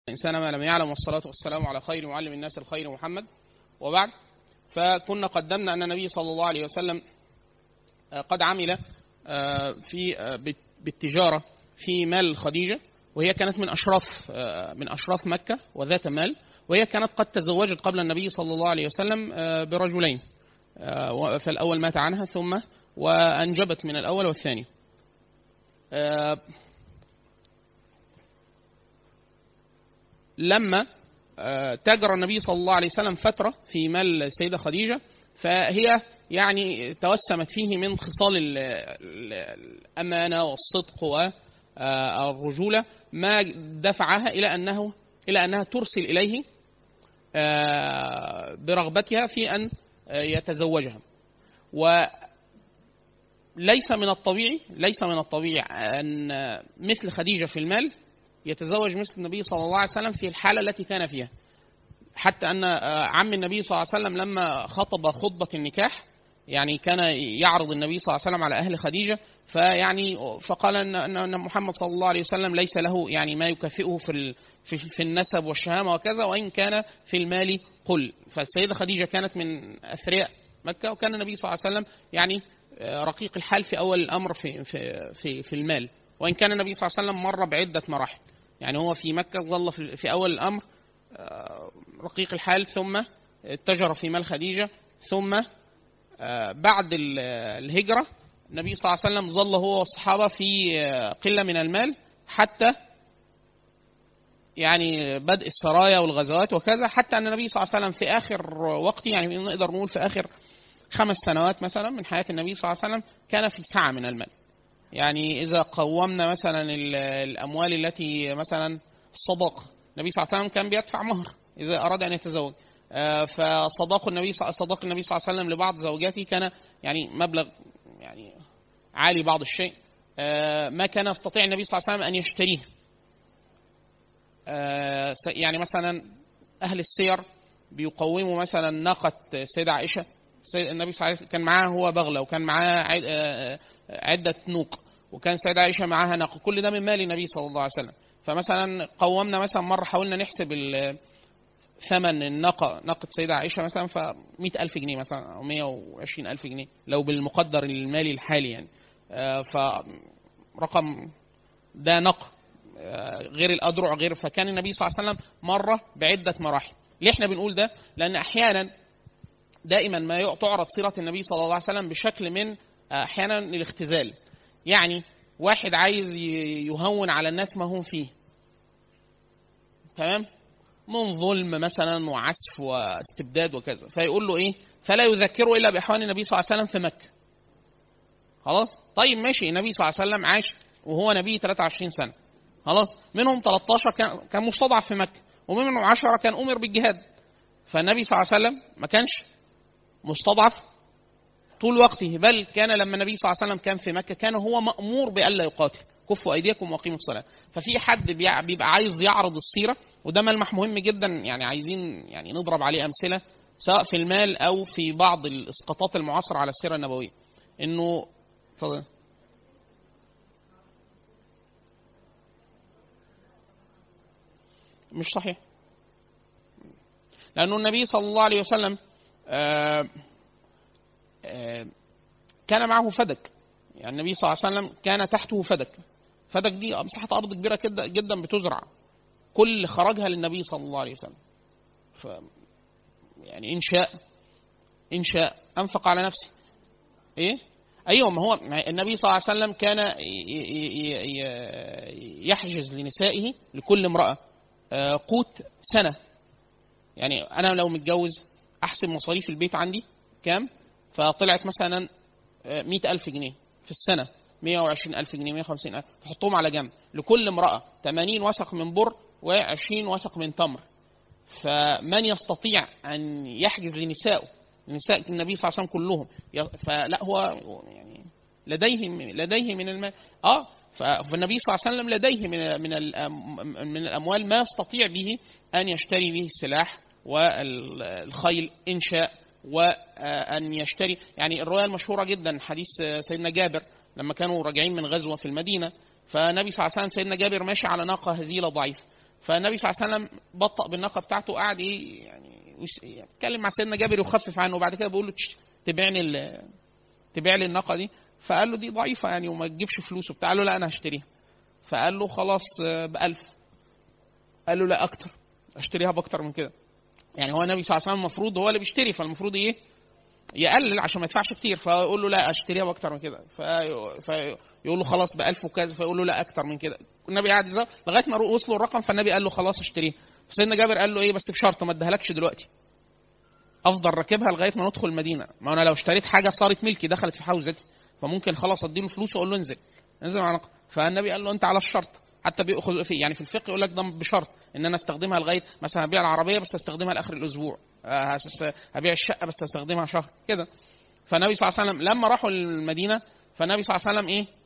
الإنسان ما لم يعلم والصلاة والسلام على خير معلم الناس الخير محمد وبعد فكنا قدمنا أن النبي صلى الله عليه وسلم قد عمل في بالتجارة في مال خديجة وهي كانت من أشراف من أشراف مكة وذات مال وهي كانت قد تزوجت قبل النبي صلى الله عليه وسلم برجلين فالأول مات عنها ثم وأنجبت من الأول والثاني لما تاجر النبي صلى الله عليه وسلم فترة في مال السيدة خديجة فهي يعني توسمت فيه من خصال الأمانة والصدق والرجولة ما دفعها إلى أنه إلى أنها ترسل إليه برغبتها في أن يتزوجها وليس من الطبيعي ليس من الطبيعي أن مثل خديجة في المال يتزوج مثل النبي صلى الله عليه وسلم في الحالة التي كان فيها حتى أن عم النبي صلى الله عليه وسلم لما خطب خطبة النكاح يعني كان يعرض النبي صلى الله عليه وسلم على أهل خديجة فيعني فقال أن أن محمد صلى الله عليه وسلم ليس له يعني ما يكافئه في في في النسب والشهامة وكذا وإن كان في المال قل فالسيدة خديجة كانت من أثرياء مكة وكان النبي صلى الله عليه وسلم يعني رقيق الحال في أول الأمر في في في, في المال وإن كان النبي صلى الله عليه وسلم مر بعدة مراحل يعني هو في مكة ظل في أول الأمر رقيق الحال ثم اتجر في مال خديجة ثم بعد الهجرة النبي صلى الله عليه وسلم ظل هو والصحابة في قلة من المال حتى يعني بدء السرايا والغزوات وكذا حتى أن النبي صلى الله عليه وسلم في آخر وقته يعني نقدر نقول في آخر خمس سنوات مثلا من حياة النبي صلى الله عليه وسلم كان في سعة من المال يعني إذا قومنا مثلا الأموال التي مثلا الصداقة النبي صلى الله عليه وسلم كان بيدفع مهر إذا أراد أن يتزوج فصداق النبي صداق النبي صلى الله عليه وسلم لبعض زوجاته كان يعني مبلغ يعني عالي بعض الشيء ما كان يستطيع النبي صلى الله عليه وسلم أن يشتريه يعني مثلا أهل السير بيقوموا مثلا ناقة السيدة عائشة النبي صلى الله عليه وسلم كان معاه هو بغلة وكان معاه عدة نوق وكان السيدة عائشة معاها ناقة كل ده من مال النبي صلى الله عليه وسلم فمثلا قومنا مثلا مرة حاولنا نحسب ثمن الناقة ناقة سيدة عائشة مثلا ف ألف جنيه مثلا أو 120 ألف جنيه لو بالمقدر المالي الحالي يعني فرقم ده نق غير الأدرع غير فكان النبي صلى الله عليه وسلم مرة بعدة مراحل ليه احنا بنقول ده لأن أحيانا دائما ما تعرض سيرة النبي صلى الله عليه وسلم بشكل من أحيانا الاختزال يعني واحد عايز يهون على الناس ما هم فيه تمام من ظلم مثلا وعسف واستبداد وكذا فيقول له ايه فلا يذكره الا باحوال النبي صلى الله عليه وسلم في مكه خلاص طيب ماشي النبي صلى الله عليه وسلم عاش وهو نبي 23 سنه خلاص منهم 13 كان كان مستضعف في مكه ومنهم 10 كان امر بالجهاد فالنبي صلى الله عليه وسلم ما كانش مستضعف طول وقته بل كان لما النبي صلى الله عليه وسلم كان في مكه كان هو مامور بالا يقاتل كفوا ايديكم واقيموا الصلاه ففي حد بيبقى عايز يعرض السيره وده ملمح مهم جدا يعني عايزين يعني نضرب عليه امثله سواء في المال او في بعض الاسقاطات المعاصره على السيره النبويه انه اتفضل مش صحيح لأنه النبي صلى الله عليه وسلم آآ آآ كان معه فدك يعني النبي صلى الله عليه وسلم كان تحته فدك فدك دي مساحة أرض كبيرة جدا, جدا بتزرع كل خرجها للنبي صلى الله عليه وسلم ف يعني إن شاء إن شاء أنفق على نفسه إيه؟ أيوة ما هو النبي صلى الله عليه وسلم كان يحجز لنسائه لكل امرأة قوت سنة يعني أنا لو متجوز أحسب مصاريف البيت عندي كام فطلعت مثلا مئة ألف جنيه في السنة 120 ألف جنيه 150 ألف تحطهم على جنب لكل امرأة 80 وسق من بر و20 وسق من تمر فمن يستطيع أن يحجز لنسائه نساء النبي صلى الله عليه وسلم كلهم فلا هو يعني لديه لديه من المال اه فالنبي صلى الله عليه وسلم لديه من من من الاموال ما يستطيع به ان يشتري به السلاح والخيل ان شاء وان يشتري يعني الروايه المشهوره جدا حديث سيدنا جابر لما كانوا راجعين من غزوه في المدينه فالنبي صلى الله عليه وسلم سيدنا جابر ماشي على ناقه هزيله ضعيفه فالنبي صلى الله عليه وسلم بطأ بالناقه بتاعته وقعد ايه يعني يتكلم مع سيدنا جابر يخفف عنه وبعد كده بيقول له تبيعني تبيع لي الناقه دي فقال له دي ضعيفه يعني وما تجيبش فلوس وبتاع قال له لا انا هشتريها فقال له خلاص ب 1000 قال له لا اكتر اشتريها باكتر من كده يعني هو النبي صلى الله عليه وسلم المفروض هو اللي بيشتري فالمفروض ايه يقلل عشان ما يدفعش كتير فيقول له لا اشتريها باكتر من كده فيقول له خلاص ب 1000 وكذا فيقول له لا اكتر من كده النبي قعد لغايه ما وصلوا الرقم فالنبي قال له خلاص اشتريها فسيدنا جابر قال له ايه بس بشرط ما اديهالكش دلوقتي افضل راكبها لغايه ما ندخل المدينه ما انا لو اشتريت حاجه صارت ملكي دخلت في حوزتي فممكن خلاص اديله فلوس واقول له انزل انزل على فالنبي قال له انت على الشرط حتى بيأخذ في يعني في الفقه يقول لك ده بشرط ان انا استخدمها لغايه مثلا هبيع العربيه بس استخدمها لاخر الاسبوع آه، هبيع الشقه بس استخدمها شهر كده فالنبي صلى الله عليه وسلم لما راحوا المدينه فالنبي صلى الله عليه وسلم ايه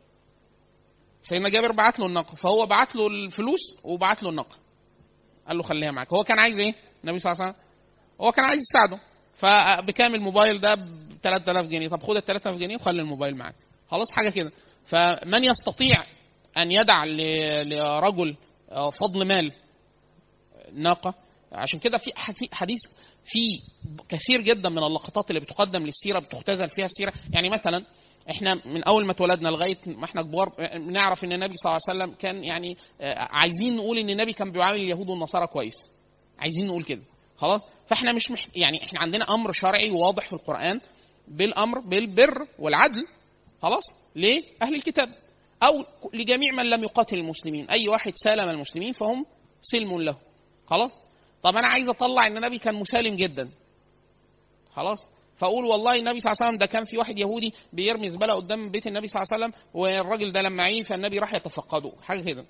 سيدنا جابر بعت له الناقه فهو بعت له الفلوس وبعت له الناقه قال له خليها معاك هو كان عايز ايه النبي صلى الله عليه وسلم هو كان عايز يساعده فبكام الموبايل ده ب 3000 جنيه طب خد ال 3000 جنيه وخلي الموبايل معاك خلاص حاجه كده فمن يستطيع ان يدع لرجل آه، فضل مال ناقه عشان كده في حديث في كثير جدا من اللقطات اللي بتقدم للسيره بتختزل فيها السيره يعني مثلا احنا من اول ما اتولدنا لغايه ما احنا كبار نعرف ان النبي صلى الله عليه وسلم كان يعني آه، عايزين نقول ان النبي كان بيعامل اليهود والنصارى كويس عايزين نقول كده خلاص فاحنا مش مح... يعني احنا عندنا امر شرعي واضح في القران بالامر بالبر والعدل خلاص لاهل الكتاب او لجميع من لم يقاتل المسلمين اي واحد سالم المسلمين فهم سلم له خلاص طب انا عايز اطلع ان النبي كان مسالم جدا خلاص فاقول والله النبي صلى الله عليه وسلم ده كان في واحد يهودي بيرمي زباله قدام بيت النبي صلى الله عليه وسلم والراجل ده لما عيه فالنبي راح يتفقده حاجه كده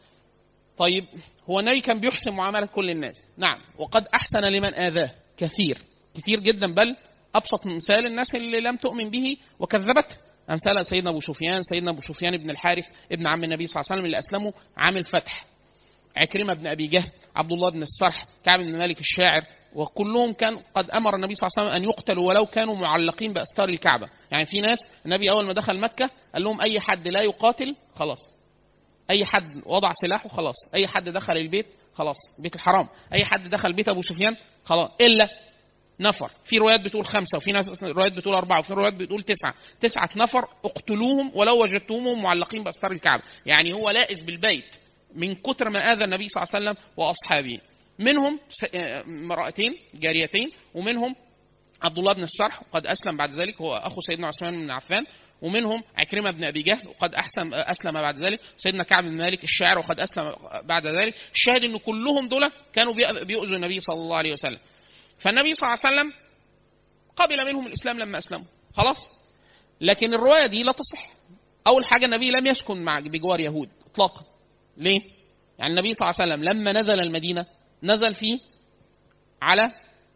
طيب هو النبي كان بيحسن معامله كل الناس نعم وقد احسن لمن اذاه كثير كثير جدا بل ابسط مثال الناس اللي لم تؤمن به وكذبت امثال سيدنا ابو سفيان سيدنا ابو سفيان بن الحارث ابن عم النبي صلى الله عليه وسلم اللي اسلموا عام الفتح عكرمه بن ابي جهل عبد الله بن السرح كعب بن مالك الشاعر وكلهم كان قد امر النبي صلى الله عليه وسلم ان يقتلوا ولو كانوا معلقين باستار الكعبه يعني في ناس النبي اول ما دخل مكه قال لهم اي حد لا يقاتل خلاص اي حد وضع سلاحه خلاص اي حد دخل البيت خلاص بيت الحرام اي حد دخل بيت ابو سفيان خلاص الا نفر في روايات بتقول خمسة وفي ناس روايات بتقول أربعة وفي روايات بتقول تسعة تسعة نفر اقتلوهم ولو وجدتموهم معلقين بأستار الكعبة يعني هو لائز بالبيت من كتر ما آذى النبي صلى الله عليه وسلم وأصحابه منهم آه، امرأتين جاريتين ومنهم عبد الله بن السرح وقد أسلم بعد ذلك هو أخو سيدنا عثمان بن عفان ومنهم عكرمة بن أبي جهل وقد أحسن أسلم بعد ذلك سيدنا كعب بن مالك الشاعر وقد أسلم بعد ذلك الشاهد أن كلهم دول كانوا بيؤذوا النبي صلى الله عليه وسلم فالنبي صلى الله عليه وسلم قبل منهم الإسلام لما أسلموا خلاص لكن الرواية دي لا تصح أول حاجة النبي لم يسكن مع بجوار يهود إطلاقا ليه؟ يعني النبي صلى الله عليه وسلم لما نزل المدينة نزل فيه على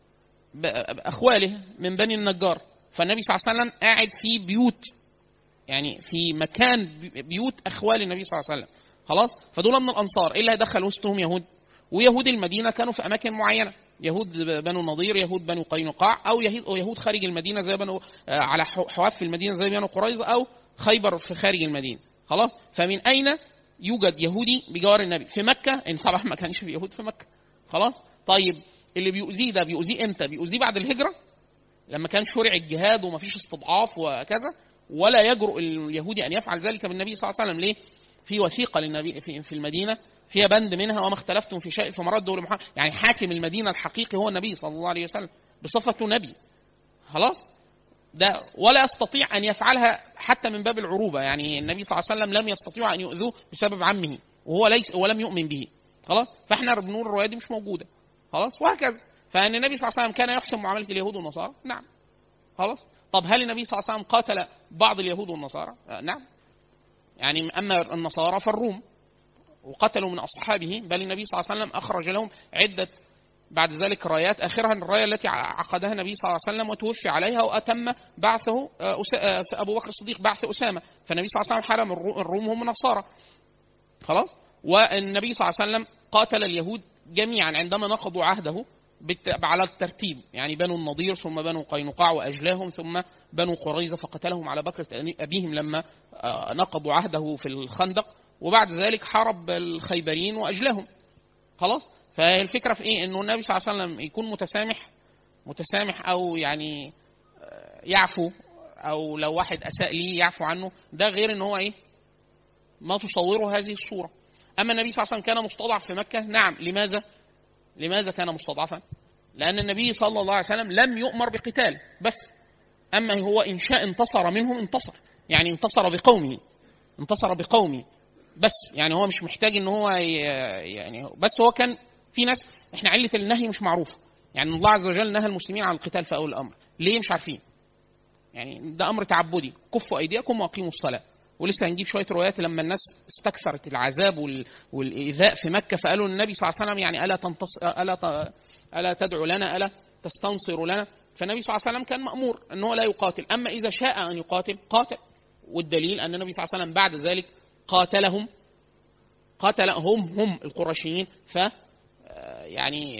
أخواله من بني النجار فالنبي صلى الله عليه وسلم قاعد في بيوت يعني في مكان بيوت اخوال النبي صلى الله عليه وسلم خلاص فدول من الانصار ايه اللي هيدخل وسطهم يهود ويهود المدينه كانوا في اماكن معينه يهود بنو النضير يهود بنو قينقاع او يهود خارج المدينه زي بنو آه، على حواف في المدينه زي بنو قريظه او خيبر في خارج المدينه خلاص فمن اين يوجد يهودي بجوار النبي في مكه ان طبعا ما كانش في يهود في مكه خلاص طيب اللي بيؤذيه ده بيؤذيه امتى بيؤذيه بعد الهجره لما كان شرع الجهاد ومفيش استضعاف وكذا ولا يجرؤ اليهودي ان يفعل ذلك بالنبي صلى الله عليه وسلم ليه؟ في وثيقه للنبي في المدينه فيها بند منها وما اختلفتم في شيء فمرده لمحمد يعني حاكم المدينه الحقيقي هو النبي صلى الله عليه وسلم بصفته نبي خلاص ده ولا يستطيع ان يفعلها حتى من باب العروبه يعني النبي صلى الله عليه وسلم لم يستطيعوا ان يؤذوه بسبب عمه وهو ليس ولم يؤمن به خلاص فاحنا بنقول الروايه دي مش موجوده خلاص وهكذا فان النبي صلى الله عليه وسلم كان يحسن معامله اليهود والنصارى نعم خلاص طب هل النبي صلى الله عليه وسلم قاتل بعض اليهود والنصارى آه نعم يعني اما النصارى فالروم وقتلوا من اصحابه بل النبي صلى الله عليه وسلم اخرج لهم عده بعد ذلك رايات اخرها الرايه التي عقدها النبي صلى الله عليه وسلم وتوفي عليها واتم بعثه آه، آه، ابو بكر الصديق بعث اسامه فالنبي صلى الله عليه وسلم حرم الروم هم نصارى خلاص والنبي صلى الله عليه وسلم قاتل اليهود جميعا عندما نقضوا عهده على الترتيب يعني بنو النضير ثم بنو قينقاع واجلاهم ثم بنو قريظه فقتلهم على بكره ابيهم لما آه، نقضوا عهده في الخندق وبعد ذلك حارب الخيبريين واجلاهم خلاص فالفكره في ايه انه النبي صلى الله عليه وسلم يكون متسامح متسامح او يعني آه، يعفو او لو واحد اساء ليه يعفو عنه ده غير ان هو ايه ما تصوره هذه الصوره اما النبي صلى الله عليه وسلم كان مستضعف في مكه نعم لماذا لماذا كان مستضعفا لان النبي صلى الله عليه وسلم لم يؤمر بقتال بس اما هو ان شاء انتصر منهم انتصر يعني انتصر بقومه انتصر بقومه بس يعني هو مش محتاج ان هو يعني بس هو كان في ناس احنا عله النهي مش معروفه يعني الله عز وجل نهى المسلمين عن القتال في اول الامر ليه مش عارفين يعني ده امر تعبدي كفوا ايديكم واقيموا الصلاه ولسه هنجيب شويه روايات لما الناس استكثرت العذاب والايذاء في مكه فقالوا للنبي صلى الله عليه وسلم يعني الا تنتص الا الا تدعو لنا الا تستنصر لنا فالنبي صلى الله عليه وسلم كان مامور ان هو لا يقاتل اما اذا شاء ان يقاتل قاتل والدليل ان النبي صلى الله عليه وسلم بعد ذلك قاتلهم قاتلهم هم القرشيين ف يعني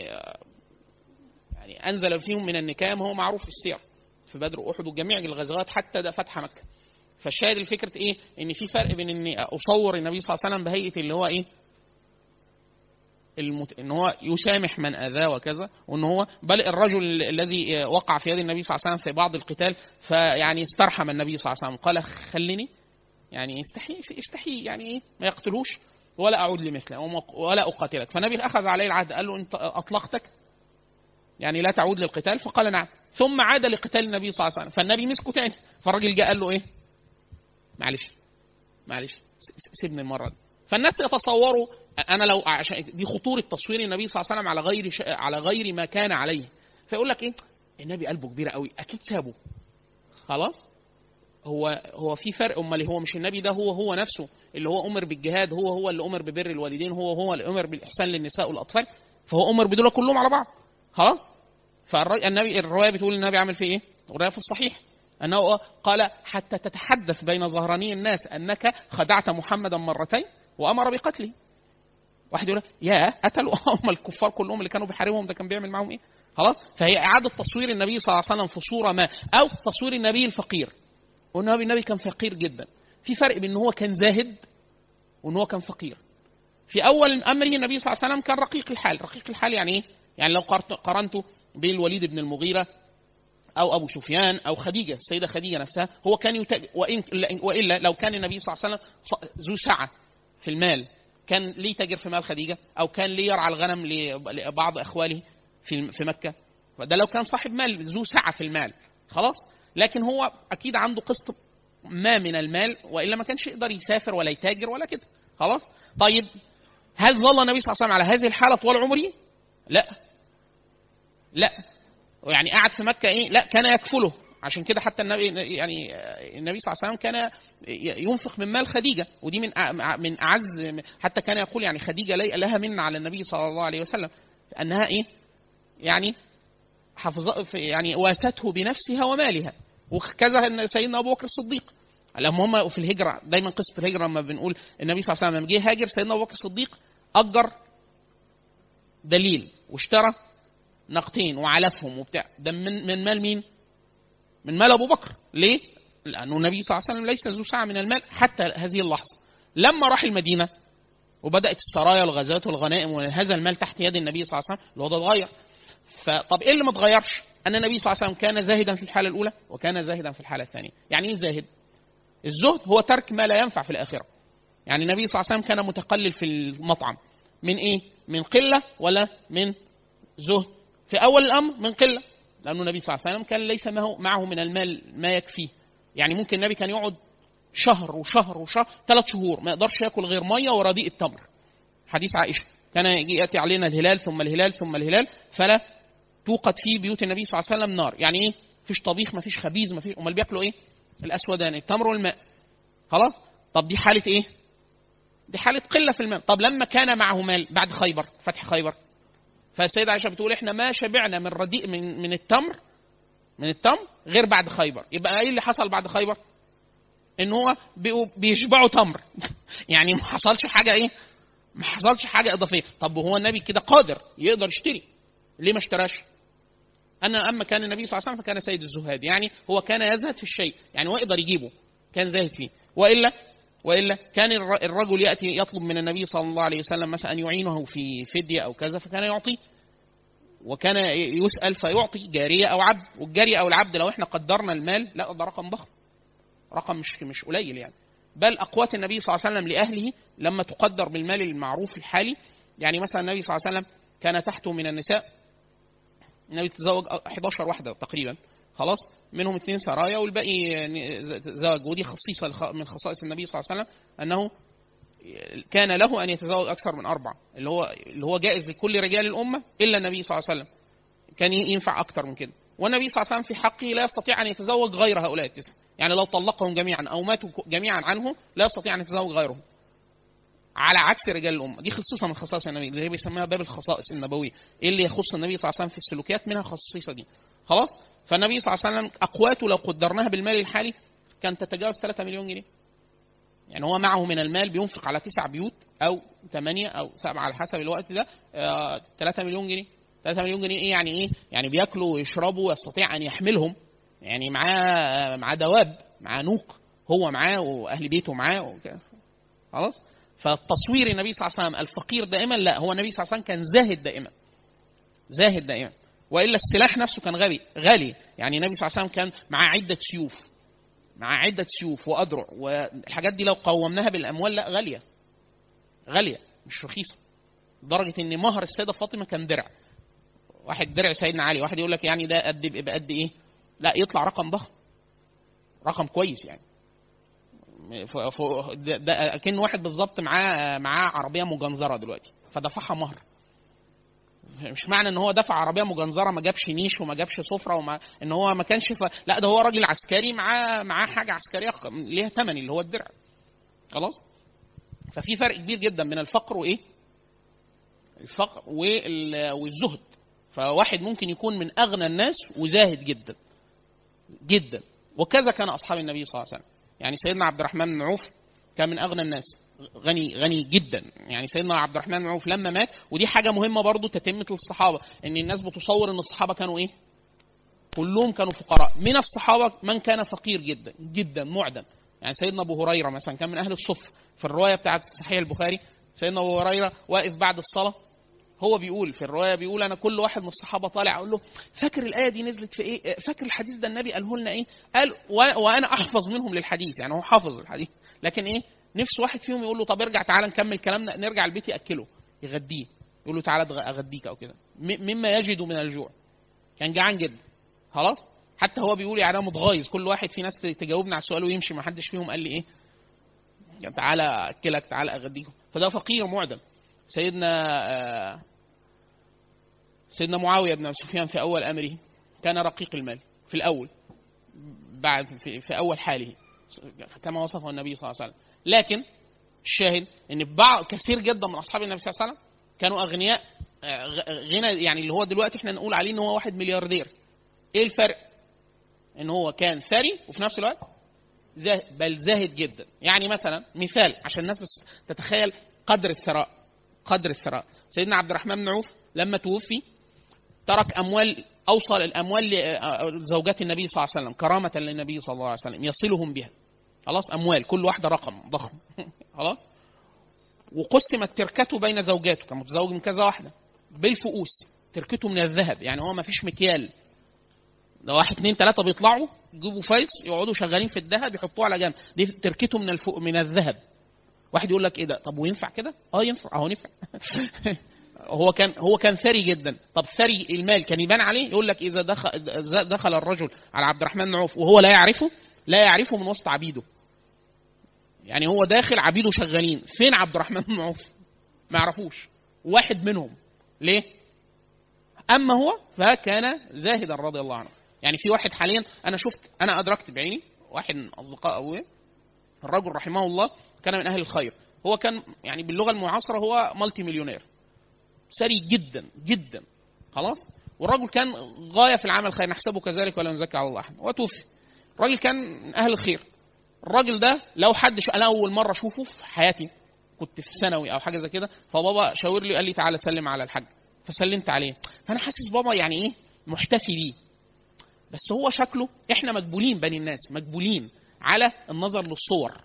يعني انزل فيهم من النكام هو معروف في السير في بدر واحد وجميع الغزوات حتى ده فتح مكه فالشاهد الفكره ايه ان في فرق بين اني اصور النبي صلى الله عليه وسلم بهيئه اللي هو ايه المت... ان هو يسامح من اذاه وكذا وان هو بل الرجل الذي وقع في يد النبي صلى الله عليه وسلم في بعض القتال فيعني استرحم النبي صلى الله عليه وسلم قال خليني يعني استحي استحي يعني ايه ما يقتلوش ولا اعود لمثله ولا اقاتلك فالنبي اخذ عليه العهد قال له انت اطلقتك يعني لا تعود للقتال فقال نعم ثم عاد لقتال النبي صلى الله عليه وسلم فالنبي مسكه تاني فالراجل جاء قال له ايه معلش معلش سيبني المره دي فالناس يتصوروا انا لو عشان دي خطوره تصوير النبي صلى الله عليه وسلم على غير ش... على غير ما كان عليه فيقول لك ايه النبي قلبه كبير قوي اكيد سابه خلاص هو هو في فرق امال هو مش النبي ده هو هو نفسه اللي هو امر بالجهاد هو هو اللي امر ببر الوالدين هو هو اللي امر بالاحسان للنساء والاطفال فهو امر بدول كلهم على بعض خلاص فالنبي الروايه بتقول النبي عمل فيه ايه؟ الروايه في الصحيح انه قال حتى تتحدث بين ظهراني الناس انك خدعت محمدا مرتين وامر بقتله واحد يقول يا قتلوا هم الكفار كلهم اللي كانوا بيحاربهم ده كان بيعمل معاهم ايه؟ خلاص فهي اعاده تصوير النبي صلى الله عليه وسلم في صوره ما او تصوير النبي الفقير والنبي النبي كان فقير جدا في فرق بين ان هو كان زاهد وان هو كان فقير في اول امره النبي صلى الله عليه وسلم كان رقيق الحال رقيق الحال يعني ايه يعني لو قارنته بالوليد بن المغيره او ابو سفيان او خديجه السيده خديجه نفسها هو كان يتج... وإن... والا لو كان النبي صلى الله عليه وسلم ذو سعه في المال كان ليه تاجر في مال خديجه او كان ليه يرعى الغنم لبعض اخواله في في مكه فده لو كان صاحب مال ذو سعه في المال خلاص لكن هو اكيد عنده قسط ما من المال والا ما كانش يقدر يسافر ولا يتاجر ولا كده خلاص طيب هل ظل النبي صلى الله عليه وسلم على هذه الحاله طوال عمره لا لا يعني قعد في مكه ايه لا كان يكفله عشان كده حتى النبي يعني النبي صلى الله عليه وسلم كان ينفق من مال خديجه ودي من من اعز حتى كان يقول يعني خديجه لها من على النبي صلى الله عليه وسلم انها ايه يعني حفظ يعني واسته بنفسها ومالها وكذا سيدنا ابو بكر الصديق لما هم في الهجره دايما قصه الهجره لما بنقول النبي صلى الله عليه وسلم لما جه هاجر سيدنا ابو بكر الصديق اجر دليل واشترى ناقتين وعلفهم وبتاع ده من من مال مين؟ من مال ابو بكر ليه؟ لانه النبي صلى الله عليه وسلم ليس ذو سعه من المال حتى هذه اللحظه لما راح المدينه وبدات السرايا والغزوات والغنائم وهذا المال تحت يد النبي صلى الله عليه وسلم الوضع اتغير فطب ايه اللي ما اتغيرش؟ ان النبي صلى الله عليه وسلم كان زاهدا في الحاله الاولى وكان زاهدا في الحاله الثانيه، يعني ايه زاهد؟ الزهد هو ترك ما لا ينفع في الاخره. يعني النبي صلى الله عليه وسلم كان متقلل في المطعم من ايه؟ من قله ولا من زهد؟ في اول الامر من قله لانه النبي صلى الله عليه وسلم كان ليس معه من المال ما يكفيه. يعني ممكن النبي كان يقعد شهر وشهر وشهر ثلاث شهور ما يقدرش ياكل غير ميه ورديء التمر. حديث عائشه كان ياتي علينا الهلال ثم الهلال ثم الهلال فلا توقد في بيوت النبي صلى الله عليه وسلم نار يعني ايه مفيش طبيخ مفيش خبيز مفيش امال بياكلوا ايه الاسودان التمر والماء خلاص طب دي حاله ايه دي حاله قله في المال طب لما كان معه مال بعد خيبر فتح خيبر فالسيدة عائشة بتقول احنا ما شبعنا من رديء من من التمر من التمر غير بعد خيبر يبقى ايه اللي حصل بعد خيبر ان هو بيشبعوا تمر يعني ما حصلش حاجه ايه ما حصلش حاجه اضافيه طب وهو النبي كده قادر يقدر يشتري ليه ما اشتراش أنا أما كان النبي صلى الله عليه وسلم فكان سيد الزهاد يعني هو كان يزهد في الشيء يعني هو يقدر يجيبه كان زاهد فيه وإلا والا كان الر- الرجل ياتي يطلب من النبي صلى الله عليه وسلم مثلا ان يعينه في فديه او كذا فكان يعطيه وكان يسال فيعطي جاريه او عبد والجاريه او العبد لو احنا قدرنا المال لا ده رقم ضخم رقم مش مش قليل يعني بل اقوات النبي صلى الله عليه وسلم لاهله لما تقدر بالمال المعروف الحالي يعني مثلا النبي صلى الله عليه وسلم كان تحته من النساء النبي تزوج 11 واحده تقريبا خلاص منهم اثنين سرايا والباقي زواج ودي خصيصه لخ- من خصائص النبي صلى الله عليه وسلم انه كان له ان يتزوج اكثر من اربعه اللي هو اللي هو جائز لكل رجال الامه الا النبي صلى الله عليه وسلم كان ينفع اكثر من كده والنبي صلى الله عليه وسلم في حقه لا يستطيع ان يتزوج غير هؤلاء التسعه يعني لو طلقهم جميعا او ماتوا جميعا عنه لا يستطيع ان يتزوج غيرهم على عكس رجال الامه دي خصيصه من خصائص النبي اللي هي بيسميها باب الخصائص النبويه ايه اللي يخص النبي صلى الله عليه وسلم في السلوكيات منها الخصيصه دي خلاص فالنبي صلى الله عليه وسلم اقواته لو قدرناها بالمال الحالي كانت تتجاوز 3 مليون جنيه يعني هو معه من المال بينفق على تسع بيوت او ثمانيه او سبعه على حسب الوقت ده آه 3 مليون جنيه 3 مليون جنيه ايه يعني ايه؟ يعني بياكلوا ويشربوا ويستطيع ان يحملهم يعني معاه معاه دواب معاه نوق هو معاه واهل بيته معاه وكده. خلاص فتصوير النبي صلى الله عليه وسلم الفقير دائما لا هو النبي صلى الله عليه وسلم كان زاهد دائما زاهد دائما والا السلاح نفسه كان غالي غالي يعني النبي صلى الله عليه وسلم كان معاه عده سيوف معاه عده سيوف وادرع والحاجات دي لو قومناها بالاموال لا غاليه غاليه مش رخيصه لدرجه ان مهر السيده فاطمه كان درع واحد درع سيدنا علي واحد يقول لك يعني ده قد يبقى قد ايه لا يطلع رقم ضخم رقم كويس يعني ف- ف- ده, ده كان واحد بالظبط معاه معاه عربيه مجنزره دلوقتي فدفعها مهر مش معنى ان هو دفع عربيه مجنزره ما جابش نيش وما جابش سفره وما ان هو ما كانش ف... لا ده هو راجل عسكري معاه معاه حاجه عسكريه ق- ليها ثمن اللي هو الدرع خلاص ففي فرق كبير جدا بين الفقر وايه الفقر وال- والزهد فواحد ممكن يكون من اغنى الناس وزاهد جدا جدا وكذا كان اصحاب النبي صلى الله عليه وسلم يعني سيدنا عبد الرحمن بن عوف كان من اغنى الناس غني غني جدا يعني سيدنا عبد الرحمن بن عوف لما مات ودي حاجه مهمه برضو تتمه الصحابه ان الناس بتصور ان الصحابه كانوا ايه كلهم كانوا فقراء من الصحابه من كان فقير جدا جدا معدم يعني سيدنا ابو هريره مثلا كان من اهل الصف في الروايه بتاعت صحيح البخاري سيدنا ابو هريره واقف بعد الصلاه هو بيقول في الروايه بيقول انا كل واحد من الصحابه طالع اقول له فاكر الايه دي نزلت في ايه فاكر الحديث ده النبي قاله لنا ايه قال و- وانا احفظ منهم للحديث يعني هو حافظ الحديث لكن ايه نفس واحد فيهم يقول له طب ارجع تعالى نكمل كلامنا نرجع البيت ياكله يغديه يقول له تعالى أتغ- اغديك او كده م- مما يجد من الجوع كان جعان جدا خلاص حتى هو بيقول يعني انا متغايظ كل واحد في ناس ت- تجاوبني على السؤال ويمشي ما حدش فيهم قال لي ايه يعني تعالى اكلك تعالى اغديك فده فقير معدم سيدنا آه سيدنا معاويه بن أبي سفيان في اول امره كان رقيق المال في الاول بعد في, في اول حاله كما وصفه النبي صلى الله عليه وسلم لكن الشاهد ان بعض كثير جدا من اصحاب النبي صلى الله عليه وسلم كانوا اغنياء آه، غ- غنى يعني اللي هو دلوقتي احنا نقول عليه ان هو واحد ملياردير ايه الفرق ان هو كان ثري وفي نفس الوقت زاهد بل زاهد جدا يعني مثلا مثال عشان الناس بس تتخيل قدر الثراء قدر الثراء سيدنا عبد الرحمن بن عوف لما توفي ترك اموال اوصل الاموال لزوجات النبي صلى الله عليه وسلم كرامه للنبي صلى الله عليه وسلم يصلهم بها خلاص اموال كل واحده رقم ضخم خلاص وقسمت تركته بين زوجاته كان متزوج من كذا واحده بالفؤوس تركته من الذهب يعني هو ما فيش مكيال ده واحد اتنين تلاته بيطلعوا يجيبوا فايس يقعدوا شغالين في الذهب يحطوه على جنب دي تركته من الفوق من الذهب واحد يقول لك ايه ده طب وينفع كده اه ينفع اهو ينفع هو كان هو كان ثري جدا طب ثري المال كان يبان عليه يقول لك اذا دخل دخل الرجل على عبد الرحمن بن عوف وهو لا يعرفه لا يعرفه من وسط عبيده يعني هو داخل عبيده شغالين فين عبد الرحمن بن عوف ما يعرفوش واحد منهم ليه اما هو فكان زاهدا رضي الله عنه يعني في واحد حاليا انا شفت انا ادركت بعيني واحد من اصدقاء ابويا الرجل رحمه الله كان من اهل الخير هو كان يعني باللغه المعاصره هو مالتي مليونير ثري جدا جدا خلاص والرجل كان غايه في العمل الخير نحسبه كذلك ولا نزكي على الله احد وتوفي الراجل كان من اهل الخير الراجل ده لو حد شو... انا اول مره اشوفه في حياتي كنت في ثانوي او حاجه زي كده فبابا شاور لي قال لي تعالى سلم على الحاج فسلمت عليه فانا حاسس بابا يعني ايه محتفي بيه بس هو شكله احنا مقبولين بني الناس مقبولين على النظر للصور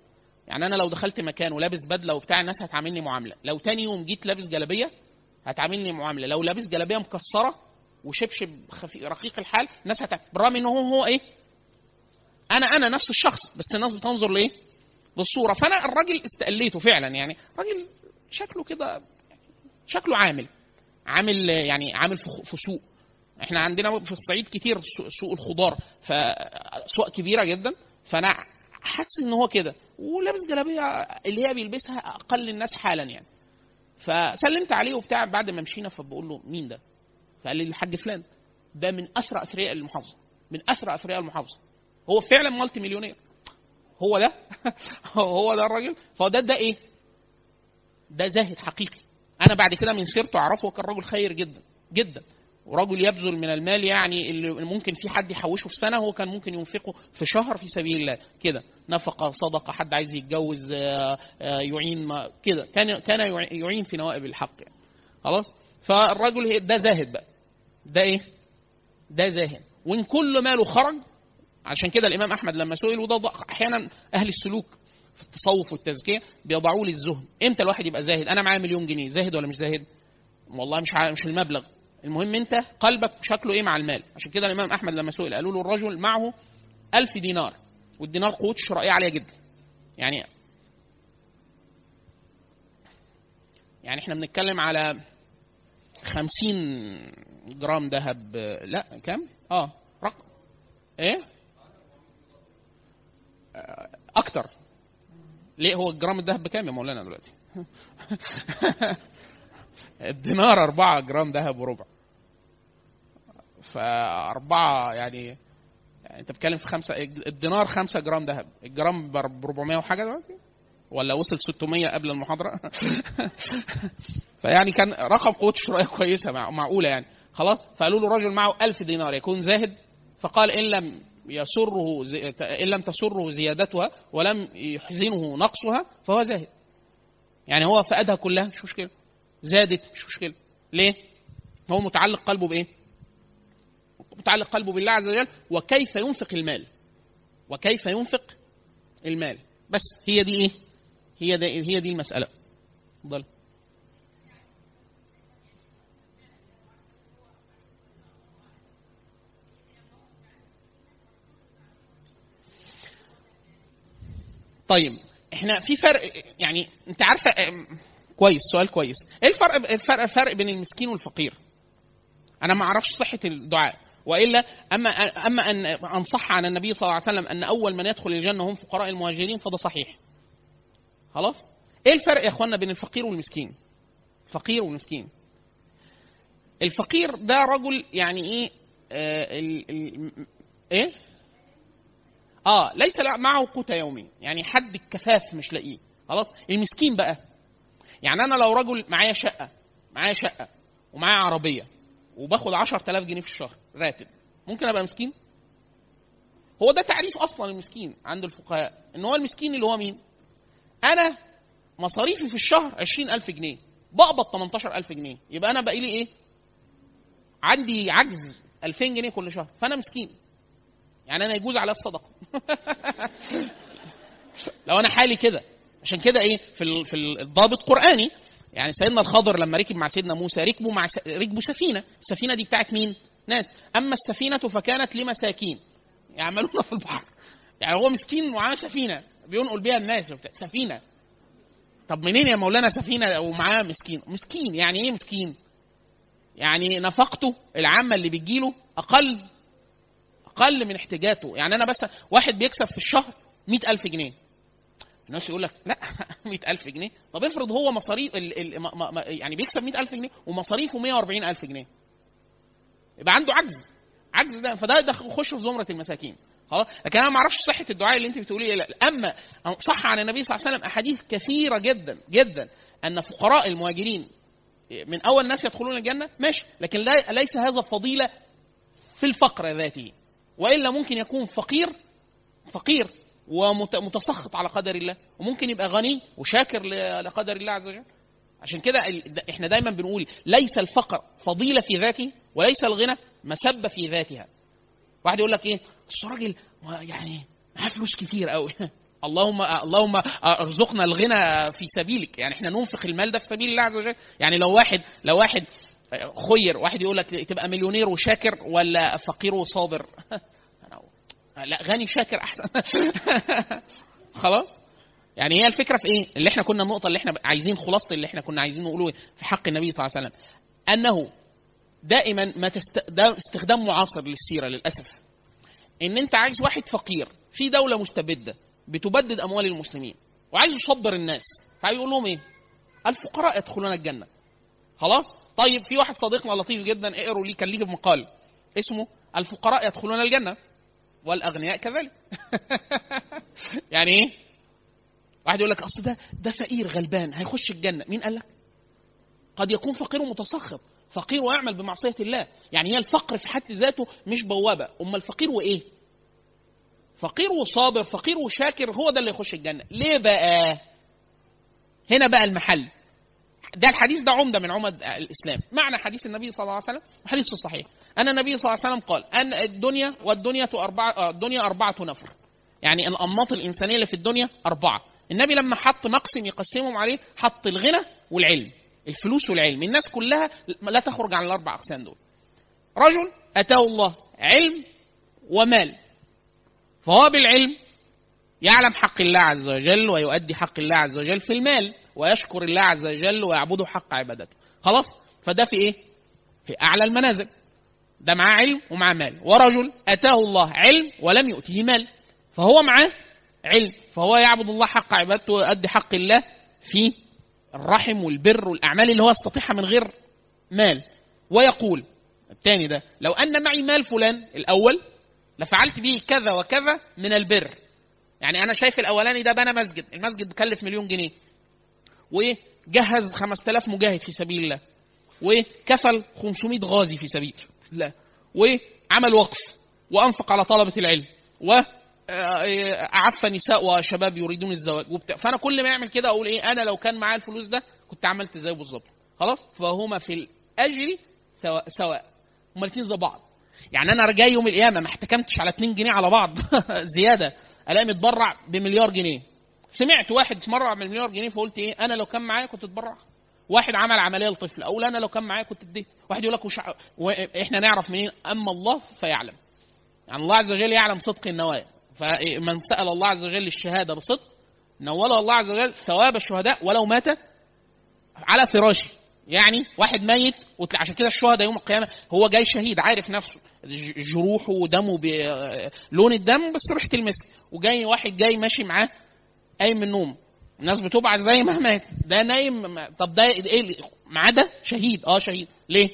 يعني انا لو دخلت مكان ولابس بدله وبتاع الناس هتعاملني معامله لو تاني يوم جيت لابس جلابيه هتعاملني معامله لو لابس جلابيه مكسره وشبشب خفي رقيق الحال الناس هتعامل بالرغم ان هو هو ايه انا انا نفس الشخص بس الناس بتنظر لايه بالصوره فانا الراجل استقليته فعلا يعني راجل شكله كده شكله عامل عامل يعني عامل في سوق احنا عندنا في الصعيد كتير سوق الخضار فسوق كبيره جدا فانا حاسس ان هو كده ولابس جلابيه اللي هي بيلبسها اقل الناس حالا يعني فسلمت عليه وبتاع بعد ما مشينا فبقول له مين ده؟ فقال لي الحاج فلان ده من اسرع اثرياء المحافظه من اسرع اثرياء المحافظه هو فعلا مالتي مليونير هو ده هو ده الراجل فده ده ايه؟ ده زاهد حقيقي انا بعد كده من سيرته اعرفه كان راجل خير جدا جدا ورجل يبذل من المال يعني اللي ممكن في حد يحوشه في سنه هو كان ممكن ينفقه في شهر في سبيل الله كده نفقه صدقه حد عايز يتجوز آه، آه، يعين كده كان كان يعين في نوائب الحق يعني. خلاص فالرجل ده زاهد بقى ده ايه ده زاهد وان كل ماله خرج عشان كده الامام احمد لما سئل وده احيانا اهل السلوك في التصوف والتزكيه بيضعوا لي الزهد امتى الواحد يبقى زاهد انا معايا مليون جنيه زاهد ولا مش زاهد والله مش مش المبلغ المهم انت قلبك شكله ايه مع المال عشان كده الامام احمد لما سئل قالوا له الرجل معه ألف دينار والدينار قوته شرائيه عاليه جدا يعني يعني احنا بنتكلم على خمسين جرام ذهب لا كم اه رقم ايه اكتر ليه هو الجرام الذهب بكام يا مولانا دلوقتي الدينار أربعة جرام ذهب وربع فأربعة يعني, يعني أنت بتتكلم في خمسة الدينار خمسة جرام ذهب الجرام ب 400 وحاجة دلوقتي ولا وصل 600 قبل المحاضرة فيعني كان رقم قوته شرائية كويسة معقولة يعني خلاص فقالوا له رجل معه ألف دينار يكون زاهد فقال إن لم يسره زي... إن لم تسره زيادتها ولم يحزنه نقصها فهو زاهد يعني هو فقدها كلها مش مشكلة زادت مش مشكلة ليه؟ هو متعلق قلبه بإيه؟ متعلق قلبه بالله عز وجل وكيف ينفق المال وكيف ينفق المال بس هي دي ايه هي دي هي دي المساله اتفضل طيب احنا في فرق يعني انت عارفه كويس سؤال كويس ايه الفرق الفرق الفرق بين المسكين والفقير انا ما اعرفش صحه الدعاء والا اما اما ان ان صح عن النبي صلى الله عليه وسلم ان اول من يدخل الجنه هم فقراء المهاجرين فده صحيح. خلاص؟ ايه الفرق يا اخوانا بين الفقير والمسكين؟ فقير والمسكين. الفقير ده رجل يعني ايه آه ال ال ايه؟ اه ليس معه قوت يومي، يعني حد الكفاف مش لاقيه. خلاص؟ المسكين بقى يعني انا لو رجل معايا شقه معايا شقه ومعايا عربيه وباخد 10000 جنيه في الشهر راتب ممكن ابقى مسكين هو ده تعريف اصلا المسكين عند الفقهاء ان هو المسكين اللي هو مين انا مصاريفي في الشهر 20000 جنيه بقبض 18000 جنيه يبقى انا باقي لي ايه عندي عجز 2000 جنيه كل شهر فانا مسكين يعني انا يجوز على الصدقه لو انا حالي كده عشان كده ايه في في الضابط قراني يعني سيدنا الخضر لما ركب مع سيدنا موسى ركبوا مع س... ركبوا سفينه السفينه دي بتاعت مين ناس اما السفينه فكانت لمساكين يعملون في البحر يعني هو مسكين ومعاه سفينه بينقل بيها الناس وبتاع. سفينه طب منين يا مولانا سفينه ومعاه مسكين مسكين يعني ايه مسكين يعني نفقته العامه اللي بتجيله اقل اقل من احتياجاته يعني انا بس واحد بيكسب في الشهر مئة ألف جنيه الناس يقول لك لا 100000 جنيه طب افرض هو مصاريف ال ال ما ما يعني بيكسب 100000 جنيه ومصاريفه 140000 جنيه يبقى عنده عجز عجز ده فده ده يخش في زمره المساكين خلاص لكن انا ما اعرفش صحه الدعاء اللي انت بتقوليه لا اما صح عن النبي صلى الله عليه وسلم احاديث كثيره جدا جدا ان فقراء المهاجرين من اول ناس يدخلون الجنه ماشي لكن لا ليس هذا فضيله في الفقر ذاته والا ممكن يكون فقير فقير ومتسخط على قدر الله وممكن يبقى غني وشاكر لقدر الله عز وجل عشان كده احنا دايما بنقول ليس الفقر فضيله في ذاته وليس الغنى مسبه في ذاتها واحد يقول لك ايه بس راجل يعني معاه فلوس كتير قوي اللهم اللهم ارزقنا الغنى في سبيلك يعني احنا ننفق المال ده في سبيل الله عز وجل يعني لو واحد لو واحد خير واحد يقول لك تبقى مليونير وشاكر ولا فقير وصابر لا غني شاكر احسن خلاص يعني هي الفكره في ايه اللي احنا كنا النقطه اللي احنا عايزين خلاصه اللي احنا كنا عايزين نقوله في حق النبي صلى الله عليه وسلم انه دائما ما تست... ده استخدام معاصر للسيره للاسف ان انت عايز واحد فقير في دوله مستبده بتبدد اموال المسلمين وعايز يصبر الناس فيقول لهم ايه الفقراء يدخلون الجنه خلاص طيب في واحد صديقنا لطيف جدا اقروا لي كان ليه مقال اسمه الفقراء يدخلون الجنه والاغنياء كذلك يعني ايه واحد يقول لك اصل ده ده فقير غلبان هيخش الجنه مين قال لك قد يكون فقير متسخط فقير ويعمل بمعصيه الله يعني هي الفقر في حد ذاته مش بوابه اما الفقير وايه فقير وصابر فقير وشاكر هو ده اللي يخش الجنه ليه بقى هنا بقى المحل ده الحديث ده عمده من عمد الاسلام معنى حديث النبي صلى الله عليه وسلم حديث صحيح ان النبي صلى الله عليه وسلم قال ان الدنيا والدنيا اربعه الدنيا اربعه نفر يعني الانماط الانسانيه اللي في الدنيا اربعه النبي لما حط مقسم يقسمهم عليه حط الغنى والعلم الفلوس والعلم الناس كلها لا تخرج عن الاربع اقسام دول رجل اتاه الله علم ومال فهو بالعلم يعلم حق الله عز وجل ويؤدي حق الله عز وجل في المال ويشكر الله عز وجل ويعبده حق عبادته خلاص فده في ايه في اعلى المنازل ده معاه علم ومعاه مال ورجل اتاه الله علم ولم يؤته مال فهو معاه علم فهو يعبد الله حق عبادته ويؤدي حق الله في الرحم والبر والاعمال اللي هو يستطيعها من غير مال ويقول الثاني ده لو ان معي مال فلان الاول لفعلت به كذا وكذا من البر يعني انا شايف الاولاني ده بنى مسجد المسجد بكلف مليون جنيه وجهز 5000 مجاهد في سبيل الله وكفل 500 غازي في سبيل الله وعمل وقف وانفق على طلبه العلم و اعف نساء وشباب يريدون الزواج وبتاع فانا كل ما اعمل كده اقول ايه انا لو كان معايا الفلوس ده كنت عملت زيه بالظبط خلاص فهما في الاجر سواء سواء هما الاثنين زي بعض يعني انا جاي يوم القيامه ما احتكمتش على 2 جنيه على بعض زياده الاقي متبرع بمليار جنيه سمعت واحد اتبرع بمليار جنيه فقلت ايه انا لو كان معايا كنت اتبرع واحد عمل عمليه لطفل اقول انا لو كان معايا كنت اديت واحد يقول لك وشع... و... احنا نعرف منين اما الله فيعلم يعني الله عز وجل يعلم صدق النوايا فمن سال الله عز وجل الشهاده بصدق نوله الله عز وجل ثواب الشهداء ولو مات على فراشه يعني واحد ميت عشان كده الشهداء يوم القيامه هو جاي شهيد عارف نفسه جروحه ودمه بلون الدم بس ريحه المسك وجاي واحد جاي ماشي معاه قايم من النوم الناس بتبعث زي ما مات ده نايم طب ده ايه معاه ده شهيد اه شهيد ليه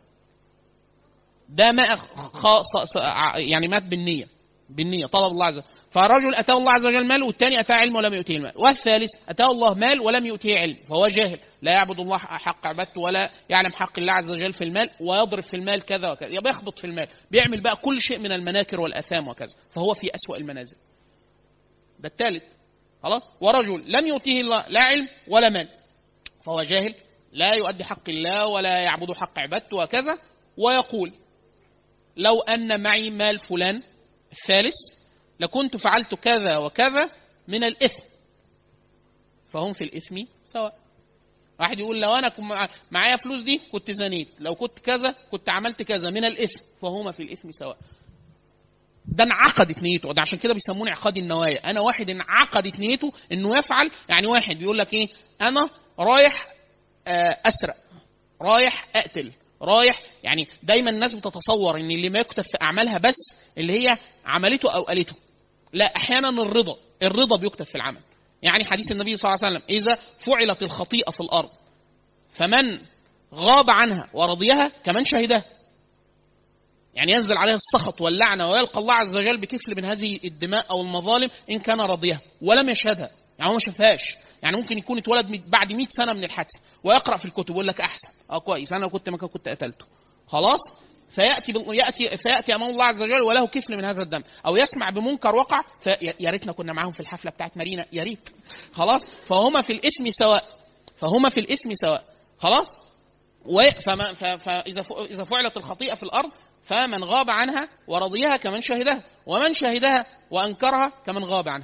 ده ما خاص يعني مات بالنيه بالنيه طلب الله عز وجل فرجل اتاه الله عز وجل مال والثاني اتاه علم ولم يؤتيه المال والثالث اتاه الله مال ولم يؤتيه علم فهو جاهل لا يعبد الله حق عبادته ولا يعلم حق الله عز وجل في المال ويضرب في المال كذا وكذا يبقى يخبط في المال بيعمل بقى كل شيء من المناكر والاثام وكذا فهو في اسوا المنازل ده الثالث خلاص ورجل لم يؤتيه الله لا علم ولا مال فهو جاهل لا يؤدي حق الله ولا يعبد حق عبادته وكذا ويقول لو ان معي مال فلان الثالث لكنت فعلت كذا وكذا من الاثم فهم في الاثم سواء واحد يقول لو انا معايا فلوس دي كنت زنيت لو كنت كذا كنت عملت كذا من الاثم فهما في الاثم سواء ده انعقدت نيته ده عشان كده بيسموني عقاد النوايا انا واحد انعقدت نيته انه يفعل يعني واحد بيقول لك ايه انا رايح اسرق رايح اقتل رايح يعني دايما الناس بتتصور ان اللي ما يكتب في اعمالها بس اللي هي عملته او قالته لا احيانا الرضا الرضا بيكتب في العمل يعني حديث النبي صلى الله عليه وسلم اذا فعلت الخطيئه في الارض فمن غاب عنها ورضيها كمن شهدها يعني ينزل عليها السخط واللعنه ويلقى الله عز وجل بكفل من هذه الدماء او المظالم ان كان راضيها ولم يشهدها يعني هو ما شافهاش يعني ممكن يكون اتولد بعد 100 سنه من الحادثه ويقرا في الكتب يقول لك احسن اه كويس انا كنت مكان كنت قتلته خلاص فياتي ياتي فياتي امام الله عز وجل وله كفل من هذا الدم او يسمع بمنكر وقع يا ريتنا كنا معاهم في الحفله بتاعت مارينا يا ريت خلاص فهما في الاثم سواء فهما في الاثم سواء خلاص فما فاذا اذا فعلت الخطيئه في الارض فمن غاب عنها ورضيها كمن شهدها ومن شهدها وانكرها كمن غاب عنها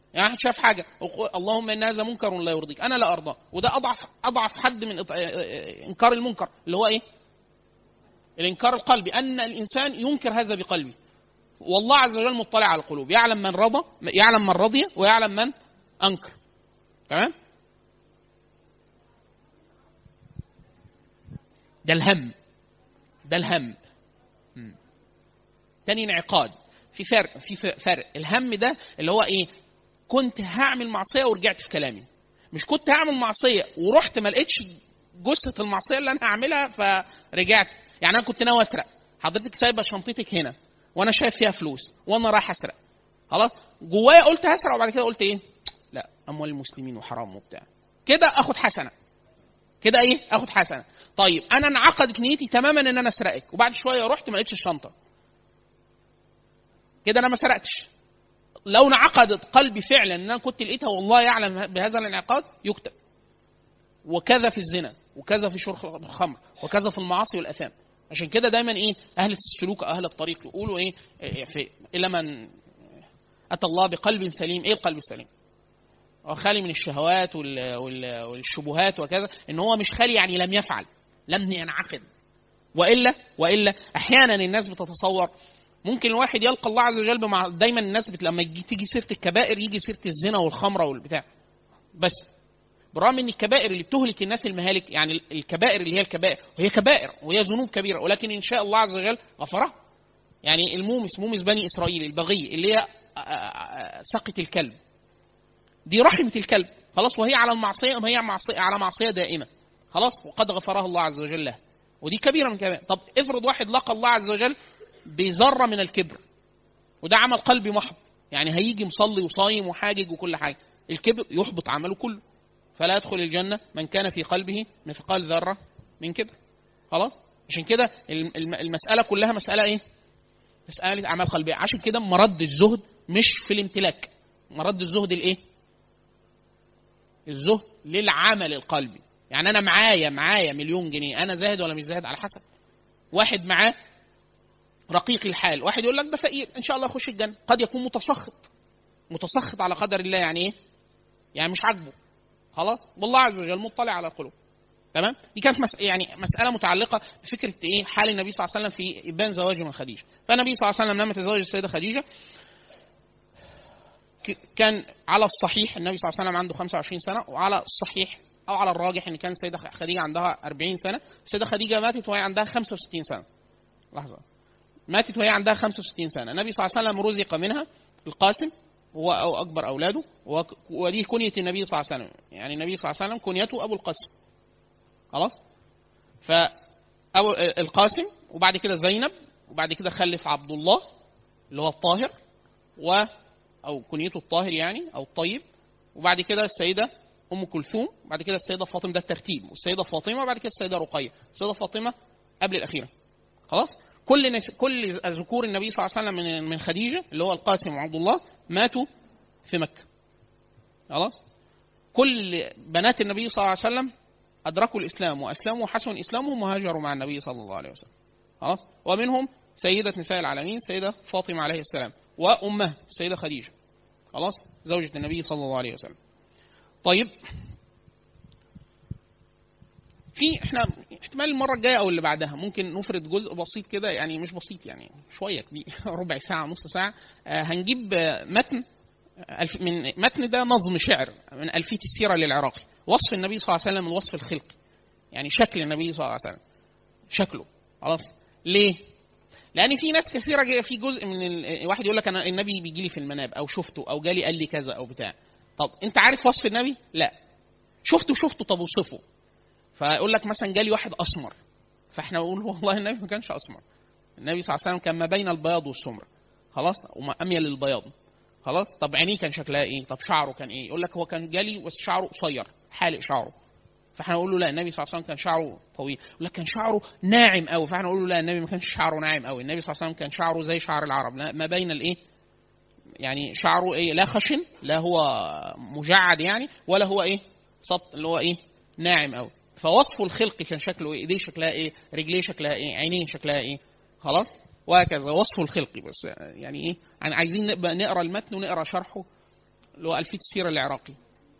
يعني واحد شاف حاجه اللهم ان هذا منكر لا يرضيك انا لا ارضاه وده اضعف اضعف حد من انكار المنكر اللي هو ايه الانكار القلبي ان الانسان ينكر هذا بقلبه والله عز وجل مطلع على القلوب يعلم من رضى يعلم من رضي ويعلم من انكر تمام ده الهم ده الهم تاني انعقاد في فرق في فرق الهم ده اللي هو ايه كنت هعمل معصيه ورجعت في كلامي مش كنت هعمل معصيه ورحت ما لقيتش جثه المعصيه اللي انا هعملها فرجعت يعني انا كنت ناوي اسرق حضرتك سايبه شنطتك هنا وانا شايف فيها فلوس وانا رايح اسرق خلاص جوايا قلت هسرق وبعد كده قلت ايه لا اموال المسلمين وحرام وبتاع كده اخد حسنه كده ايه اخد حسنه طيب انا انعقدت نيتي تماما ان انا اسرقك وبعد شويه رحت ما لقيتش الشنطه كده انا ما سرقتش لو انعقدت قلبي فعلا ان انا كنت لقيتها والله يعلم بهذا الانعقاد يكتب وكذا في الزنا وكذا في شرب الخمر وكذا في المعاصي والاثام عشان كده دايما ايه اهل السلوك اهل الطريق يقولوا ايه, إيه في الا من اتى الله بقلب سليم ايه القلب السليم خالي من الشهوات والشبهات وكذا ان هو مش خالي يعني لم يفعل لم ينعقد والا والا احيانا الناس بتتصور ممكن الواحد يلقى الله عز وجل بمع دايما الناس بت... لما تيجي سيره الكبائر يجي سيره الزنا والخمره والبتاع بس بالرغم ان الكبائر اللي بتهلك الناس المهالك يعني الكبائر اللي هي الكبائر وهي كبائر وهي ذنوب كبيره ولكن ان شاء الله عز وجل غفرها يعني المومس مومس بني اسرائيل البغي اللي هي سقة الكلب دي رحمة الكلب خلاص وهي على المعصية وهي معصية على معصية دائمة خلاص وقد غفرها الله عز وجل له ودي كبيرة من كبائر طب افرض واحد لقى الله عز وجل بذرة من الكبر وده عمل قلبي محض يعني هيجي مصلي وصايم وحاجج وكل حاجة الكبر يحبط عمله كله فلا يدخل الجنة من كان في قلبه مثقال ذرة من كبر خلاص عشان كده المسألة كلها مسألة ايه مسألة أعمال قلبية عشان كده مرد الزهد مش في الامتلاك مرد الزهد الايه الزهد للعمل القلبي يعني انا معايا معايا مليون جنيه انا زاهد ولا مش زاهد على حسب واحد معاه رقيق الحال واحد يقول لك ده فقير ان شاء الله يخش الجنه قد يكون متسخط متسخط على قدر الله يعني ايه يعني مش عاجبه خلاص والله عز وجل مطلع على القلوب تمام دي كانت مس... يعني مساله متعلقه بفكره ايه حال النبي صلى الله عليه وسلم في ابان زواجه من خديجه فالنبي صلى الله عليه وسلم لما تزوج السيده خديجه كان على الصحيح النبي صلى الله عليه وسلم عنده 25 سنه وعلى الصحيح او على الراجح ان كان السيده خديجه عندها 40 سنه السيده خديجه ماتت وهي عندها 65 سنه لحظه ماتت وهي عندها 65 سنه النبي صلى الله عليه وسلم رزق منها القاسم هو أو أكبر أولاده ودي كنية النبي صلى الله عليه وسلم يعني النبي صلى الله عليه وسلم كنيته أبو القاسم خلاص ف أبو القاسم وبعد كده زينب وبعد كده خلف عبد الله اللي هو الطاهر و أو كنيته الطاهر يعني أو الطيب وبعد كده السيدة أم كلثوم وبعد كده السيدة فاطمة ده الترتيب والسيدة فاطمة وبعد كده السيدة رقية السيدة فاطمة قبل الأخيرة خلاص كل نس... كل ذكور النبي صلى الله عليه وسلم من من خديجه اللي هو القاسم وعبد الله ماتوا في مكه. خلاص؟ كل بنات النبي صلى الله عليه وسلم ادركوا الاسلام واسلموا وحسن اسلامهم وهاجروا مع النبي صلى الله عليه وسلم. خلاص؟ ومنهم سيدة نساء العالمين سيدة فاطمة عليه السلام وأمها السيدة خديجة. خلاص؟ زوجة النبي صلى الله عليه وسلم. طيب في احنا احتمال المره الجايه او اللي بعدها ممكن نفرد جزء بسيط كده يعني مش بسيط يعني شويه كبير ربع ساعه نص ساعه آه هنجيب متن الف من متن ده نظم شعر من الفيه السيره للعراقي وصف النبي صلى الله عليه وسلم الوصف الخلقي يعني شكل النبي صلى الله عليه وسلم شكله خلاص ليه؟ لان في ناس كثيره في جزء من الواحد يقول لك انا النبي بيجي لي في المنام او شفته او جالي قال لي كذا او بتاع طب انت عارف وصف النبي؟ لا شفته شفته طب اوصفه فيقول لك مثلا جالي واحد اسمر فاحنا نقول والله النبي ما كانش اسمر النبي صلى الله عليه وسلم كان ما بين البياض والسمر خلاص وما اميل للبياض خلاص طب عينيه كان شكلها ايه طب شعره كان ايه يقول لك هو كان جالي بس شعره قصير حالق شعره فاحنا نقول له لا النبي صلى الله عليه وسلم كان شعره طويل يقول لك كان شعره ناعم قوي فاحنا نقول له لا النبي ما كانش شعره ناعم قوي النبي صلى الله عليه وسلم كان شعره زي شعر العرب ما بين الايه يعني شعره ايه لا خشن لا هو مجعد يعني ولا هو ايه سبط اللي هو ايه ناعم قوي فوصفه الخلقي كان شكله ايه ايديه شكلها ايه رجليه شكلها ايه عينيه شكلها ايه خلاص وهكذا وصفه الخلقي بس يعني ايه يعني عايزين نقرا المتن ونقرا شرحه اللي هو ألفية السيرة العراقي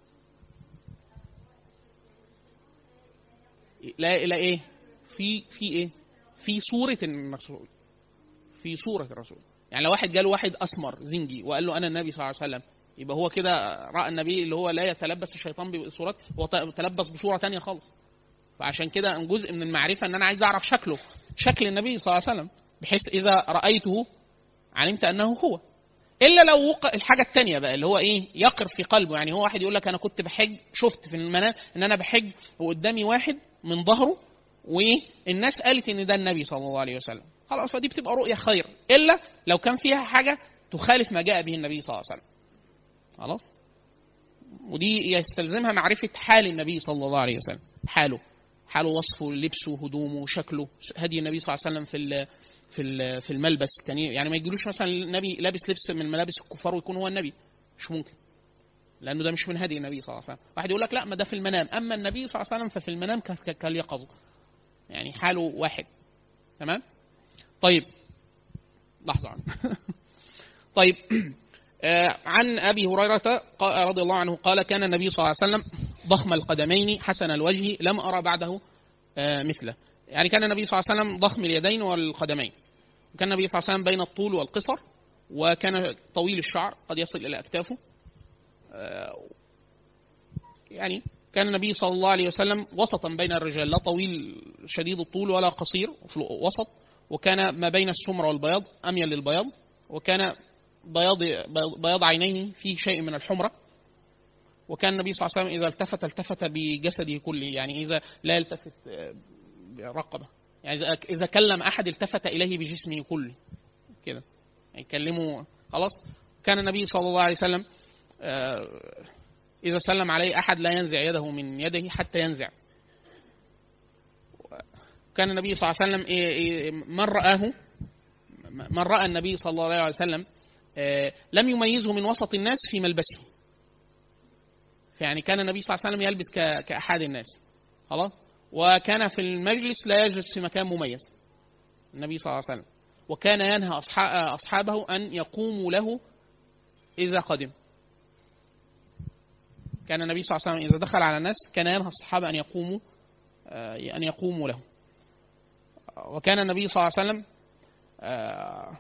لا لا ايه في في ايه في صورة الرسول في صورة الرسول يعني لو واحد جاله واحد اسمر زنجي وقال له انا النبي صلى الله عليه وسلم يبقى هو كده راى النبي اللي هو لا يتلبس الشيطان بصورات هو تلبس بصوره تانية خالص فعشان كده جزء من المعرفه ان انا عايز اعرف شكله شكل النبي صلى الله عليه وسلم بحيث اذا رايته علمت انه هو الا لو وقع الحاجه الثانيه بقى اللي هو ايه يقر في قلبه يعني هو واحد يقول لك انا كنت بحج شفت في المنام ان انا بحج وقدامي واحد من ظهره والناس قالت ان ده النبي صلى الله عليه وسلم خلاص فدي بتبقى رؤيه خير الا لو كان فيها حاجه تخالف ما جاء به النبي صلى الله عليه وسلم خلاص ودي يستلزمها معرفه حال النبي صلى الله عليه وسلم حاله حاله وصفه لبسه هدومه شكله هدي النبي صلى الله عليه وسلم في في في الملبس الثاني يعني ما يجيلوش مثلا النبي لابس لبس من ملابس الكفار ويكون هو النبي مش ممكن لانه ده مش من هدي النبي صلى الله عليه وسلم واحد يقول لك لا ما ده في المنام اما النبي صلى الله عليه وسلم ففي المنام كاليقظه يعني حاله واحد تمام طيب لحظه طيب آه، عن ابي هريره رضي الله عنه قال كان النبي صلى الله عليه وسلم ضخم القدمين حسن الوجه لم ارى بعده آه، مثله يعني كان النبي صلى الله عليه وسلم ضخم اليدين والقدمين كان النبي صلى الله عليه وسلم بين الطول والقصر وكان طويل الشعر قد يصل الى اكتافه آه، يعني كان النبي صلى الله عليه وسلم وسطا بين الرجال لا طويل شديد الطول ولا قصير وسط وكان ما بين السمر والبياض اميل للبياض وكان بياض بياض عينيه فيه شيء من الحمره وكان النبي صلى الله عليه وسلم اذا التفت التفت بجسده كله يعني اذا لا يلتفت برقبه يعني اذا كلم احد التفت اليه بجسمه كله كده يعني يكلمه خلاص كان النبي صلى الله عليه وسلم آه، اذا سلم عليه احد لا ينزع يده من يده حتى ينزع كان النبي صلى الله عليه وسلم من رآه من رأى النبي صلى الله عليه وسلم آه، لم يميزه من وسط الناس في ملبسه يعني كان النبي صلى الله عليه وسلم يلبس كأحد الناس خلاص وكان في المجلس لا يجلس في مكان مميز النبي صلى الله عليه وسلم وكان ينهى أصحابه أن يقوموا له إذا قدم كان النبي صلى الله عليه وسلم إذا دخل على الناس كان ينهى الصحابة أن يقوموا آه، أن يقوموا له وكان النبي صلى الله عليه وسلم آه،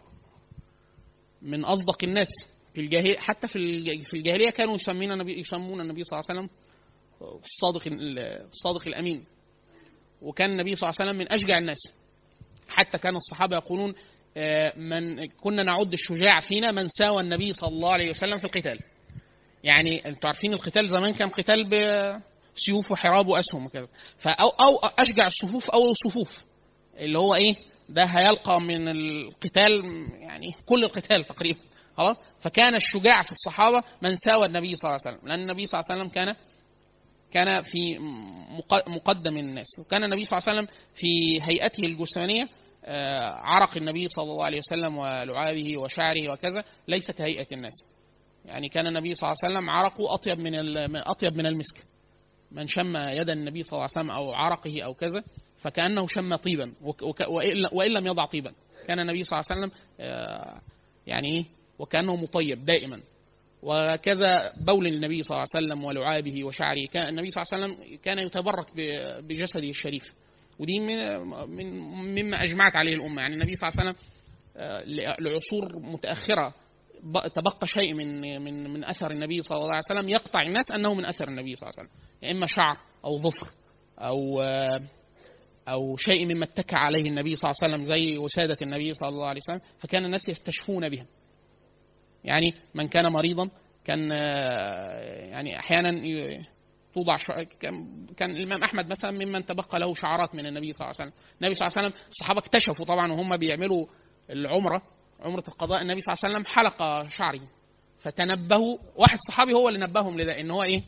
من أصدق الناس في الجاهلية حتى في في الجاهلية كانوا يسمون النبي يسمون النبي صلى الله عليه وسلم الصادق الصادق الأمين وكان النبي صلى الله عليه وسلم من أشجع الناس حتى كان الصحابة يقولون آه، من كنا نعد الشجاع فينا من ساوى النبي صلى الله عليه وسلم في القتال يعني انتوا عارفين القتال زمان كان قتال بسيوف وحراب واسهم وكذا فأو او اشجع الصفوف او الصفوف اللي هو ايه ده هيلقى من القتال يعني كل القتال تقريبا خلاص فكان الشجاع في الصحابه من ساوى النبي صلى الله عليه وسلم لان النبي صلى الله عليه وسلم كان كان في مقدم الناس وكان النبي صلى الله عليه وسلم في هيئته الجسمانيه آه، عرق النبي صلى الله عليه وسلم ولعابه وشعره وكذا ليس كهيئه الناس يعني كان النبي صلى الله عليه وسلم عرقه اطيب من اطيب من المسك من شم يد النبي صلى الله عليه وسلم او عرقه او كذا فكانه شم طيبا وان لم يضع طيبا كان النبي صلى الله عليه وسلم آه، يعني إيه؟ وكانه مطيب دائما وكذا بول النبي صلى الله عليه وسلم ولعابه وشعره كان النبي صلى الله عليه وسلم كان يتبرك بجسده الشريف ودي من مما اجمعت عليه الامه يعني النبي صلى الله عليه وسلم آه، لعصور متاخره تبقى شيء من من من اثر النبي صلى الله عليه وسلم يقطع الناس انه من اثر النبي صلى الله عليه وسلم يا اما شعر او ظفر او آه، او شيء مما اتكى عليه النبي صلى الله عليه وسلم زي وساده النبي صلى الله عليه وسلم فكان الناس يستشفون بها يعني من كان مريضا كان آه، يعني احيانا توضع كان الامام احمد مثلا ممن تبقى له شعرات من النبي صلى الله عليه وسلم النبي صلى الله عليه وسلم الصحابه اكتشفوا طبعا وهم بيعملوا العمره عمره القضاء النبي صلى الله عليه وسلم حلق شعره فتنبهوا واحد صحابي هو اللي نبههم لده ان هو ايه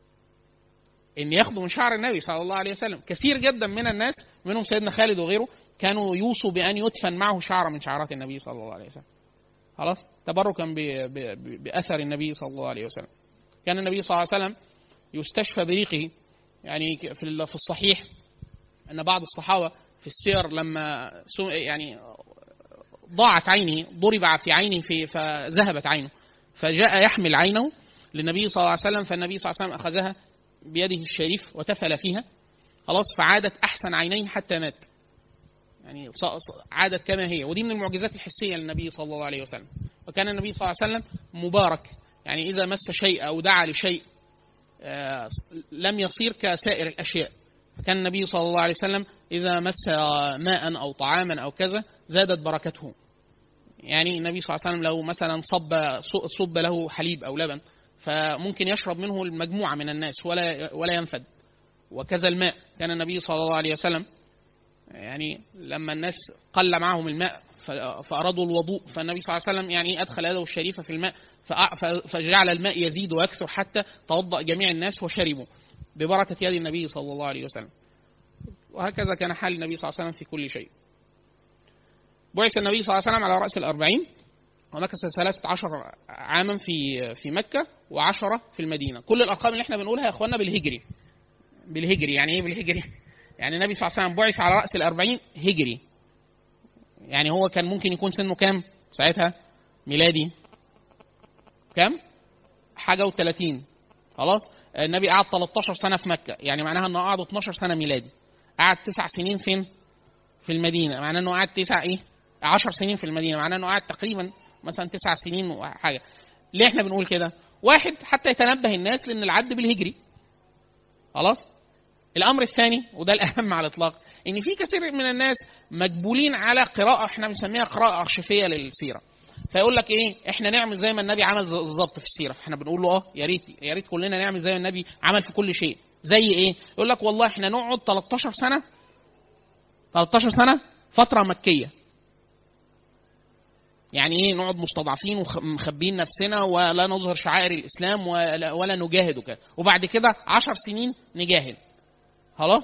ان ياخدوا من شعر النبي صلى الله عليه وسلم كثير جدا من الناس منهم سيدنا خالد وغيره كانوا يوصوا بان يدفن معه شعره من شعرات النبي صلى الله عليه وسلم خلاص تبركا باثر النبي صلى الله عليه وسلم كان النبي صلى الله عليه وسلم يستشفى بريقه يعني في الصحيح ان بعض الصحابه في السير لما يعني ضاعت عينه ضرب في عينه في فذهبت عينه فجاء يحمل عينه للنبي صلى الله عليه وسلم فالنبي صلى الله عليه وسلم اخذها بيده الشريف وتفل فيها خلاص فعادت احسن عينيه حتى مات يعني عادت كما هي ودي من المعجزات الحسيه للنبي صلى الله عليه وسلم وكان النبي صلى الله عليه وسلم مبارك يعني اذا مس شيء او دعا لشيء آه، لم يصير كسائر الاشياء فكان النبي صلى الله عليه وسلم اذا مس ماء او طعاما او كذا زادت بركته يعني النبي صلى الله عليه وسلم لو مثلا صب صب له حليب او لبن فممكن يشرب منه المجموعه من الناس ولا ولا ينفد وكذا الماء كان النبي صلى الله عليه وسلم يعني لما الناس قل معهم الماء فارادوا الوضوء فالنبي صلى الله عليه وسلم يعني ادخل يده الشريفه في الماء فجعل الماء يزيد ويكثر حتى توضا جميع الناس وشربوا ببركه يد النبي صلى الله عليه وسلم وهكذا كان حال النبي صلى الله عليه وسلم في كل شيء بعث النبي صلى الله عليه وسلم على رأس الأربعين ومكث ثلاثة عشر عاما في في مكة وعشرة في المدينة كل الأرقام اللي احنا بنقولها يا إخواننا بالهجري بالهجري يعني إيه بالهجري يعني النبي صلى الله عليه وسلم بعث على رأس الأربعين هجري يعني هو كان ممكن يكون سنه كام ساعتها ميلادي كام حاجة و30 خلاص النبي قعد 13 سنة في مكة يعني معناها انه قعد 12 سنة ميلادي قعد تسع سنين فين في المدينة معناه انه قعد تسع ايه 10 سنين في المدينه معناه انه قعد تقريبا مثلا تسع سنين وحاجه ليه احنا بنقول كده واحد حتى يتنبه الناس لان العد بالهجري خلاص الامر الثاني وده الاهم على الاطلاق ان في كثير من الناس مجبولين على قراءه احنا بنسميها قراءه ارشيفيه للسيره فيقول لك ايه احنا نعمل زي ما النبي عمل بالظبط في السيره فاحنا بنقول له اه يا ريت يا ريت كلنا نعمل زي ما النبي عمل في كل شيء زي ايه يقول لك والله احنا نقعد 13 سنه 13 سنه فتره مكيه يعني ايه نقعد مستضعفين ومخبين نفسنا ولا نظهر شعائر الاسلام ولا, ولا نجاهد وكده وبعد كده عشر سنين نجاهد خلاص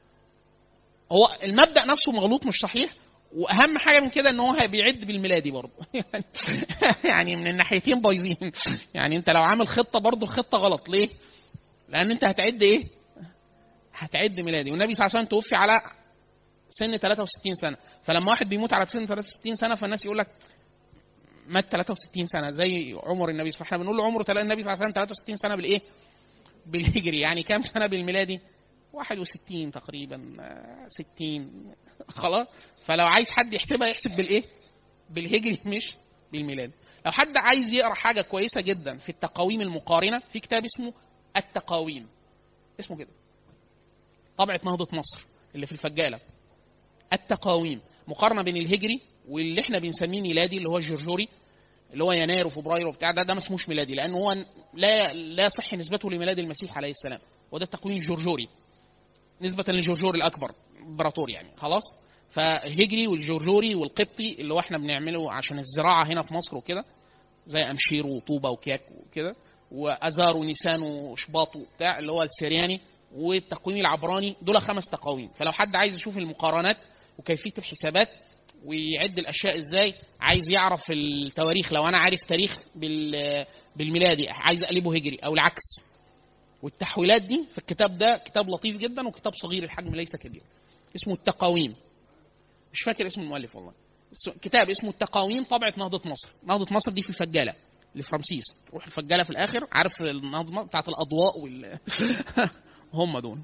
هو المبدا نفسه مغلوط مش صحيح واهم حاجه من كده ان هو بيعد بالميلادي برضه يعني يعني من الناحيتين بايظين يعني انت لو عامل خطه برضه الخطه غلط ليه؟ لان انت هتعد ايه؟ هتعد ميلادي والنبي صلى الله عليه وسلم توفي على سن 63 سنه فلما واحد بيموت على سن 63 سنه فالناس يقول لك مات 63 سنه زي عمر النبي صلى الله عليه وسلم احنا بنقول له عمره النبي صلى الله عليه وسلم 63 سنه بالايه؟ بالهجري يعني كام سنه بالميلادي؟ 61 تقريبا 60 خلاص فلو عايز حد يحسبها يحسب بالايه؟ بالهجري مش بالميلادي لو حد عايز يقرا حاجه كويسه جدا في التقاويم المقارنه في كتاب اسمه التقاويم اسمه كده طبعه نهضه مصر اللي في الفجاله التقاويم مقارنه بين الهجري واللي احنا بنسميه ميلادي اللي هو الجرجوري اللي هو يناير وفبراير وبتاع ده ده ما اسموش ميلادي لانه هو لا لا يصح نسبته لميلاد المسيح عليه السلام وده التقويم الجرجوري نسبة للجرجور الأكبر امبراطور يعني خلاص فالهجري والجرجوري والقبطي اللي هو احنا بنعمله عشان الزراعة هنا في مصر وكده زي أمشير وطوبة وكياك وكده وأزار ونيسان وشباط وبتاع اللي هو السرياني والتقويم العبراني دول خمس تقاويم فلو حد عايز يشوف المقارنات وكيفية الحسابات ويعد الاشياء ازاي عايز يعرف التواريخ لو انا عارف تاريخ بالميلادي عايز اقلبه هجري او العكس والتحويلات دي في الكتاب ده كتاب لطيف جدا وكتاب صغير الحجم ليس كبير اسمه التقاويم مش فاكر اسم المؤلف والله كتاب اسمه التقاويم طبعة نهضة مصر نهضة مصر دي في الفجالة اللي في رمسيس تروح الفجالة في الآخر عارف النهضة بتاعت الأضواء وال هم دول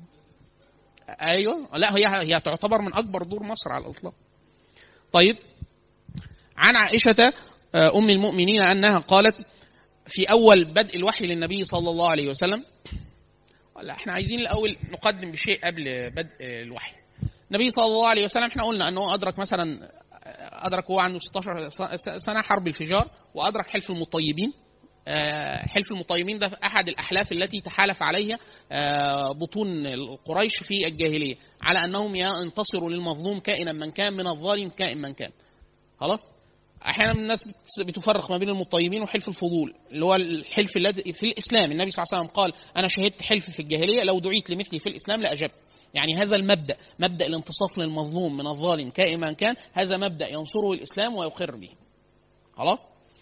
ايوه لا هي هي تعتبر من اكبر دور مصر على الاطلاق طيب عن عائشة آه، أم المؤمنين أنها قالت في أول بدء الوحي للنبي صلى الله عليه وسلم لا احنا عايزين الأول نقدم بشيء قبل بدء الوحي النبي صلى الله عليه وسلم احنا قلنا أنه أدرك مثلا أدرك هو عنده 16 سنة حرب الفجار وأدرك حلف المطيبين آه، حلف المطيبين ده احد الاحلاف التي تحالف عليها آه، بطون قريش في الجاهليه على انهم ينتصروا للمظلوم كائنا من كان من الظالم كائن من كان خلاص احيانا الناس بتفرق ما بين المطيبين وحلف الفضول اللي هو الحلف الذي في الاسلام النبي صلى الله عليه وسلم قال انا شهدت حلف في الجاهليه لو دعيت لمثلي في الاسلام لاجبت يعني هذا المبدا مبدا الانتصاف للمظلوم من الظالم كائن من كان هذا مبدا ينصره الاسلام ويقر به خلاص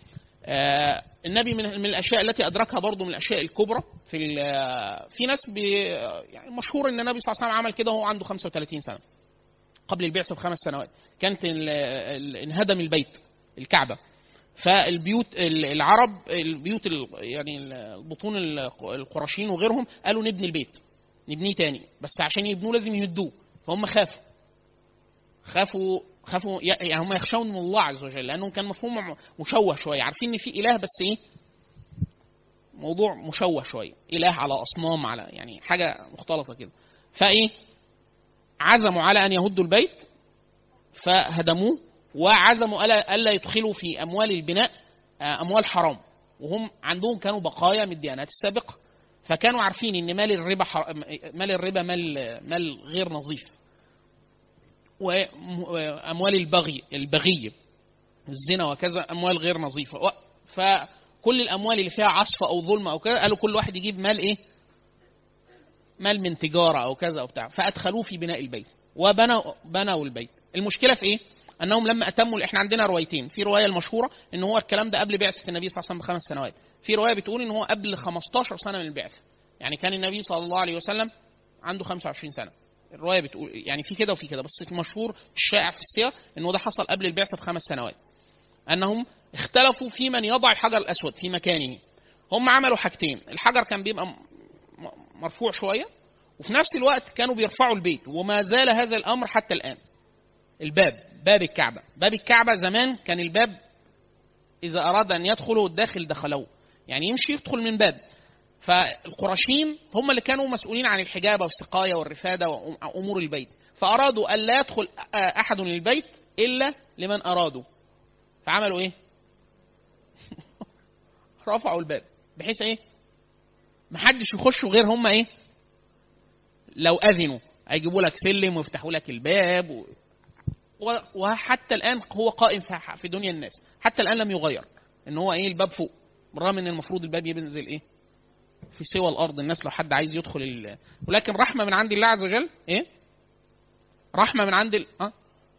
آه النبي من, من الاشياء التي ادركها برضه من الاشياء الكبرى في في ناس بي يعني مشهور ان النبي صلى الله عليه وسلم عمل كده وهو عنده 35 سنه قبل البعثه بخمس سنوات كانت انهدم البيت الكعبه فالبيوت العرب البيوت يعني البطون القرشين وغيرهم قالوا نبني البيت نبنيه تاني بس عشان يبنوه لازم يهدوه فهم خافوا خافوا خافوا يعني هم يخشون من الله عز وجل لانه كان مفهوم مشوه شويه عارفين ان في اله بس ايه موضوع مشوه شويه اله على اصنام على يعني حاجه مختلطه كده فايه عزموا على ان يهدوا البيت فهدموه وعزموا الا يدخلوا في اموال البناء آه، اموال حرام وهم عندهم كانوا بقايا من الديانات السابقه فكانوا عارفين ان مال الربا مال الربا مال مال غير نظيف واموال البغي البغي الزنا وكذا اموال غير نظيفه فكل الاموال اللي فيها عصف او ظلم او كذا قالوا كل واحد يجيب مال ايه مال من تجاره او كذا او بتاع فادخلوه في بناء البيت وبنوا بنوا البيت المشكله في ايه انهم لما اتموا احنا عندنا روايتين في روايه المشهوره ان هو الكلام ده قبل بعثه النبي صلى الله عليه وسلم بخمس سنوات في روايه بتقول ان هو قبل 15 سنه من البعثه يعني كان النبي صلى الله عليه وسلم عنده 25 سنه الروايه بتقول يعني في كده وفي كده بس المشهور الشائع في السير انه ده حصل قبل البعثه بخمس سنوات انهم اختلفوا في من يضع الحجر الاسود في مكانه هم عملوا حاجتين الحجر كان بيبقى مرفوع شويه وفي نفس الوقت كانوا بيرفعوا البيت وما زال هذا الامر حتى الان الباب باب الكعبه باب الكعبه زمان كان الباب اذا اراد ان يدخله الداخل دخلوه يعني يمشي يدخل من باب فالقرشين هم اللي كانوا مسؤولين عن الحجابه والسقايه والرفاده وامور البيت فارادوا الا يدخل احد للبيت الا لمن ارادوا فعملوا ايه رفعوا الباب بحيث ايه محدش يخش غير هم ايه لو اذنوا هيجيبوا لك سلم ويفتحوا لك الباب و... وحتى الان هو قائم في دنيا الناس حتى الان لم يغير ان هو ايه الباب فوق بالرغم ان المفروض الباب ينزل ايه في سوى الارض الناس لو حد عايز يدخل ال... ولكن رحمه من عند الله عز وجل ايه رحمه من عند ال... أه؟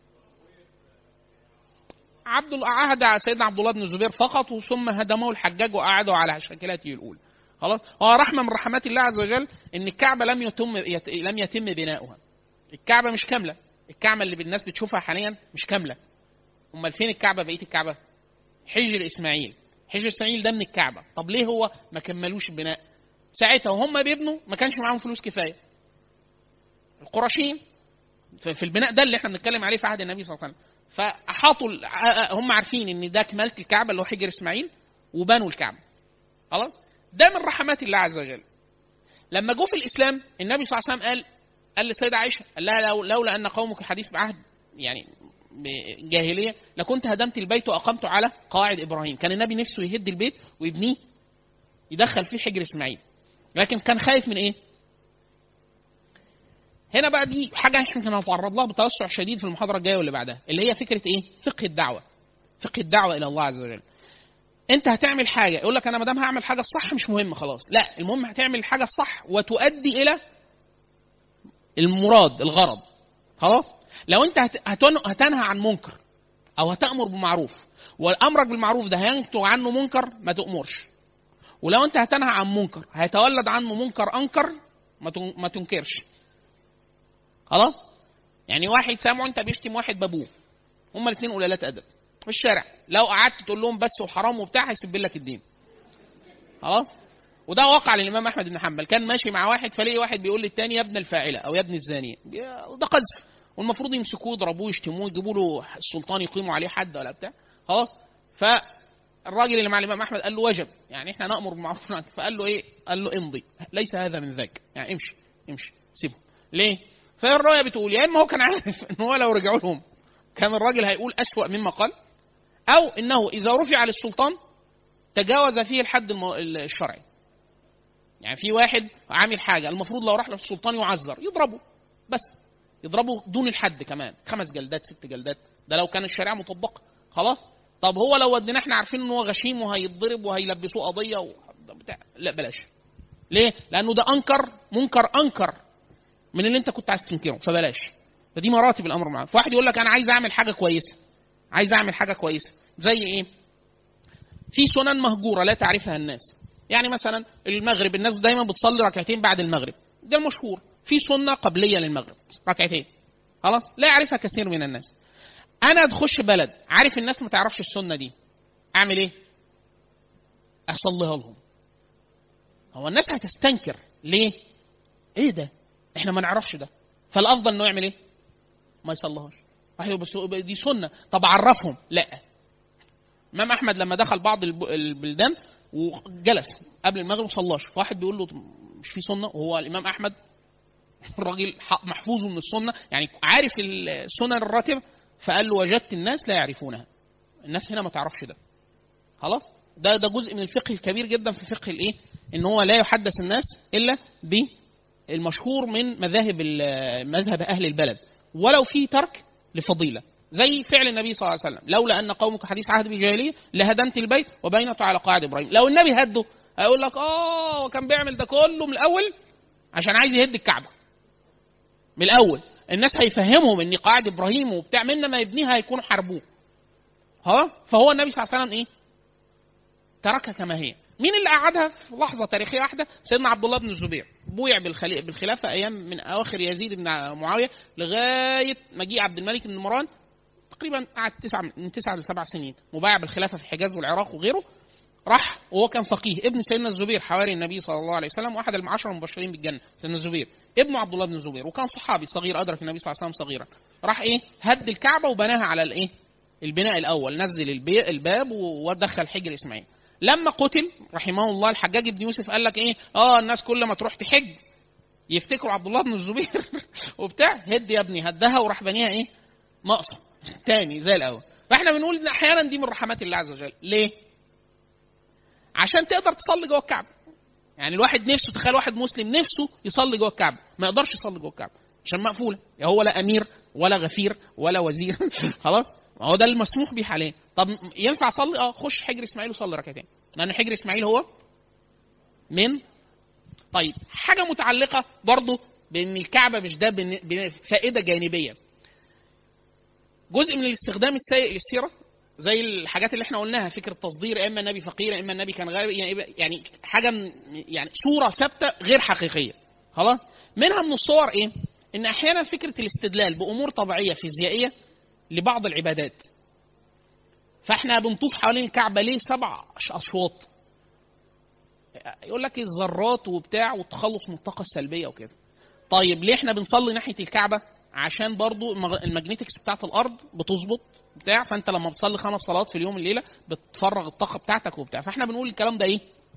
عبد الله عهد سيدنا عبد الله بن الزبير فقط ثم هدمه الحجاج وقعدوا على شكلته الاولى خلاص هو رحمه من رحمات الله عز وجل ان الكعبه لم يتم يت... لم يتم بناؤها الكعبه مش كامله الكعبه اللي الناس بتشوفها حاليا مش كامله امال فين الكعبه بقيه الكعبه حجر اسماعيل حجر اسماعيل ده من الكعبه طب ليه هو ما كملوش البناء ساعتها وهم بيبنوا ما كانش معاهم فلوس كفايه القرشيين في البناء ده اللي احنا بنتكلم عليه في عهد النبي صلى الله عليه وسلم فاحاطوا هم عارفين ان ده كمالة الكعبه اللي هو حجر اسماعيل وبنوا الكعبه خلاص ده من رحمات الله عز وجل لما جو في الاسلام النبي صلى الله عليه وسلم قال قال للسيده عائشه قال لها لولا ان قومك حديث بعهد يعني جاهليه لكنت هدمت البيت واقمت على قواعد ابراهيم كان النبي نفسه يهد البيت ويبنيه يدخل فيه حجر اسماعيل لكن كان خايف من ايه هنا بقى دي حاجه احنا هنتعرض لها بتوسع شديد في المحاضره الجايه واللي بعدها اللي هي فكره ايه فقه الدعوه فقه الدعوه الى الله عز وجل انت هتعمل حاجه يقول لك انا ما دام هعمل حاجه الصح مش مهم خلاص لا المهم هتعمل الحاجه الصح وتؤدي الى المراد الغرض خلاص لو انت هتنهى عن منكر او هتامر بمعروف والامرك بالمعروف ده هينتج عنه منكر ما تامرش ولو انت هتنهى عن منكر هيتولد عنه منكر انكر ما تنكرش خلاص يعني واحد سامعه انت بيشتم واحد بابوه هما الاثنين قلالات ادب في الشارع لو قعدت تقول لهم بس وحرام وبتاع هيسيب لك الدين خلاص وده وقع للامام احمد بن حنبل كان ماشي مع واحد فلاقي واحد بيقول للتاني يا ابن الفاعله او يا ابن الزانيه وده قذف والمفروض يمسكوه يضربوه يشتموه يجيبوا له السلطان يقيموا عليه حد ولا بتاع خلاص فالراجل اللي مع الامام احمد قال له وجب يعني احنا نامر بالمعروف فقال له ايه؟ قال له امضي ليس هذا من ذاك يعني امشي امشي سيبه ليه؟ فالروايه بتقول يا اما هو كان عارف ان هو لو رجعوا لهم كان الراجل هيقول اسوأ مما قال او انه اذا رفع للسلطان تجاوز فيه الحد الشرعي يعني في واحد عامل حاجه المفروض لو راح للسلطان يعذر يضربه بس يضربه دون الحد كمان خمس جلدات ست جلدات ده لو كان الشريعه مطبقه خلاص طب هو لو ودينا احنا عارفين ان هو غشيم وهيتضرب وهيلبسوه قضيه و... بتاع لا بلاش ليه؟ لانه ده انكر منكر انكر من اللي انت كنت عايز تنكره فبلاش فدي مراتب الامر معاه فواحد يقول لك انا عايز اعمل حاجه كويسه عايز اعمل حاجه كويسه زي ايه؟ في سنن مهجوره لا تعرفها الناس يعني مثلا المغرب الناس دايما بتصلي ركعتين بعد المغرب ده المشهور في سنه قبليه للمغرب ركعتين خلاص لا يعرفها كثير من الناس انا تخش بلد عارف الناس ما تعرفش السنه دي اعمل ايه اصليها لهم هو الناس هتستنكر ليه ايه ده احنا ما نعرفش ده فالافضل انه يعمل ايه ما يصليهاش واحد يقول بس دي سنه طب عرفهم لا امام احمد لما دخل بعض الب- البلدان وجلس قبل المغرب ما صلاش فواحد بيقول له مش في سنه وهو الامام احمد الراجل ح- محفوظ من السنه يعني عارف السنن الراتبه فقال له وجدت الناس لا يعرفونها الناس هنا ما تعرفش ده خلاص ده ده جزء من الفقه الكبير جدا في فقه الايه ان هو لا يحدث الناس الا بالمشهور من مذاهب ال- مذهب اهل البلد ولو في ترك لفضيله زي فعل النبي صلى الله عليه وسلم لولا ان قومك حديث عهد بجاهليه لهدمت البيت وبينته على قواعد ابراهيم لو النبي هده هيقول لك اه وكان بيعمل ده كله من الاول عشان عايز يهد الكعبه من الاول الناس هيفهمهم ان قواعد ابراهيم وبتاع منا ما يبنيها هيكونوا حاربوه ها فهو النبي صلى الله عليه وسلم ايه تركها كما هي مين اللي قعدها في لحظه تاريخيه واحده سيدنا عبد الله بن الزبير بويع بالخلي... بالخلافه ايام من اواخر يزيد بن معاويه لغايه مجيء عبد الملك بن مروان تقريبا قعد تسعة من تسعة لسبع سنين مبايع بالخلافه في الحجاز والعراق وغيره راح وهو كان فقيه ابن سيدنا الزبير حواري النبي صلى الله عليه وسلم واحد العشر المبشرين بالجنه سيدنا الزبير ابنه عبد الله بن الزبير وكان صحابي صغير ادرك النبي صلى الله عليه وسلم صغيرا راح ايه هد الكعبه وبناها على الايه البناء الاول نزل البي... الباب ودخل حجر اسماعيل لما قتل رحمه الله الحجاج بن يوسف قال لك ايه اه الناس كل ما تروح تحج يفتكروا عبد الله بن الزبير وبتاع هد يا ابني هدها وراح بنيها ايه ناقصه تاني زي الاول فاحنا بنقول إن احيانا دي من رحمات الله عز وجل ليه عشان تقدر تصلي جوه الكعبه يعني الواحد نفسه تخيل واحد مسلم نفسه يصلي جوه الكعبه ما يقدرش يصلي جوه الكعبه عشان مقفوله يا هو لا امير ولا غفير ولا وزير خلاص ما هو ده المسموح به حاليا طب ينفع اصلي اه خش حجر اسماعيل وصلي ركعتين لان حجر اسماعيل هو من طيب حاجه متعلقه برضه بان الكعبه مش ده بن- بن- فائده جانبيه جزء من الاستخدام السيء للسيره زي الحاجات اللي احنا قلناها فكره تصدير اما النبي فقير اما النبي كان غير يعني يعني حاجه من- يعني صوره ثابته غير حقيقيه خلاص منها من الصور ايه ان احيانا فكره الاستدلال بامور طبيعيه فيزيائيه لبعض العبادات فاحنا بنطوف حوالين الكعبه ليه سبع اشواط يقول لك الذرات وبتاع والتخلص من الطاقه السلبيه وكده طيب ليه احنا بنصلي ناحيه الكعبه عشان برضو المغ- الماجنتكس بتاعت الارض بتظبط بتاع فانت لما بتصلي خمس صلوات في اليوم الليله بتفرغ الطاقه بتاعتك وبتاع فاحنا بنقول الكلام ده ايه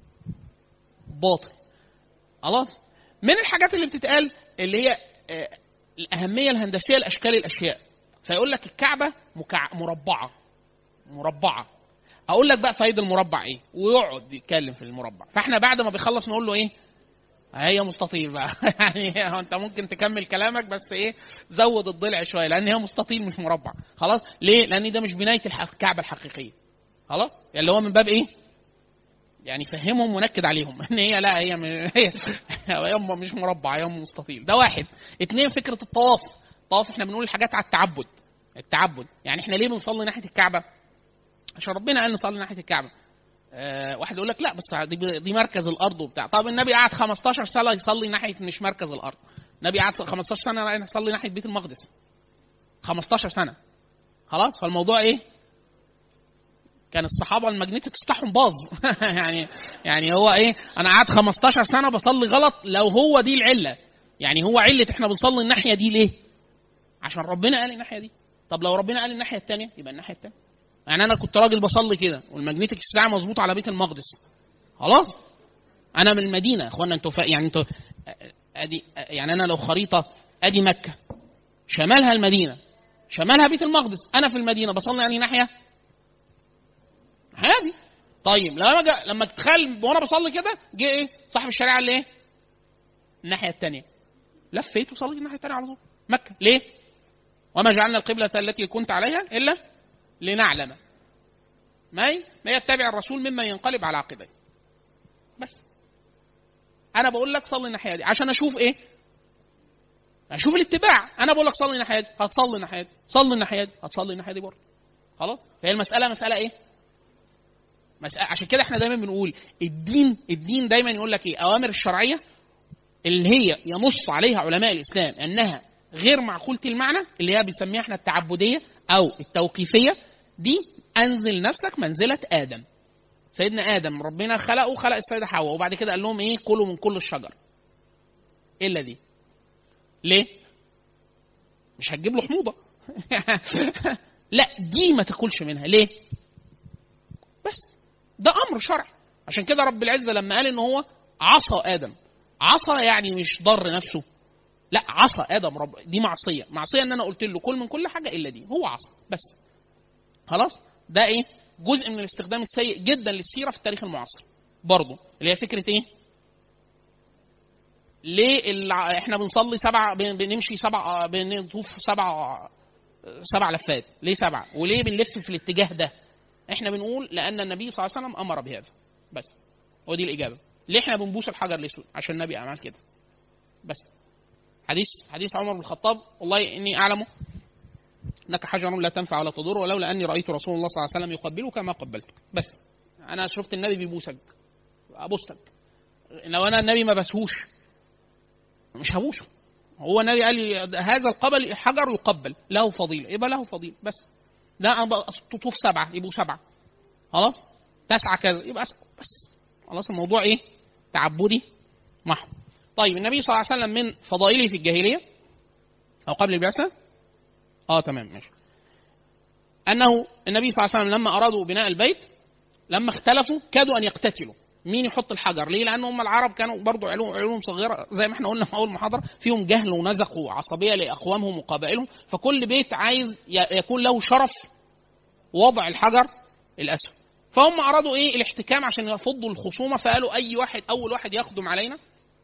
باطل خلاص من الحاجات اللي بتتقال اللي هي آه، الاهميه الهندسيه لاشكال الاشياء فيقول لك الكعبه مكع... مربعه مربعه اقول لك بقى فايده المربع ايه ويقعد يتكلم في المربع فاحنا بعد ما بيخلص نقول له ايه هي مستطيل بقى يعني هو انت ممكن تكمل كلامك بس ايه زود الضلع شويه لان هي مستطيل مش مربع خلاص ليه لان ده مش بنايه الح- الكعبه الحقيقيه خلاص يعني اللي هو من باب ايه يعني فهمهم ونكد عليهم ان هي لا هي م- هي هي مش مربع هي مستطيل ده واحد اتنين فكره الطواف الطواف احنا بنقول الحاجات على التعبد التعبد يعني احنا ليه بنصلي ناحيه الكعبه عشان ربنا قال نصلي ناحيه الكعبه آه واحد يقول لك لا بس دي, دي مركز الارض وبتاع طب النبي قعد 15 سنه يصلي ناحيه مش مركز الارض النبي قعد 15 سنه يصلي ناحيه بيت المقدس 15 سنه خلاص فالموضوع ايه كان الصحابه الماجنتيكس بتاعهم باظ يعني يعني هو ايه انا قعدت 15 سنه بصلي غلط لو هو دي العله يعني هو عله احنا بنصلي الناحيه دي ليه عشان ربنا قال الناحيه دي طب لو ربنا قال الناحيه الثانيه يبقى الناحيه الثانيه يعني انا كنت راجل بصلي كده والماجنتيك بتاعي مظبوط على بيت المقدس خلاص انا من المدينه يا اخوانا انتوا فا... يعني انتوا ادي يعني انا لو خريطه ادي مكه شمالها المدينه شمالها بيت المقدس انا في المدينه بصلي انهي ناحيه هذه طيب لما جا... لما تخيل وانا بصلي كده جه ايه صاحب الشريعه قال لي ايه الناحيه الثانيه لفيت وصليت الناحيه الثانيه على طول مكه ليه وما جعلنا القبله التي كنت عليها الا لنعلم ما ما يتبع الرسول مما ينقلب على عقبيه بس انا بقول لك صلي الناحيه دي عشان اشوف ايه اشوف الاتباع انا بقول لك صلي الناحيه دي هتصلي الناحيه دي صلي الناحيه دي هتصلي الناحيه دي برضه خلاص فهي المساله مساله ايه مسألة عشان كده احنا دايما بنقول الدين الدين دايما يقول لك ايه اوامر الشرعيه اللي هي ينص عليها علماء الاسلام انها غير معقوله المعنى اللي هي بنسميها احنا التعبديه او التوقيفيه دي انزل نفسك منزله ادم سيدنا ادم ربنا خلقه خلق السيده حواء وبعد كده قال لهم ايه كلوا من كل الشجر الا دي ليه مش هتجيب له حموضه لا دي ما تاكلش منها ليه بس ده امر شرعي عشان كده رب العزه لما قال ان هو عصى ادم عصى يعني مش ضر نفسه لا عصى ادم رب دي معصيه معصيه ان انا قلت له كل من كل حاجه الا دي هو عصى بس خلاص ده ايه جزء من الاستخدام السيء جدا للسيره في التاريخ المعاصر برضه اللي هي فكره ايه ليه الع... احنا بنصلي سبع بن- بنمشي سبع بنطوف سبع سبع لفات ليه سبعه وليه بنلف في الاتجاه ده احنا بنقول لان النبي صلى الله عليه وسلم امر بهذا بس هو دي الاجابه ليه احنا بنبوس الحجر الاسود عشان النبي عمل كده بس حديث حديث عمر بن الخطاب والله اني اعلم انك حجر لا تنفع ولا تضر ولولا اني رايت رسول الله صلى الله عليه وسلم يقبلك ما قبلتك بس انا شفت النبي بيبوسك ابوسك لو انا النبي ما بسهوش مش هبوسه هو النبي قال لي هذا القبل حجر يقبل له فضيله يبقى له فضيله بس لا أنا تطوف سبعه يبقوا سبعه خلاص تسعه كذا يبقى أسعة. بس خلاص الموضوع ايه تعبدي محض طيب النبي صلى الله عليه وسلم من فضائله في الجاهليه او قبل البعثه اه تمام ماشي انه النبي صلى الله عليه وسلم لما ارادوا بناء البيت لما اختلفوا كادوا ان يقتتلوا مين يحط الحجر ليه لان هم العرب كانوا برضو علوم علوم صغيره زي ما احنا قلنا في اول محاضره فيهم جهل ونزق وعصبيه لاقوامهم وقبائلهم فكل بيت عايز ي- يكون له شرف وضع الحجر الاسود فهم ارادوا ايه الاحتكام عشان يفضوا الخصومه فقالوا اي واحد اول واحد يقدم علينا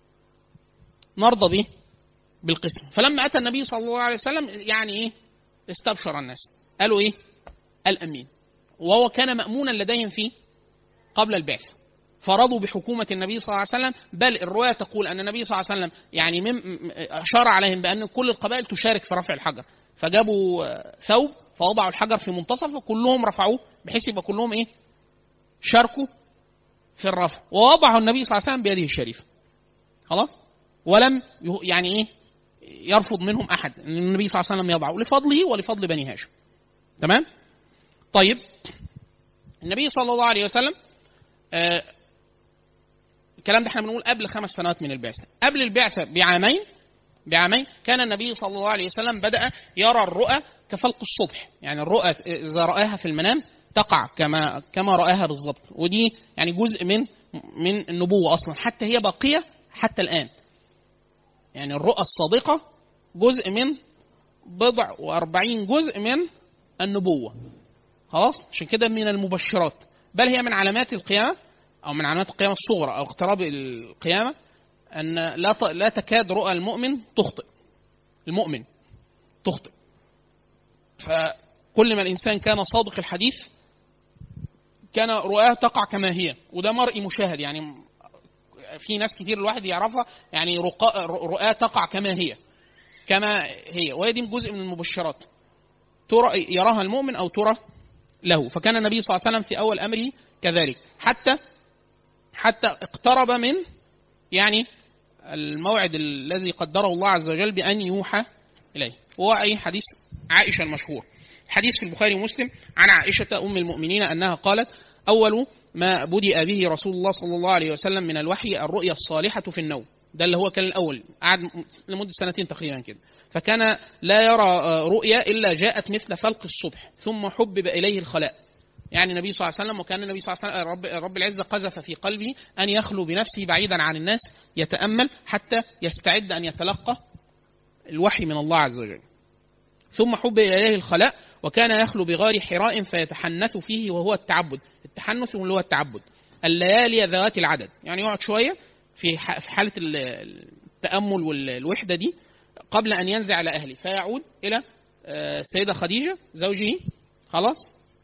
نرضى به بالقسم فلما اتى النبي صلى الله عليه وسلم يعني ايه استبشر الناس قالوا ايه الامين وهو كان مامونا لديهم فيه قبل البعثه فرضوا بحكومة النبي صلى الله عليه وسلم بل الرواية تقول أن النبي صلى الله عليه وسلم يعني من م- أشار عليهم بأن كل القبائل تشارك في رفع الحجر فجابوا آه، ثوب فوضعوا الحجر في منتصف وكلهم رفعوه بحيث يبقى كلهم إيه شاركوا في الرفع ووضعه النبي صلى الله عليه وسلم بيده الشريفة خلاص ولم يه- يعني إيه يرفض منهم أحد أن النبي صلى الله عليه وسلم يضعه لفضله ولفضل بني هاشم تمام طيب النبي صلى الله عليه وسلم آه الكلام ده احنا بنقول قبل خمس سنوات من البعثه قبل البعثه بعامين بعامين كان النبي صلى الله عليه وسلم بدا يرى الرؤى كفلق الصبح يعني الرؤى اذا راها في المنام تقع كما كما راها بالظبط ودي يعني جزء من من النبوه اصلا حتى هي باقيه حتى الان يعني الرؤى الصادقه جزء من بضع وأربعين جزء من النبوة خلاص عشان كده من المبشرات بل هي من علامات القيامة أو من علامات القيامة الصغرى أو اقتراب القيامة أن لا ت- لا تكاد رؤى المؤمن تخطئ المؤمن تخطئ فكل ما الإنسان كان صادق الحديث كان رؤاه تقع كما هي وده مرئي مشاهد يعني في ناس كتير الواحد يعرفها يعني رقاء- رؤاه تقع كما هي كما هي وهي دي جزء من المبشرات ترى يراها المؤمن او ترى له فكان النبي صلى الله عليه وسلم في اول امره كذلك حتى حتى اقترب من يعني الموعد الذي قدره الله عز وجل بان يوحى اليه وهو اي حديث عائشه المشهور حديث في البخاري ومسلم عن عائشه ام المؤمنين انها قالت اول ما بدأ به رسول الله صلى الله عليه وسلم من الوحي الرؤيا الصالحه في النوم ده اللي هو كان الاول قعد م- لمده سنتين تقريبا كده فكان لا يرى آه، رؤيا الا جاءت مثل فلق الصبح ثم حبب اليه الخلاء يعني النبي صلى الله عليه وسلم وكان النبي صلى الله عليه وسلم رب, رب العزه قذف في قلبه ان يخلو بنفسه بعيدا عن الناس يتامل حتى يستعد ان يتلقى الوحي من الله عز وجل ثم حب اليه الخلاء وكان يخلو بغار حراء فيتحنث فيه وهو التعبد التحنث اللي هو التعبد الليالي ذوات العدد يعني يقعد شويه في ح- في حاله ال- التامل والوحده دي قبل ان ينزع على اهله فيعود الى آه، السيده خديجه زوجه خلاص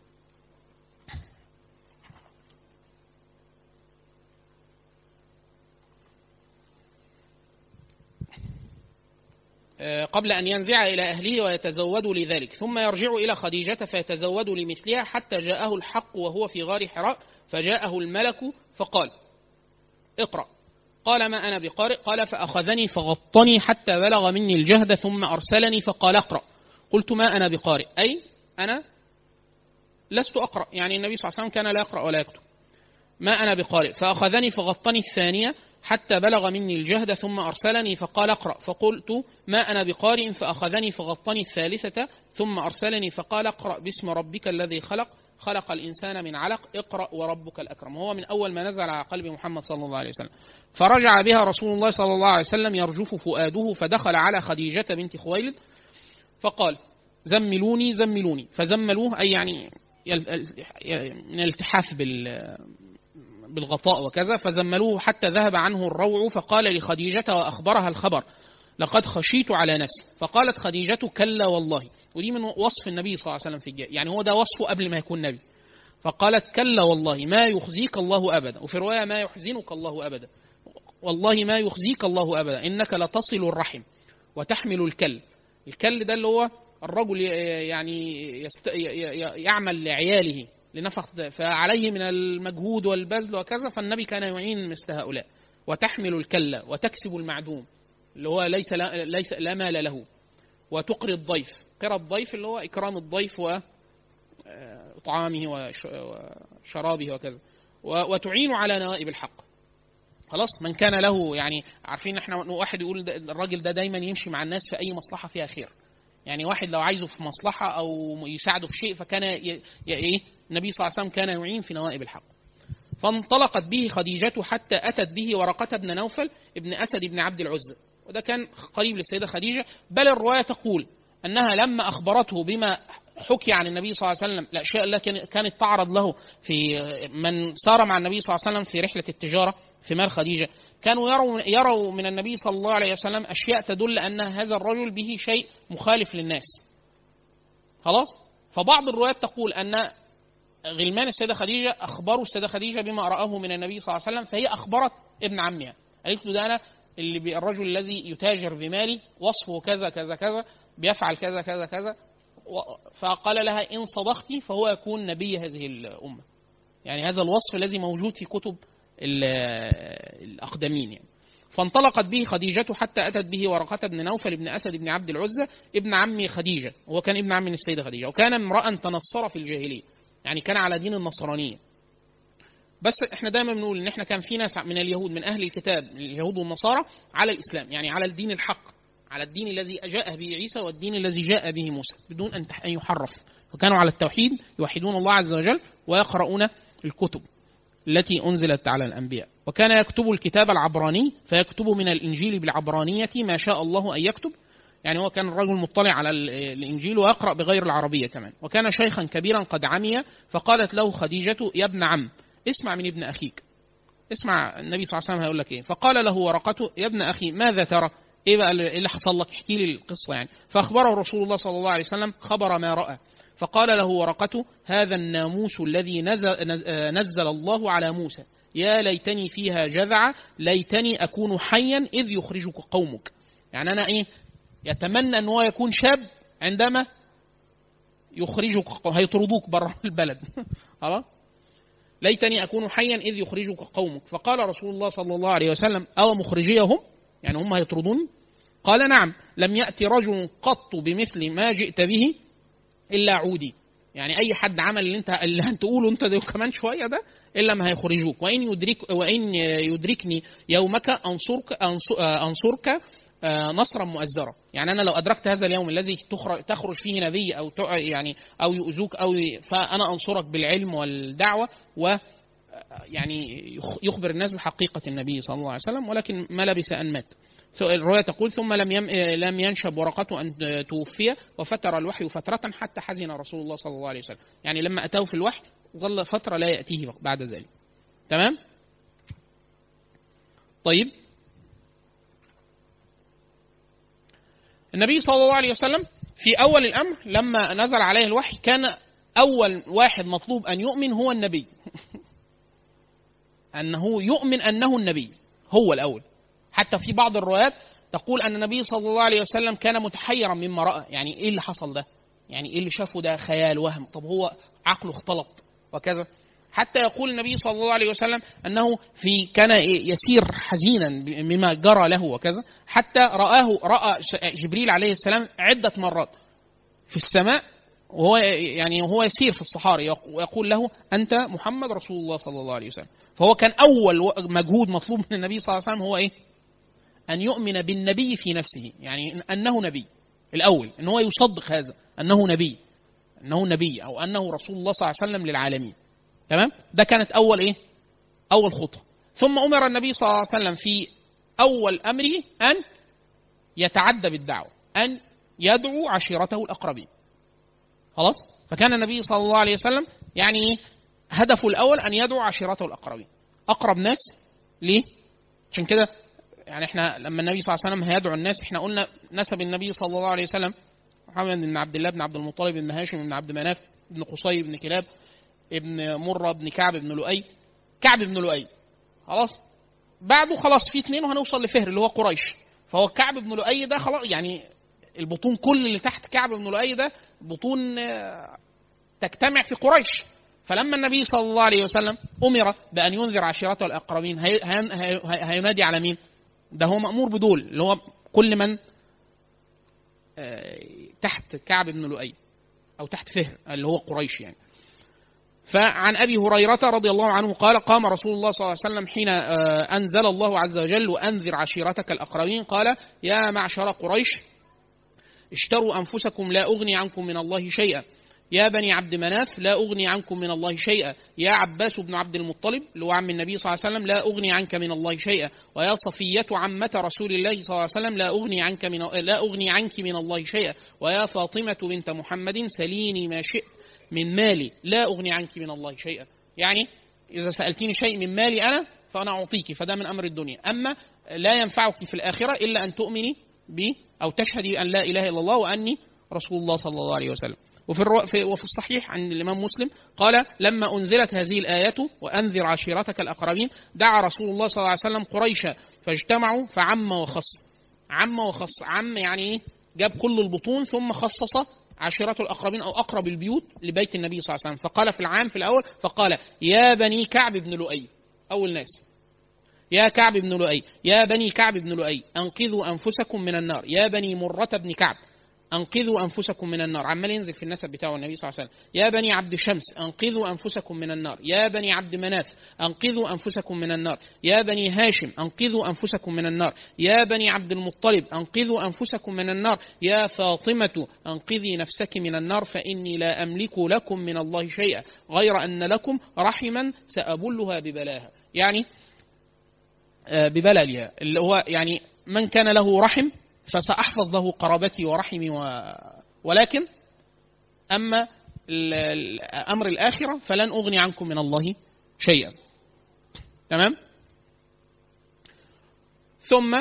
آه، قبل أن ينزع إلى أهله ويتزود لذلك ثم يرجع إلى خديجة فيتزود لمثلها حتى جاءه الحق وهو في غار حراء فجاءه الملك فقال اقرأ قال ما أنا بقارئ قال فأخذني فغطني حتى بلغ مني الجهد ثم أرسلني فقال اقرأ قلت ما أنا بقارئ أي أنا لست اقرا يعني النبي صلى الله عليه وسلم كان لا يقرا ولا يكتب ما انا بقارئ فاخذني فغطني الثانيه حتى بلغ مني الجهد ثم ارسلني فقال اقرا فقلت ما انا بقارئ فاخذني فغطني الثالثه ثم ارسلني فقال اقرا باسم ربك الذي خلق خلق الإنسان من علق اقرأ وربك الأكرم وهو من أول ما نزل على قلب محمد صلى الله عليه وسلم فرجع بها رسول الله صلى الله عليه وسلم يرجف فؤاده فدخل على خديجة بنت خويلد فقال زملوني زملوني فزملوه أي يعني من الالتحاف بال بالغطاء وكذا فزملوه حتى ذهب عنه الروع فقال لخديجة وأخبرها الخبر لقد خشيت على نفسي فقالت خديجة كلا والله ودي من وصف النبي صلى الله عليه وسلم في الجاهل يعني هو ده وصفه قبل ما يكون نبي فقالت كلا والله ما يخزيك الله أبدا وفي رواية ما يحزنك الله أبدا والله ما يخزيك الله أبدا إنك لتصل الرحم وتحمل الكل الكل ده اللي هو الرجل يعني يست... يعمل لعياله لنفخ فعليه من المجهود والبذل وكذا فالنبي كان يعين مثل هؤلاء وتحمل الكلة وتكسب المعدوم اللي هو ليس لا, ليس لا مال له وتقري الضيف قرى الضيف اللي هو إكرام الضيف وطعامه وشرابه وكذا وتعين على نوائب الحق خلاص من كان له يعني عارفين احنا واحد يقول الراجل ده دايما يمشي مع الناس في اي مصلحه فيها خير يعني واحد لو عايزه في مصلحه او يساعده في شيء فكان ي... ي... ايه النبي صلى الله عليه وسلم كان يعين في نوائب الحق فانطلقت به خديجة حتى أتت به ورقة بن نوفل ابن أسد بن عبد العزى وده كان قريب للسيدة خديجة بل الرواية تقول أنها لما أخبرته بما حكي عن النبي صلى الله عليه وسلم الأشياء التي كانت تعرض له في من سار مع النبي صلى الله عليه وسلم في رحلة التجارة في مال خديجة كانوا يروا يروا من النبي صلى الله عليه وسلم أشياء تدل أن هذا الرجل به شيء مخالف للناس خلاص فبعض الروايات تقول أن غلمان السيدة خديجة أخبروا السيدة خديجة بما رآه من النبي صلى الله عليه وسلم فهي أخبرت ابن عمها قالت له ده أنا اللي الرجل الذي يتاجر بمالي وصفه كذا كذا كذا بيفعل كذا كذا كذا فقال لها إن صدقت فهو يكون نبي هذه الأمة يعني هذا الوصف الذي موجود في كتب الأقدمين يعني فانطلقت به خديجة حتى أتت به ورقة بن نوفل بن أسد بن عبد العزة ابن عم خديجة وهو كان ابن عم السيدة خديجة وكان امرأ تنصر في الجاهلية يعني كان على دين النصرانية بس احنا دايما بنقول ان احنا كان في ناس من اليهود من اهل الكتاب اليهود والنصارى على الاسلام يعني على الدين الحق على الدين الذي جاء به عيسى والدين الذي جاء به موسى بدون ان يحرف وكانوا على التوحيد يوحدون الله عز وجل ويقرؤون الكتب التي انزلت على الانبياء وكان يكتب الكتاب العبراني فيكتب من الانجيل بالعبرانيه ما شاء الله ان يكتب يعني هو كان الرجل مطلع على الانجيل ويقرا بغير العربيه كمان وكان شيخا كبيرا قد عمي فقالت له خديجه يا ابن عم اسمع من ابن اخيك اسمع النبي صلى الله عليه وسلم هيقول لك ايه فقال له ورقته يا ابن اخي ماذا ترى ايه بقى اللي حصل لك احكي لي القصه يعني فاخبره رسول الله صلى الله عليه وسلم خبر ما راى فقال له ورقته هذا الناموس الذي نزل, نزل الله على موسى يا ليتني فيها جذع ليتني اكون حيا اذ يخرجك قومك يعني انا ايه يتمنى ان هو يكون شاب عندما يخرجك هيطردوك بره البلد خلاص ليتني اكون حيا اذ يخرجك قومك فقال رسول الله صلى الله عليه وسلم او مخرجيهم يعني هم هيطردوني قال نعم لم ياتي رجل قط بمثل ما جئت به الا عودي يعني اي حد عمل اللي انت اللي هتقوله انت ده كمان شويه ده الا ما هيخرجوك وان يدرك وان يدركني يومك انصرك انصرك نصرا مؤزرا يعني انا لو ادركت هذا اليوم الذي تخرج فيه نبي او يعني او يؤذوك او فانا انصرك بالعلم والدعوه و يعني يخبر الناس بحقيقه النبي صلى الله عليه وسلم ولكن ما لبث ان مات الرواية تقول ثم لم يم... لم ينشب ورقته أن توفي وفتر الوحي فترة حتى حزن رسول الله صلى الله عليه وسلم يعني لما أتاه في الوحي ظل فترة لا يأتيه بعد ذلك تمام طيب النبي صلى الله عليه وسلم في أول الأمر لما نزل عليه الوحي كان أول واحد مطلوب أن يؤمن هو النبي أنه يؤمن أنه النبي هو الأول حتى في بعض الروايات تقول أن النبي صلى الله عليه وسلم كان متحيرا مما رأى يعني إيه اللي حصل ده يعني إيه اللي شافه ده خيال وهم طب هو عقله اختلط وكذا حتى يقول النبي صلى الله عليه وسلم انه في كان يسير حزينا مما جرى له وكذا حتى رآه رأى جبريل عليه السلام عدة مرات في السماء وهو يعني هو يسير في الصحاري ويقول له انت محمد رسول الله صلى الله عليه وسلم فهو كان اول مجهود مطلوب من النبي صلى الله عليه وسلم هو ايه ان يؤمن بالنبي في نفسه يعني انه نبي الاول ان هو يصدق هذا انه نبي انه نبي او انه رسول الله صلى الله عليه وسلم للعالمين تمام ده كانت اول ايه اول خطوه ثم امر النبي صلى الله عليه وسلم في اول امره ان يتعدى بالدعوه ان يدعو عشيرته الاقربين خلاص فكان النبي صلى الله عليه وسلم يعني هدفه الاول ان يدعو عشيرته الاقربين اقرب ناس ليه عشان كده يعني احنا لما النبي صلى الله عليه وسلم هيدعو الناس احنا قلنا نسب النبي صلى الله عليه وسلم محمد بن عبد الله بن عبد المطلب بن هاشم بن عبد مناف بن قصي بن كلاب ابن مرة بن كعب بن لؤي كعب بن لؤي خلاص بعده خلاص في اثنين وهنوصل لفهر اللي هو قريش فهو كعب بن لؤي ده خلاص يعني البطون كل اللي تحت كعب بن لؤي ده بطون آه، تجتمع في قريش فلما النبي صلى الله عليه وسلم امر بان ينذر عشيرته الاقربين هينادي على مين؟ ده هو مامور بدول اللي هو كل من آه، تحت كعب بن لؤي او تحت فهر اللي هو قريش يعني فعن ابي هريره رضي الله عنه قال قام رسول الله صلى الله عليه وسلم حين آه، انزل الله عز وجل وانذر عشيرتك الاقربين قال يا معشر قريش اشتروا انفسكم لا اغني عنكم من الله شيئا يا بني عبد مناف لا أغني عنكم من الله شيئا يا عباس بن عبد المطلب اللي هو عم النبي صلى الله عليه وسلم لا أغني عنك من الله شيئا ويا صفية عمة رسول الله صلى الله عليه وسلم لا أغني عنك من لا أغني عنك من الله شيئا ويا فاطمة بنت محمد سليني ما شئت من مالي لا أغني عنك من الله شيئا يعني إذا سألتني شيء من مالي أنا فأنا أعطيك فده من أمر الدنيا أما لا ينفعك في الآخرة إلا أن تؤمني بي أو تشهدي أن لا إله إلا الله وأني رسول الله صلى الله عليه وسلم وفي, الرو... في وفي الصحيح عن الإمام مسلم قال لما أنزلت هذه الآية وأنذر عشيرتك الأقربين دعا رسول الله صلى الله عليه وسلم قريشا فاجتمعوا فعم وخص عم وخص عم يعني إيه جاب كل البطون ثم خصص عشيرته الأقربين أو أقرب البيوت لبيت النبي صلى الله عليه وسلم فقال في العام في الأول فقال يا بني كعب بن لؤي أول ناس يا كعب بن لؤي يا بني كعب بن لؤي أنقذوا أنفسكم من النار يا بني مرة بن كعب أنقذوا أنفسكم من النار عمال ينزل في النسب بتاعه النبي صلى الله عليه وسلم يا بني عبد شمس أنقذوا أنفسكم من النار يا بني عبد مناف أنقذوا أنفسكم من النار يا بني هاشم أنقذوا أنفسكم من النار يا بني عبد المطلب أنقذوا أنفسكم من النار يا فاطمة أنقذي نفسك من النار فإني لا أملك لكم من الله شيئا غير أن لكم رحما سأبلها ببلاها يعني آه، ببللها اللي هو يعني من كان له رحم فسأحفظ له قرابتي ورحمي و... ولكن أما أمر الآخرة فلن أغني عنكم من الله شيئا تمام ثم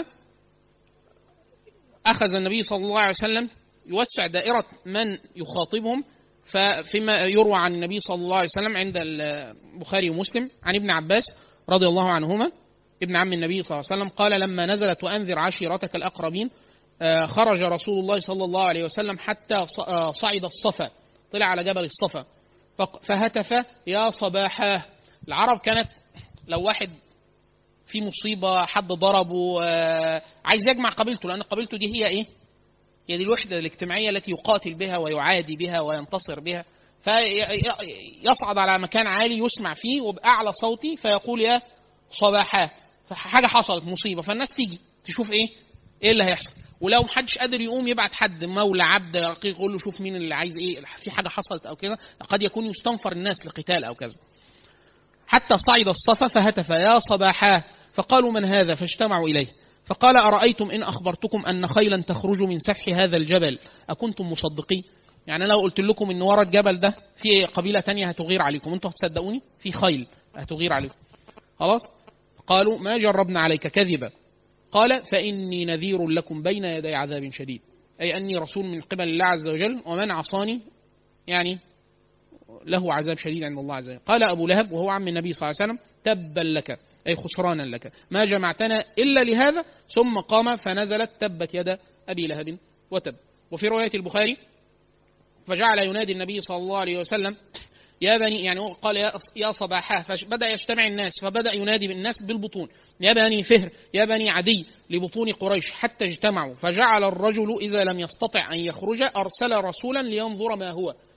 أخذ النبي صلى الله عليه وسلم يوسع دائرة من يخاطبهم ففيما يروى عن النبي صلى الله عليه وسلم عند البخاري ومسلم عن ابن عباس رضي الله عنهما ابن عم النبي صلى الله عليه وسلم قال لما نزلت وأنذر عشيرتك الأقربين آه، خرج رسول الله صلى الله عليه وسلم حتى آه، صعد الصفا طلع على جبل الصفا فهتف يا صباحاه العرب كانت لو واحد في مصيبة حد ضربه آه، عايز يجمع قبيلته لأن قبيلته دي هي إيه؟ هي دي الوحدة الاجتماعية التي يقاتل بها ويعادي بها وينتصر بها فيصعد على مكان عالي يسمع فيه وبأعلى صوتي فيقول يا صباحاه فحاجة حصلت مصيبة فالناس تيجي تشوف إيه؟ إيه اللي هيحصل؟ ولو محدش قادر يقوم يبعت حد مولى عبد رقيق يقول له شوف مين اللي عايز ايه في حاجه حصلت او كده قد يكون يستنفر الناس لقتال او كذا حتى صعد الصفا فهتف يا صباحاه فقالوا من هذا فاجتمعوا اليه فقال ارايتم ان اخبرتكم ان خيلا تخرج من سفح هذا الجبل اكنتم مصدقين يعني لو قلت لكم ان ورا الجبل ده في قبيله تانية هتغير عليكم انتوا هتصدقوني في خيل هتغير عليكم خلاص قالوا ما جربنا عليك كذبا قال فإني نذير لكم بين يدي عذاب شديد أي أني رسول من قبل الله عز وجل ومن عصاني يعني له عذاب شديد عند الله عز وجل قال أبو لهب وهو عم النبي صلى الله عليه وسلم تبا لك أي خسرانا لك ما جمعتنا إلا لهذا ثم قام فنزلت تبت يد أبي لهب وتب وفي رواية البخاري فجعل ينادي النبي صلى الله عليه وسلم يا بني يعني قال يا يا صباحاه فبدا يجتمع الناس فبدا ينادي بالناس بالبطون يا بني فهر يا بني عدي لبطون قريش حتى اجتمعوا فجعل الرجل اذا لم يستطع ان يخرج ارسل رسولا لينظر ما هو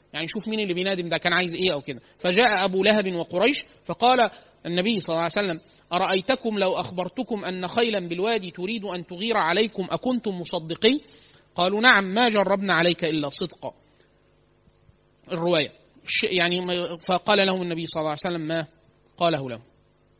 يعني شوف مين اللي بينادم ده كان عايز ايه او كده فجاء ابو لهب وقريش فقال النبي صلى الله عليه وسلم ارايتكم لو اخبرتكم ان خيلا بالوادي تريد ان تغير عليكم اكنتم مصدقين قالوا نعم ما جربنا عليك الا صدقا الروايه يعني فقال لهم النبي صلى الله عليه وسلم ما قاله لهم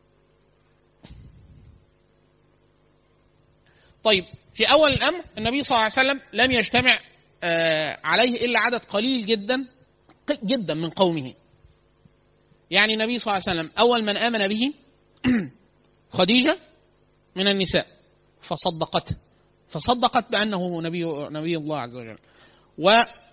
طيب في اول الامر النبي صلى الله عليه وسلم لم يجتمع آه، عليه الا عدد قليل جدا جدا من قومه يعني النبي صلى الله عليه وسلم اول من امن به خديجه من النساء فصدقته فصدقت بانه نبي نبي الله عز وجل و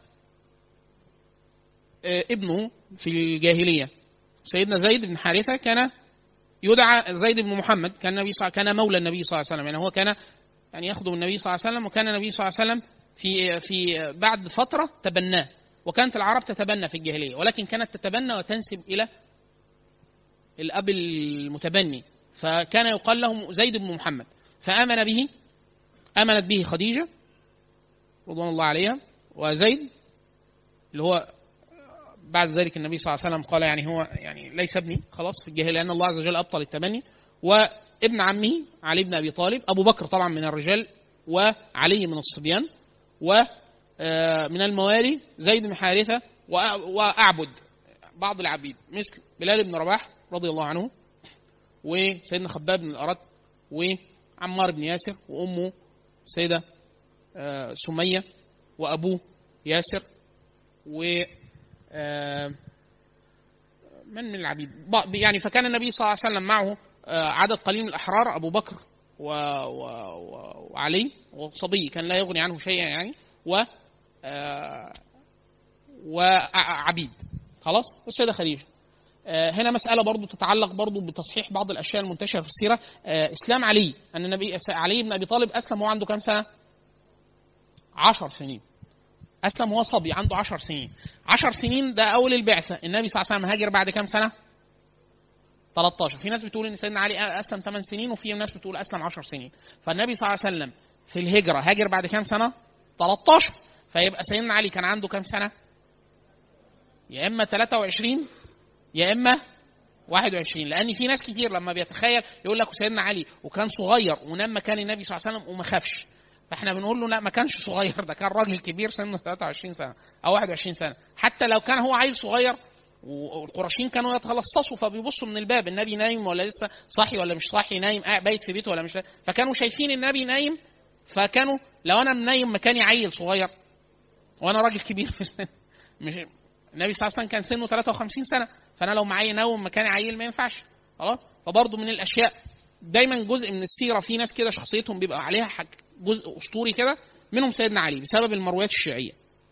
آه، ابنه في الجاهليه سيدنا زيد بن حارثه كان يدعى زيد بن محمد كان النبي صلى كان مولى النبي صلى الله عليه وسلم يعني هو كان يعني يخدم النبي صلى الله عليه وسلم وكان النبي صلى الله عليه وسلم في في بعد فتره تبناه وكانت العرب تتبنى في الجاهليه ولكن كانت تتبنى وتنسب الى الاب المتبني فكان يقال له زيد بن محمد فامن به امنت به خديجه رضوان الله عليها وزيد اللي هو بعد ذلك النبي صلى الله عليه وسلم قال يعني هو يعني ليس ابني خلاص في الجاهليه لان الله عز وجل ابطل التبني وابن عمه علي بن ابي طالب ابو بكر طبعا من الرجال وعلي من الصبيان ومن آه، الموالي زيد بن حارثه واعبد بعض العبيد مثل بلال بن رباح رضي الله عنه وسيدنا خباب بن الارت وعمار بن ياسر وامه السيده آه، سميه وابوه ياسر و آه، من من العبيد يعني فكان النبي صلى الله عليه وسلم معه آه، عدد قليل من الأحرار أبو بكر و... و... وعلي وصبي كان لا يغني عنه شيئا يعني و آه، وعبيد خلاص السيدة خديجة هنا مسألة برضو تتعلق برضو بتصحيح بعض الأشياء المنتشرة في السيرة إسلام علي أن النبي علي بن أبي طالب أسلم وهو عنده كم سنة؟ عشر سنين اسلم وهو صبي عنده 10 سنين 10 سنين ده اول البعثه النبي صلى الله عليه وسلم هاجر بعد كام سنه 13 في ناس بتقول ان سيدنا علي اسلم 8 سنين وفي ناس بتقول اسلم 10 سنين فالنبي صلى الله عليه وسلم في الهجره هاجر بعد كام سنه 13 فيبقى سيدنا علي كان عنده كام سنه يا اما 23 يا اما 21 لان في ناس كتير لما بيتخيل يقول لك سيدنا علي وكان صغير ونام مكان النبي صلى الله عليه وسلم وما خافش فاحنا بنقول له لا ما كانش صغير ده كان راجل كبير سنه 23 سنه او 21 سنه حتى لو كان هو عيل صغير والقرشين كانوا يتلصصوا فبيبصوا من الباب النبي نايم ولا لسه صاحي ولا مش صاحي نايم بايت في بيته ولا مش فكانوا شايفين النبي نايم فكانوا لو انا نايم مكاني عيل صغير وانا راجل كبير في السن مش النبي صلى الله عليه وسلم كان سنه 53 سنه فانا لو معايا ناوم مكاني عيل ما ينفعش خلاص فبرضه من الاشياء دايما جزء من السيره في ناس كده شخصيتهم بيبقى عليها حاجة جزء اسطوري كده منهم سيدنا علي بسبب المرويات الشيعيه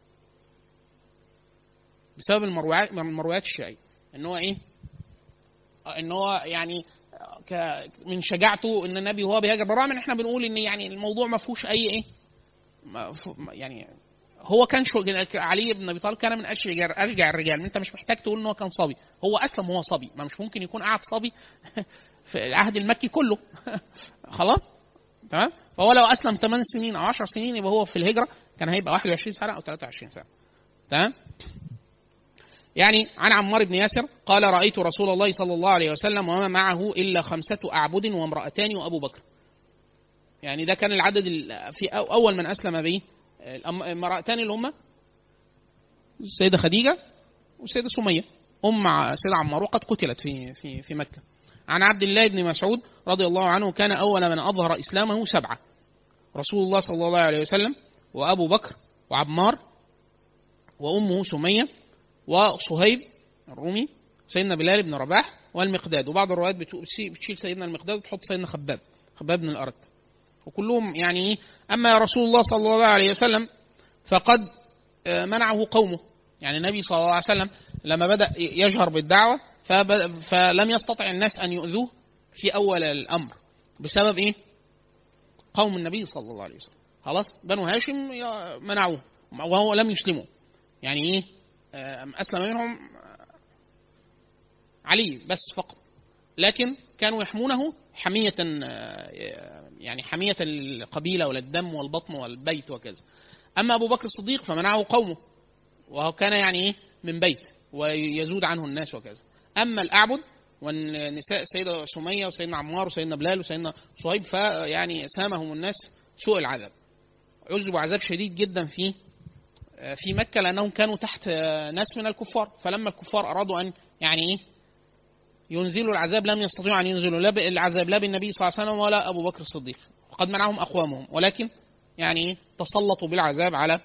بسبب المرويات المرويات الشيعيه ان هو ايه ان هو يعني من شجاعته ان النبي وهو بيهاجر بالرغم ان احنا بنقول ان يعني الموضوع ما فيهوش اي ايه يعني هو كان شو علي بن ابي طالب كان من اشجع اشجع الرجال انت مش محتاج تقول ان هو كان صبي هو اسلم وهو صبي ما مش ممكن يكون قاعد صبي في العهد المكي كله خلاص تمام فهو لو اسلم 8 سنين او 10 سنين يبقى هو في الهجره كان هيبقى 21 سنه او 23 سنه تمام يعني عن عمار بن ياسر قال رايت رسول الله صلى الله عليه وسلم وما معه الا خمسه اعبد وامراتان وابو بكر يعني ده كان العدد في اول من اسلم به المرأتان اللي هم السيدة خديجة والسيدة سمية أم سيدة عمار وقد قتلت في في في مكة عن عبد الله بن مسعود رضي الله عنه كان أول من أظهر إسلامه سبعة رسول الله صلى الله عليه وسلم وأبو بكر وعمار وأمه سمية وصهيب الرومي سيدنا بلال بن رباح والمقداد وبعض الروايات بتشيل سيدنا المقداد وتحط سيدنا خباب خباب بن الأرض وكلهم يعني إيه؟ أما رسول الله صلى الله عليه وسلم فقد آه، منعه قومه يعني النبي صلى الله عليه وسلم لما بدأ يجهر بالدعوة فلم يستطع الناس أن يؤذوه في أول الأمر بسبب إيه؟ قوم النبي صلى الله عليه وسلم خلاص بنو هاشم منعوه وهو لم يسلموا يعني إيه؟ أسلم منهم علي بس فقط لكن كانوا يحمونه حمية يعني حمية القبيلة والدم والبطن والبيت وكذا أما أبو بكر الصديق فمنعه قومه وهو كان يعني إيه من بيت ويزود عنه الناس وكذا اما الاعبد والنساء السيده سميه وسيدنا عمار وسيدنا بلال وسيدنا صهيب فيعني سامهم الناس سوء العذاب عذبوا عذاب شديد جدا في في مكه لانهم كانوا تحت ناس من الكفار فلما الكفار ارادوا ان يعني ايه ينزلوا العذاب لم يستطيعوا ان ينزلوا لا العذاب لا بالنبي صلى الله عليه وسلم ولا ابو بكر الصديق وقد منعهم اقوامهم ولكن يعني تسلطوا بالعذاب على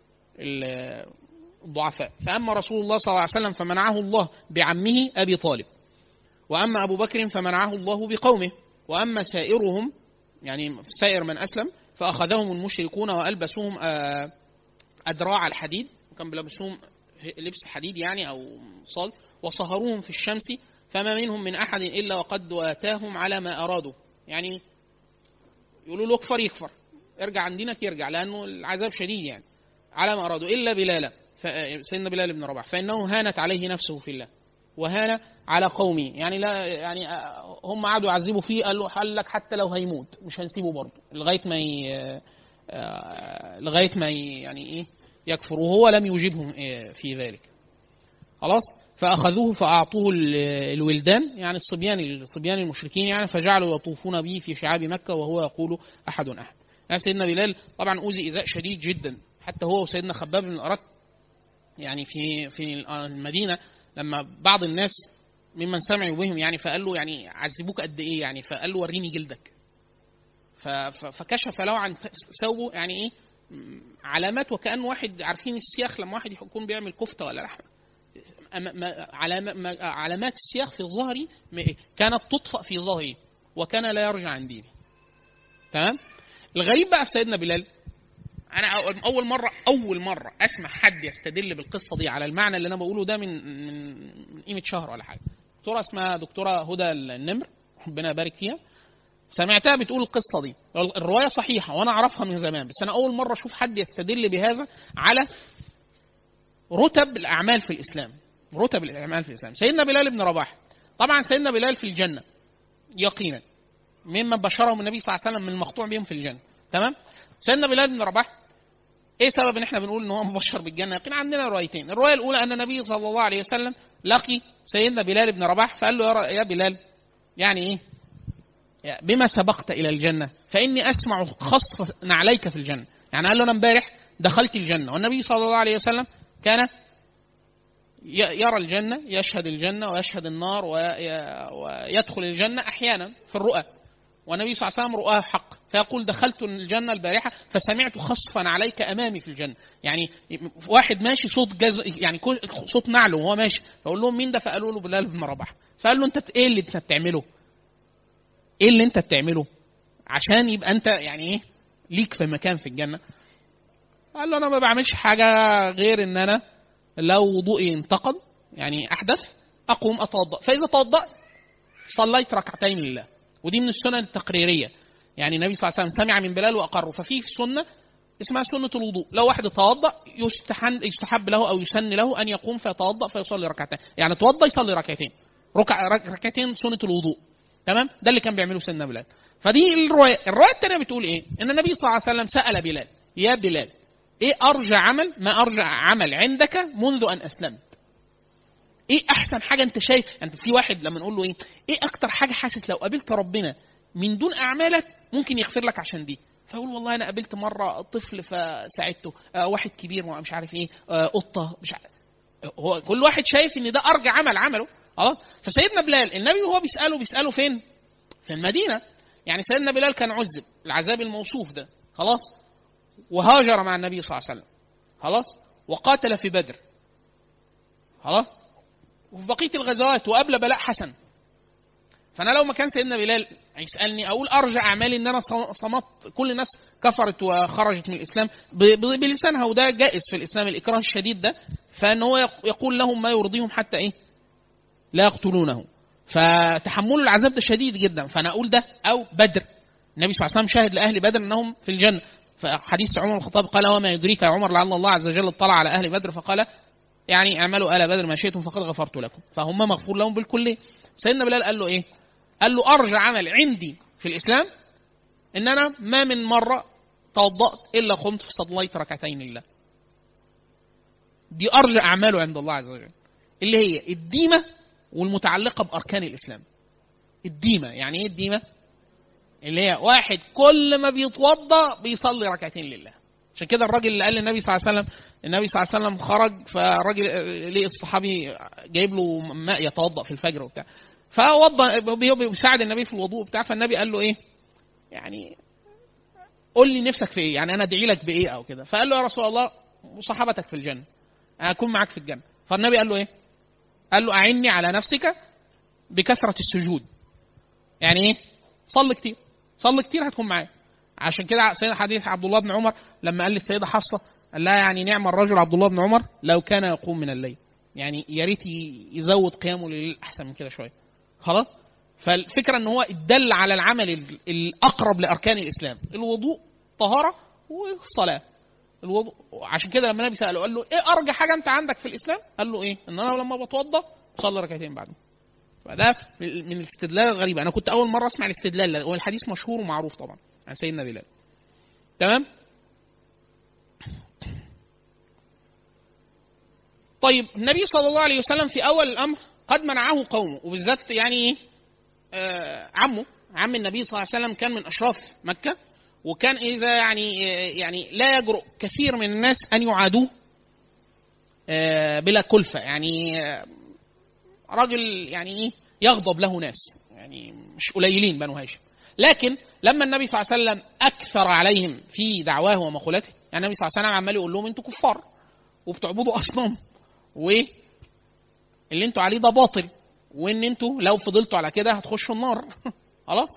الضعفاء فاما رسول الله صلى الله عليه وسلم فمنعه الله بعمه ابي طالب واما ابو بكر فمنعه الله بقومه واما سائرهم يعني سائر من اسلم فاخذهم المشركون والبسوهم ادراع الحديد وكان بيلبسوهم لبس حديد يعني او صال وصهروهم في الشمس فما منهم من احد الا وقد واتاهم على ما ارادوا يعني يقولوا له اكفر يكفر ارجع عن دينك يرجع لانه العذاب شديد يعني على ما ارادوا الا بلالا سيدنا بلال بن رباح فانه هانت عليه نفسه في الله وهان على قومه يعني لا يعني هم قعدوا يعذبوا فيه قال له قال لك حتى لو هيموت مش هنسيبه برضه لغايه ما ي... لغايه ما ي... يعني ايه يكفر وهو لم يجبهم في ذلك خلاص فاخذوه فاعطوه الولدان يعني الصبيان الصبيان المشركين يعني فجعلوا يطوفون به في شعاب مكه وهو يقول احد احد يعني سيدنا بلال طبعا اوذي ايذاء شديد جدا حتى هو وسيدنا خباب بن الارت يعني في في المدينه لما بعض الناس ممن سمعوا بهم يعني فقال له يعني عذبوك قد ايه يعني فقال له وريني جلدك فكشف له عن ثوبه يعني ايه علامات وكان واحد عارفين السياخ لما واحد يكون بيعمل كفته ولا لحمه علامات السياخ في ظهري كانت تطفأ في ظهري وكان لا يرجع عن ديني تمام الغريب بقى في سيدنا بلال انا اول مره اول مره اسمع حد يستدل بالقصه دي على المعنى اللي انا بقوله ده من من قيمه شهر ولا حاجه دكتوره اسمها دكتوره هدى النمر ربنا يبارك فيها سمعتها بتقول القصه دي الروايه صحيحه وانا اعرفها من زمان بس انا اول مره اشوف حد يستدل بهذا على رتب الاعمال في الاسلام رتب الاعمال في الاسلام سيدنا بلال بن رباح طبعا سيدنا بلال في الجنه يقينا مما بشرهم النبي صلى الله عليه وسلم من المقطوع بهم في الجنه تمام سيدنا بلال بن رباح ايه سبب ان احنا بنقول ان هو مبشر بالجنه يقين عندنا روايتين الروايه الاولى ان النبي صلى الله عليه وسلم لقي سيدنا بلال بن رباح فقال له يا بلال يعني ايه بما سبقت الى الجنه فاني اسمع خصف نعليك في الجنه يعني قال له انا امبارح دخلت الجنه والنبي صلى الله عليه وسلم كان يرى الجنه يشهد الجنه ويشهد النار ويدخل الجنه احيانا في الرؤى والنبي صلى الله عليه وسلم رؤاه حق فيقول دخلت الجنه البارحه فسمعت خصفا عليك امامي في الجنه يعني واحد ماشي صوت جز يعني صوت نعله وهو ماشي فاقول لهم مين ده فقالوا له بلال بن رباح فقال له انت ايه اللي انت بتعمله ايه اللي انت بتعمله عشان يبقى انت يعني ايه ليك في مكان في الجنه قال له انا ما بعملش حاجه غير ان انا لو وضوئي انتقد يعني احدث اقوم اتوضا فاذا توضات صليت ركعتين لله ودي من السنن التقريريه يعني النبي صلى الله عليه وسلم سمع من بلال واقره ففي سنه اسمها سنة الوضوء لو واحد توضأ يستحن يستحب له أو يسن له أن يقوم فيتوضأ فيصلي ركعتين يعني توضأ يصلي ركعتين ركع ركعتين سنة الوضوء تمام ده اللي كان بيعمله سيدنا بلال فدي الرواية الرواية الثانية بتقول إيه إن النبي صلى الله عليه وسلم سأل بلال يا بلال إيه أرجى عمل ما أرجى عمل عندك منذ أن أسلمت ايه احسن حاجه انت شايف انت في واحد لما نقول له ايه ايه اكتر حاجه حاسس لو قابلت ربنا من دون اعمالك ممكن يغفر لك عشان دي فيقول والله انا قابلت مره طفل فساعدته آه واحد كبير مش عارف ايه آه قطه مش عارف هو كل واحد شايف ان ده ارجى عمل عمله خلاص فسيدنا بلال النبي وهو بيساله بيساله فين في المدينه يعني سيدنا بلال كان عذب العذاب الموصوف ده خلاص وهاجر مع النبي صلى الله عليه وسلم خلاص وقاتل في بدر خلاص وفي بقيه الغزوات وقبل بلاء حسن فانا لو ما كان سيدنا بلال يسالني اقول ارجع اعمالي ان انا صمت كل الناس كفرت وخرجت من الاسلام بلسانها وده جائز في الاسلام الاكراه الشديد ده فان هو يقول لهم ما يرضيهم حتى ايه لا يقتلونه فتحمل العذاب ده شديد جدا فانا اقول ده او بدر النبي صلى الله عليه وسلم شاهد لاهل بدر انهم في الجنه فحديث عمر الخطاب قال وما يدريك يا عمر لعل الله عز وجل اطلع على اهل بدر فقال يعني اعملوا ال بدر ما شئتم فقد غفرت لكم فهم مغفور لهم بالكليه سيدنا بلال قال له ايه قال له ارجع عمل عندي في الاسلام ان انا ما من مره توضات الا قمت فصليت ركعتين لله دي ارجى اعماله عند الله عز وجل اللي هي الديمه والمتعلقه باركان الاسلام الديمه يعني ايه الديمه اللي هي واحد كل ما بيتوضا بيصلي ركعتين لله عشان كده الراجل اللي قال للنبي صلى الله عليه وسلم النبي صلى الله عليه وسلم خرج فالراجل ليه الصحابي جايب له ماء يتوضا في الفجر وبتاع فوضى بيساعد النبي في الوضوء بتاع فالنبي قال له ايه يعني قول لي نفسك في ايه يعني انا ادعي لك بايه او كده فقال له يا رسول الله مصاحبتك في الجنه انا اكون معاك في الجنه فالنبي قال له ايه قال له اعني على نفسك بكثره السجود يعني ايه صلي كتير صلي كتير هتكون معايا عشان كده سيدنا حديث عبد الله بن عمر لما قال للسيده حفصه قال لها يعني نعم الرجل عبد الله بن عمر لو كان يقوم من الليل يعني يا ريت يزود قيامه الليل احسن من كده شويه خلاص فالفكره ان هو اتدل على العمل الاقرب لاركان الاسلام الوضوء طهاره والصلاه الوضوء عشان كده لما النبي ساله قال له ايه ارجى حاجه انت عندك في الاسلام قال له ايه ان انا لما بتوضا بصلي ركعتين بعد فده من الاستدلال الغريب انا كنت اول مره اسمع الاستدلال والحديث مشهور ومعروف طبعا عن سيدنا بلال تمام طيب النبي صلى الله عليه وسلم في اول الامر قد منعه قومه وبالذات يعني آه عمه عم النبي صلى الله عليه وسلم كان من اشراف مكه وكان اذا يعني يعني لا يجرؤ كثير من الناس ان يعادوه آه بلا كلفه يعني آه راجل يعني ايه يغضب له ناس يعني مش قليلين بنو هاشم لكن لما النبي صلى الله عليه وسلم اكثر عليهم في دعواه ومقولته يعني النبي صلى الله عليه وسلم عمال يقول لهم انتوا كفار وبتعبدوا اصنام و اللي انتوا عليه ده باطل وان انتوا لو فضلتوا على كده هتخشوا النار خلاص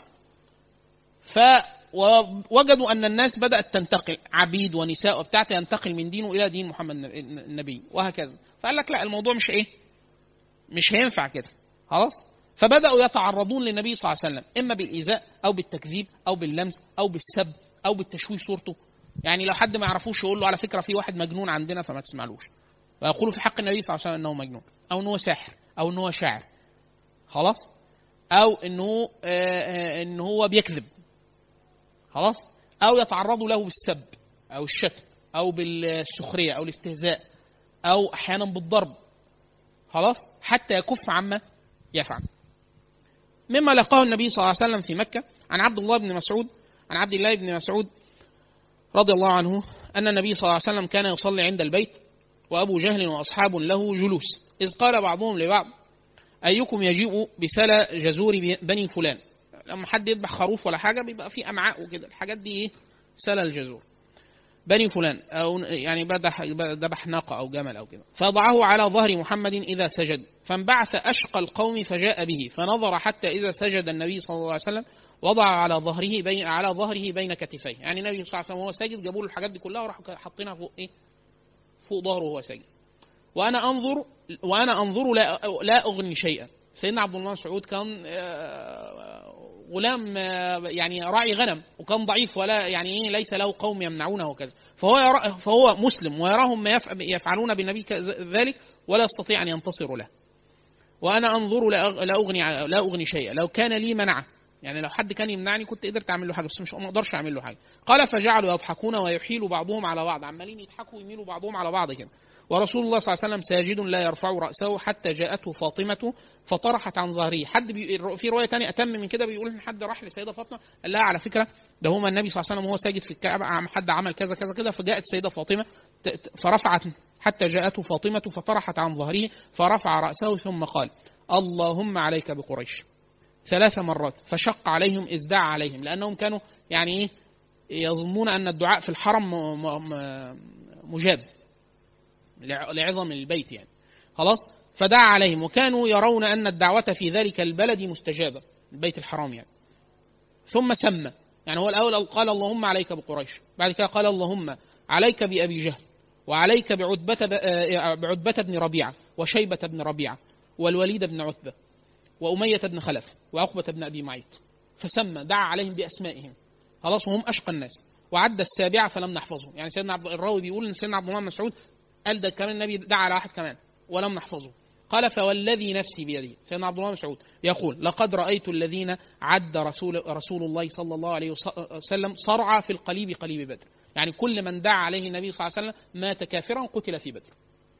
فوجدوا ان الناس بدات تنتقل عبيد ونساء وبتاع ينتقل من دينه الى دين محمد النبي وهكذا فقال لك لا الموضوع مش ايه مش هينفع كده خلاص فبداوا يتعرضون للنبي صلى الله عليه وسلم اما بالايذاء او بالتكذيب او باللمس او بالسب او بالتشويه صورته يعني لو حد ما يعرفوش يقول له على فكره في واحد مجنون عندنا فما تسمعلوش ويقولوا في حق النبي صلى الله عليه وسلم انه مجنون او انه ساحر او انه شاعر خلاص او انه آه ان هو بيكذب خلاص او يتعرضوا له بالسب او الشتم او بالسخريه او الاستهزاء او احيانا بالضرب خلاص حتى يكف عما يفعل مما لقاه النبي صلى الله عليه وسلم في مكه عن عبد الله بن مسعود عن عبد الله بن مسعود رضي الله عنه ان النبي صلى الله عليه وسلم كان يصلي عند البيت وابو جهل واصحاب له جلوس اذ قال بعضهم لبعض ايكم يجيء بسلا جزور بني فلان لما حد يذبح خروف ولا حاجه بيبقى في امعاء وكده الحاجات دي ايه سلا الجزور بني فلان او يعني ذبح ذبح ناقه او جمل او كده فضعه على ظهر محمد اذا سجد فانبعث اشقى القوم فجاء به فنظر حتى اذا سجد النبي صلى الله عليه وسلم وضع على ظهره بين على ظهره بين كتفيه يعني النبي صلى الله عليه وسلم وهو ساجد جابوا له الحاجات دي كلها وراحوا حاطينها فوق ايه فوق ظهره وهو ساجد وانا انظر وانا انظر لا لا اغني شيئا سيدنا عبد الله مسعود كان غلام يعني راعي غنم وكان ضعيف ولا يعني ايه ليس له قوم يمنعونه وكذا فهو يرى فهو مسلم ويراهم ما يفعلون بالنبي ذلك ولا يستطيع ان ينتصر له وانا انظر لا اغني لا اغني شيئا لو كان لي منعه يعني لو حد كان يمنعني كنت قدرت اعمل له حاجه بس مش ما اقدرش اعمل له حاجه قال فجعلوا يضحكون ويحيل بعضهم على بعض عمالين يضحكوا ويميلوا بعضهم على بعض كده ورسول الله صلى الله عليه وسلم ساجد لا يرفع رأسه حتى جاءته فاطمة فطرحت عن ظهره حد بي... في رواية تانية أتم من كده بيقول إن حد راح للسيدة فاطمة قال لها على فكرة ده هما النبي صلى الله عليه وسلم وهو ساجد في الكعبة حد عمل كذا كذا كذا فجاءت السيدة فاطمة فرفعت حتى جاءته فاطمة فطرحت عن ظهره فرفع رأسه ثم قال اللهم عليك بقريش ثلاث مرات فشق عليهم إذ دعا عليهم لأنهم كانوا يعني إيه يظنون أن الدعاء في الحرم مجاب لعظم البيت يعني خلاص فدعا عليهم وكانوا يرون أن الدعوة في ذلك البلد مستجابة البيت الحرام يعني ثم سمى يعني هو الأول قال اللهم عليك بقريش بعد كده قال اللهم عليك بأبي جهل وعليك بعتبة, بعتبة بن ربيعة وشيبة بن ربيعة والوليد بن عتبة وأمية بن خلف وعقبة بن أبي معيط فسمى دعا عليهم بأسمائهم خلاص وهم أشقى الناس وعد السابعة فلم نحفظه يعني سيدنا عبد الراوي بيقول إن سيدنا عبد الله مسعود قال ده كمان النبي دعا على واحد كمان ولم نحفظه قال فوالذي نفسي بيده سيدنا عبد الله مسعود يقول لقد رأيت الذين عد رسول رسول الله صلى الله عليه وسلم صرعى في القليب قليب بدر يعني كل من دعا عليه النبي صلى الله عليه وسلم مات كافرا قتل في بدر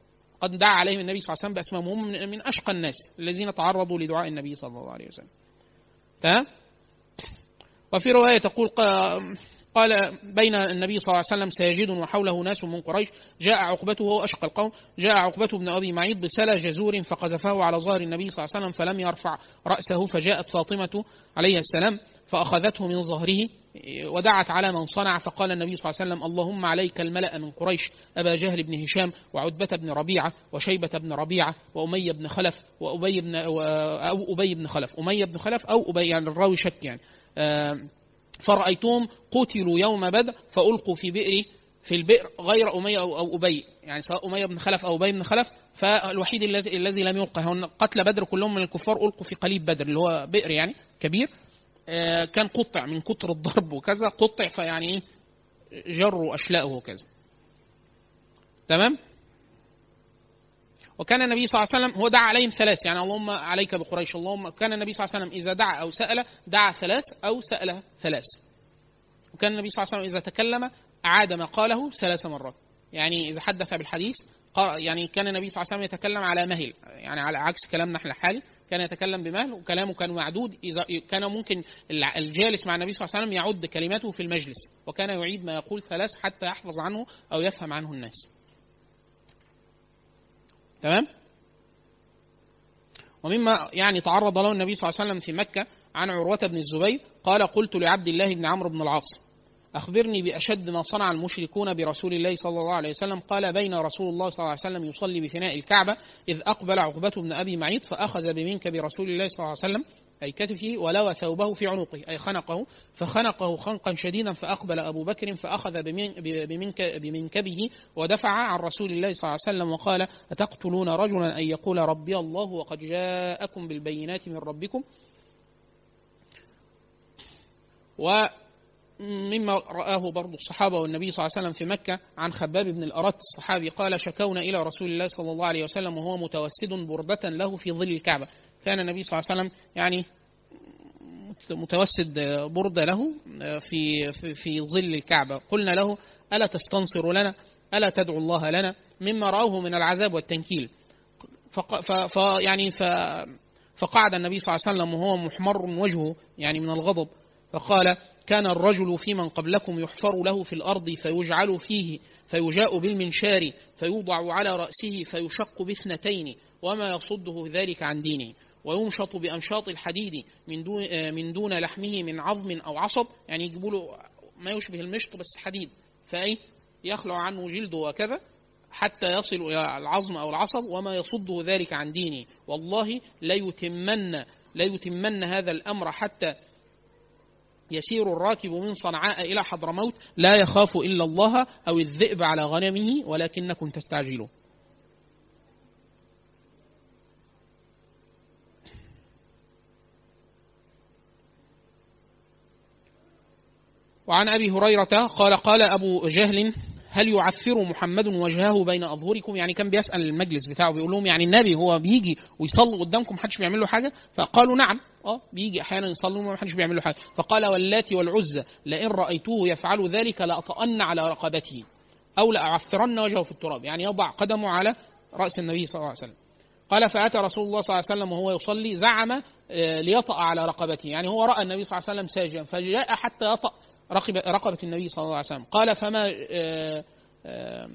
قد دعا عليهم النبي صلى الله عليه وسلم باسمائهم هم من, من اشقى الناس الذين تعرضوا لدعاء النبي صلى الله عليه وسلم تمام وفي روايه تقول قال بين النبي صلى الله عليه وسلم ساجد وحوله ناس من قريش جاء عقبته وهو اشقى القوم جاء عقبته بن ابي معيط بسلا جزور فقذفه على ظهر النبي صلى الله عليه وسلم فلم يرفع راسه فجاءت فاطمه عليه السلام فاخذته من ظهره ودعت على من صنع فقال النبي صلى الله عليه وسلم اللهم عليك الملأ من قريش أبا جهل بن هشام وعتبة بن ربيعة وشيبة بن ربيعة وأمية بن خلف وأبي بن أو أبي بن خلف أمية بن خلف أو أبي يعني الراوي شك يعني فرأيتهم قتلوا يوم بدر فألقوا في بئر في البئر غير أمية أو, أو أبي يعني سواء أمية بن خلف أو أبي بن خلف فالوحيد الذي الذي لم يلقى هو قتل بدر كلهم من الكفار ألقوا في قليب بدر اللي هو بئر يعني كبير آه، كان قطع من كتر الضرب وكذا قطع فيعني ايه جروا أشلاءه وكذا تمام وكان النبي صلى الله عليه وسلم هو دعا عليهم ثلاث يعني اللهم عليك بقريش اللهم كان النبي صلى الله عليه وسلم إذا دعا أو سأل دعا ثلاث أو سأل ثلاث وكان النبي صلى الله عليه وسلم إذا تكلم أعاد ما قاله ثلاث مرات يعني إذا حدث بالحديث يعني كان النبي صلى الله عليه وسلم يتكلم على مهل يعني على عكس كلامنا احنا الحالي كان يتكلم بمهل وكلامه كان معدود إذا كان ممكن الجالس مع النبي صلى الله عليه وسلم يعد كلماته في المجلس وكان يعيد ما يقول ثلاث حتى يحفظ عنه أو يفهم عنه الناس تمام ومما يعني تعرض له النبي صلى الله عليه وسلم في مكة عن عروة بن الزبير قال قلت لعبد الله بن عمرو بن العاص أخبرني بأشد ما صنع المشركون برسول الله صلى الله عليه وسلم قال بين رسول الله صلى الله عليه وسلم يصلي بفناء الكعبة إذ أقبل عقبة بن أبي معيط فأخذ بمنك برسول الله صلى الله عليه وسلم أي كتفه ولوى ثوبه في عنقه أي خنقه فخنقه خنقا شديدا فأقبل أبو بكر فأخذ بمنك بمنكبه ودفع عن رسول الله صلى الله عليه وسلم وقال أتقتلون رجلا أن يقول ربي الله وقد جاءكم بالبينات من ربكم ومما رآه برضو الصحابة والنبي صلى الله عليه وسلم في مكة عن خباب بن الأرت الصحابي قال شكونا إلى رسول الله صلى الله عليه وسلم وهو متوسد بردة له في ظل الكعبة كان النبي صلى الله عليه وسلم يعني متوسد بردة له في, في, في ظل الكعبة قلنا له ألا تستنصر لنا ألا تدعو الله لنا مما رأوه من العذاب والتنكيل ف يعني ف فقعد النبي صلى الله عليه وسلم وهو محمر وجهه يعني من الغضب فقال كان الرجل في من قبلكم يحفر له في الأرض فيجعل فيه فيجاء بالمنشار فيوضع على رأسه فيشق باثنتين وما يصده ذلك عن دينه ويمشط بأمشاط الحديد من دون آه، من دون لحمه من عظم أو عصب يعني يجيبوا له ما يشبه المشط بس حديد فأي يخلع عنه جلده وكذا حتى يصل إلى العظم أو العصب وما يصده ذلك عن دينه والله لا يتمن لا يتمن هذا الأمر حتى يسير الراكب من صنعاء إلى حضرموت لا يخاف إلا الله أو الذئب على غنمه ولكنكم تستعجلون وعن ابي هريره قال قال ابو جهل هل يعفر محمد وجهه بين اظهركم يعني كان بيسال المجلس بتاعه بيقول لهم يعني النبي هو بيجي ويصلي قدامكم محدش بيعمل له حاجه فقالوا نعم اه بيجي احيانا يصلي وما حدش بيعمل له حاجه فقال واللات والعزى لئن رايتوه يفعل ذلك لاطأن على رقبته او لاعفرن وجهه في التراب يعني يضع قدمه على راس النبي صلى الله عليه وسلم قال فاتى رسول الله صلى الله عليه وسلم وهو يصلي زعم آه، ليطأ على رقبته يعني هو راى النبي صلى الله عليه وسلم ساجدا فجاء حتى يطأ رقب رقبة النبي صلى الله عليه وسلم قال فما آه، آه،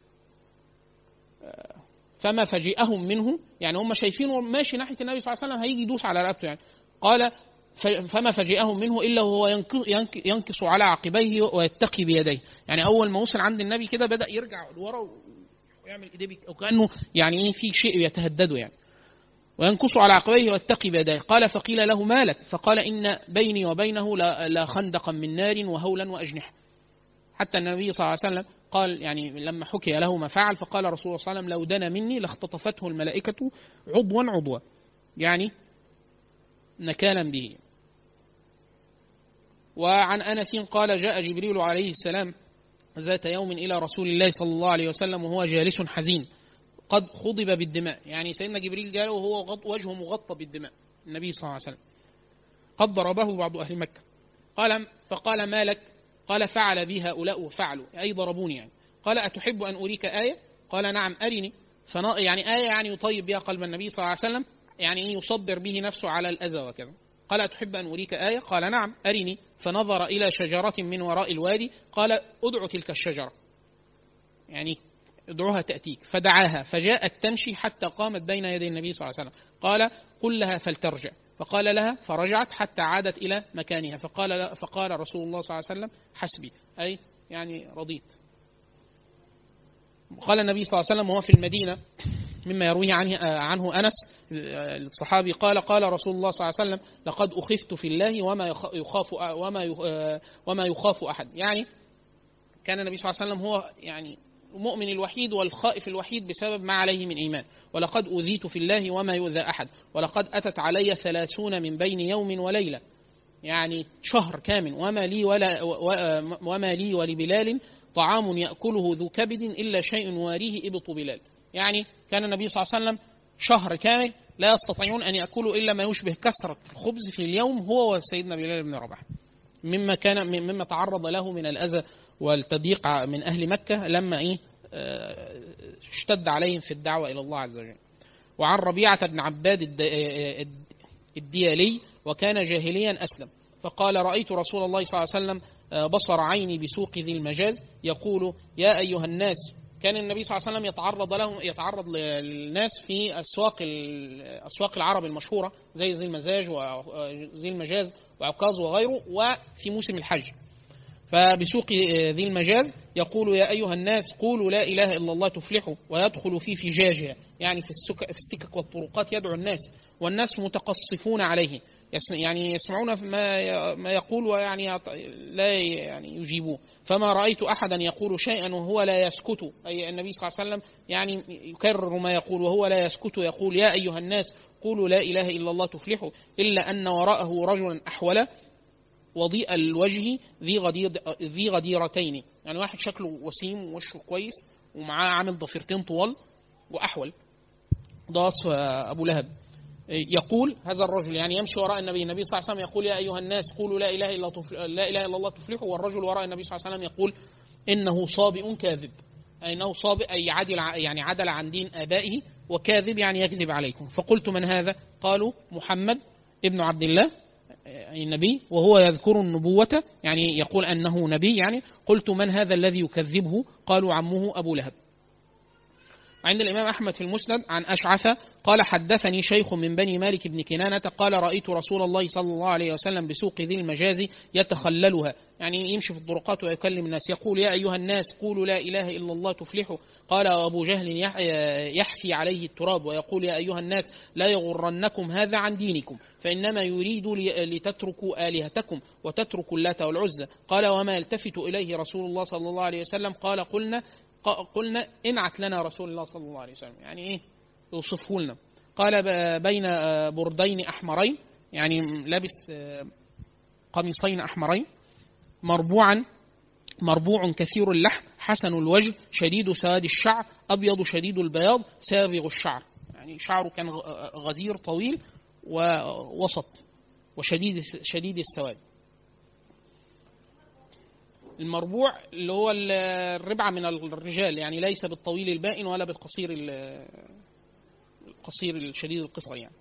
فما فجئهم منه يعني هم شايفينه ماشي ناحيه النبي صلى الله عليه وسلم هيجي يدوس على رقبته يعني قال فما فجئهم منه الا وهو ينكص على عقبيه ويتقي بيديه يعني اول ما وصل عند النبي كده بدا يرجع لورا ويعمل ايديه وكانه يعني ايه في شيء يتهدده يعني وينكص على عقبيه ويتقي بيديه قال فقيل له ما لك فقال إن بيني وبينه لا خندقا من نار وهولا وأجنحة حتى النبي صلى الله عليه وسلم قال يعني لما حكي له ما فعل فقال رسول الله صلى الله عليه وسلم لو دنا مني لاختطفته الملائكة عضوا عضوا يعني نكالا به وعن أنس قال جاء جبريل عليه السلام ذات يوم إلى رسول الله صلى الله عليه وسلم وهو جالس حزين قد خضب بالدماء يعني سيدنا جبريل جاء وهو وجهه مغطى بالدماء النبي صلى الله عليه وسلم قد ضربه بعض أهل مكة قال فقال ما لك قال فعل بي هؤلاء وفعلوا أي ضربوني يعني قال أتحب أن أريك آية قال نعم أرني فنا يعني آية يعني يطيب بها قلب النبي صلى الله عليه وسلم يعني إيه يصبر به نفسه على الأذى وكذا قال أتحب أن أريك آية قال نعم أرني فنظر إلى شجرة من وراء الوادي قال ادع تلك الشجرة يعني ادعوها تأتيك فدعاها فجاءت تمشي حتى قامت بين يدي النبي صلى الله عليه وسلم قال قل لها فلترجع فقال لها فرجعت حتى عادت إلى مكانها فقال, فقال رسول الله صلى الله عليه وسلم حسبي أي يعني رضيت قال النبي صلى الله عليه وسلم وهو في المدينة مما يرويه عنه, عنه أنس الصحابي قال قال رسول الله صلى الله عليه وسلم لقد أخفت في الله وما يخاف وما وما يخاف أحد يعني كان النبي صلى الله عليه وسلم هو يعني المؤمن الوحيد والخائف الوحيد بسبب ما عليه من إيمان ولقد أوذيت في الله وما يؤذى أحد ولقد أتت علي ثلاثون من بين يوم وليلة يعني شهر كامل وما لي ولا وما لي ولبلال طعام يأكله ذو كبد إلا شيء واريه إبط بلال يعني كان النبي صلى الله عليه وسلم شهر كامل لا يستطيعون أن يأكلوا إلا ما يشبه كثرة الخبز في اليوم هو وسيدنا بلال بن رباح مما كان مما تعرض له من الأذى والتضييق من أهل مكة لما إيه آه، اشتد عليهم في الدعوة إلى الله عز وجل وعن ربيعة بن عباد آه، الديالي وكان جاهليا أسلم فقال رأيت رسول الله صلى الله عليه وسلم آه، بصر عيني بسوق ذي المجاز يقول يا أيها الناس كان النبي صلى الله عليه وسلم يتعرض لهم يتعرض للناس في اسواق اسواق العرب المشهوره زي ذي المزاج وذي المجاز وعكاظ وغيره وفي موسم الحج فبسوق ذي المجاز يقول يا أيها الناس قولوا لا إله إلا الله تفلحوا ويدخل في فجاجها يعني في, السك في السكك والطرقات يدعو الناس والناس متقصفون عليه يعني يسمعون ما ما يقول ويعني لا يعني يجيبوه فما رأيت أحدا يقول شيئا وهو لا يسكت أي النبي صلى الله عليه وسلم يعني يكرر ما يقول وهو لا يسكت يقول يا أيها الناس قولوا لا إله إلا الله تفلحوا إلا أن وراءه رجلا أحول وضيء الوجه ذي غدير ذي غديرتين يعني واحد شكله وسيم ووشه كويس ومعاه عامل ضفيرتين طوال واحول ده وصف ابو لهب يقول هذا الرجل يعني يمشي وراء النبي النبي صلى الله عليه وسلم يقول يا ايها الناس قولوا لا اله الا لا اله الا الله تفلحوا والرجل وراء النبي صلى الله عليه وسلم يقول انه صابئ كاذب أي انه صابئ اي عدل يعني عدل عن دين ابائه وكاذب يعني يكذب عليكم فقلت من هذا قالوا محمد ابن عبد الله أي النبي وهو يذكر النبوة يعني يقول أنه نبي يعني قلت من هذا الذي يكذبه قالوا عمه أبو لهب عند الإمام أحمد في المسند عن أشعث قال حدثني شيخ من بني مالك بن كنانة قال رأيت رسول الله صلى الله عليه وسلم بسوق ذي المجاز يتخللها يعني يمشي في الطرقات ويكلم الناس يقول يا أيها الناس قولوا لا إله إلا الله تفلحوا قال أبو جهل يحفي عليه التراب ويقول يا أيها الناس لا يغرنكم هذا عن دينكم فإنما يريد لتتركوا آلهتكم وتتركوا اللات والعزى قال وما يلتفت إليه رسول الله صلى الله عليه وسلم قال قلنا قلنا انعت لنا رسول الله صلى الله عليه وسلم يعني ايه يوصفه لنا قال بين بردين احمرين يعني لابس قميصين احمرين مربوعا مربوع كثير اللحم حسن الوجه شديد سواد الشعر ابيض شديد البياض سابغ الشعر يعني شعره كان غزير طويل ووسط وشديد شديد السواد المربوع اللي هو الربعة من الرجال يعني ليس بالطويل البائن ولا بالقصير القصير الشديد القصر يعني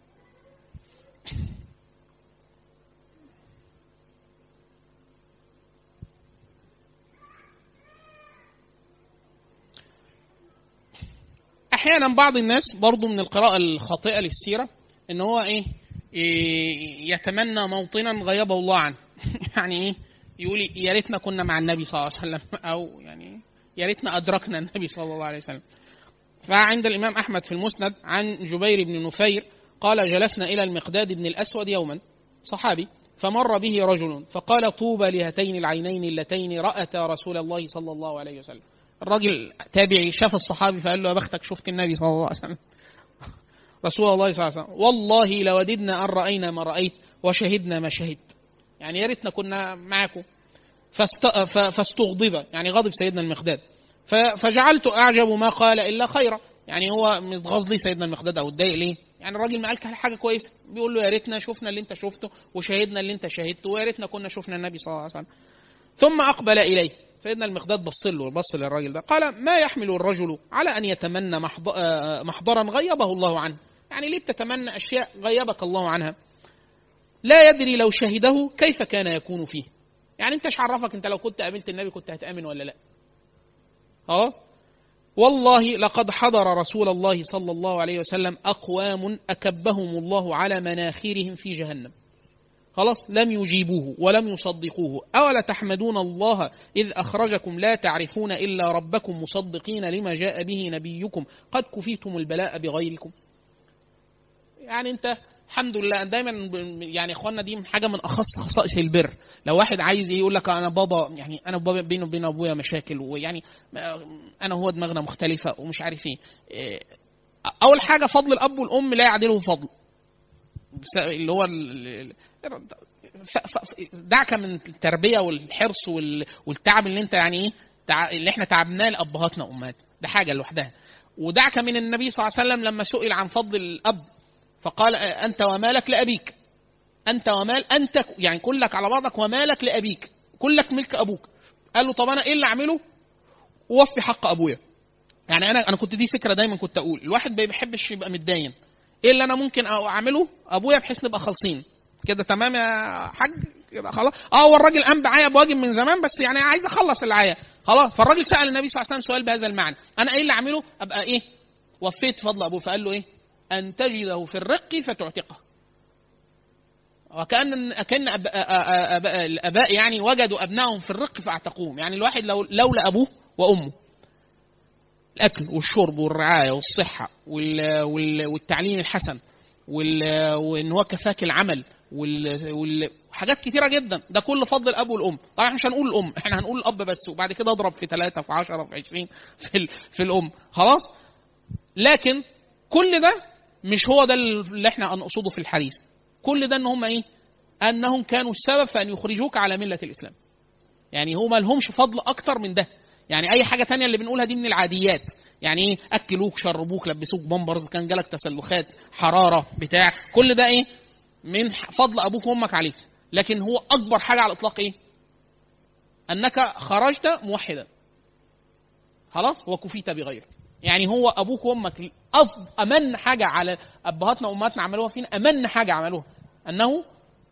احيانا بعض الناس برضو من القراءة الخاطئة للسيرة ان هو ايه يتمنى موطنا غيبه الله عنه يعني ايه يقول يا ريتنا كنا مع النبي صلى الله عليه وسلم او يعني يا ريتنا ادركنا النبي صلى الله عليه وسلم فعند الامام احمد في المسند عن جبير بن نفير قال جلسنا الى المقداد بن الاسود يوما صحابي فمر به رجل فقال طوبى لهاتين العينين اللتين راتا رسول الله صلى الله عليه وسلم الراجل تابعي شاف الصحابي فقال له يا بختك شفت النبي صلى الله عليه وسلم رسول الله صلى الله عليه وسلم والله لوددنا ان راينا ما رايت وشهدنا ما شهدت يعني يا ريتنا كنا معاكم فاستغضب يعني غضب سيدنا المقداد فجعلت اعجب ما قال الا خيرا يعني هو متغاظ ليه سيدنا المقداد او اتضايق ليه؟ يعني الراجل ما قال حاجه كويسه بيقول له يا ريتنا شفنا اللي انت شفته وشاهدنا اللي انت شاهدته ويا ريتنا كنا شفنا النبي صلى الله عليه وسلم ثم اقبل اليه سيدنا المقداد بص له بص للراجل ده قال ما يحمل الرجل على ان يتمنى محض- آه، محضرا غيبه الله عنه يعني ليه بتتمنى اشياء غيبك الله عنها لا يدري لو شهده كيف كان يكون فيه يعني انت ايش عرفك انت لو كنت قابلت النبي كنت هتامن ولا لا اه والله لقد حضر رسول الله صلى الله عليه وسلم اقوام اكبهم الله على مناخرهم في جهنم خلاص لم يجيبوه ولم يصدقوه أولا تحمدون الله إذ أخرجكم لا تعرفون إلا ربكم مصدقين لما جاء به نبيكم قد كفيتم البلاء بغيركم يعني أنت الحمد لله دايما ب- يعني اخواننا دي حاجه من اخص خصائص البر لو واحد عايز إيه يقول لك انا بابا يعني انا بابا بيني وبين ابويا مشاكل ويعني ما- انا هو دماغنا مختلفه ومش عارف ايه إيه، اول حاجه فضل الاب والام لا يعدله فضل بس- اللي هو ال- ال- ف- ف- دعك من التربيه والحرص وال- والتعب اللي انت يعني ايه تع- اللي احنا تعبناه لابهاتنا وامهاتنا ده حاجه لوحدها ودعك من النبي صلى الله عليه وسلم لما سئل عن فضل الاب فقال آه، انت ومالك لابيك انت ومال انت يعني كلك على بعضك ومالك لابيك كلك ملك ابوك قال له طب انا ايه اللي اعمله اوفي حق ابويا يعني انا انا كنت دي فكره دايما كنت اقول الواحد ما بيحبش يبقى متدين ايه اللي انا ممكن اعمله ابويا بحيث نبقى خالصين كده تمام يا حاج كده خلاص اه هو الراجل قام بعايا بواجب من زمان بس يعني عايز اخلص العايه خلاص فالراجل سال النبي صلى الله عليه وسلم سؤال بهذا المعنى انا ايه اللي اعمله ابقى ايه وفيت فضل ابوه فقال له ايه ان تجده في الرق فتعتقه وكان كان أب- أ- أ- أ- الاباء يعني وجدوا ابنائهم في الرق فاعتقوهم يعني الواحد لو لولا ابوه وامه الاكل والشرب والرعايه والصحه وال... وال... والتعليم الحسن وال... وان هو كفاك العمل وال... وال... حاجات كتيره جدا ده كل فضل الاب والام طبعا احنا مش هنقول الام احنا هنقول الاب بس وبعد كده اضرب في ثلاثه في 10 في 20 في ال... في الام خلاص لكن كل ده مش هو ده اللي احنا نقصده في الحديث كل ده ان هم ايه انهم كانوا السبب في ان يخرجوك على مله الاسلام يعني هما لهمش فضل اكتر من ده يعني اي حاجه تانية اللي بنقولها دي من العاديات يعني ايه اكلوك شربوك لبسوك بامبرز كان جالك تسلخات حراره بتاع كل ده ايه من فضل ابوك وامك عليك لكن هو اكبر حاجه على الاطلاق ايه انك خرجت موحدا خلاص وكفيت بغيره يعني هو ابوك وامك أفضل امن حاجه على ابهاتنا وامهاتنا عملوها فينا امن حاجه عملوها انه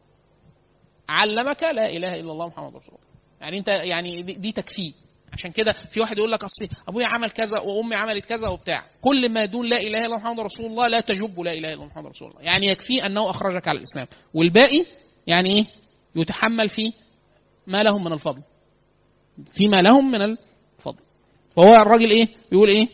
علمك لا اله الا الله محمد رسول الله يعني انت يعني دي, دي تكفيه عشان كده في واحد يقول لك اصل ابويا عمل كذا وامي عملت كذا وبتاع كل ما دون لا اله الا الله محمد رسول الله لا تجب لا اله الا الله محمد رسول الله يعني يكفي انه اخرجك على الاسلام والباقي يعني ايه يتحمل فيه ما لهم من الفضل فيما لهم من الفضل فهو الراجل ايه بيقول ايه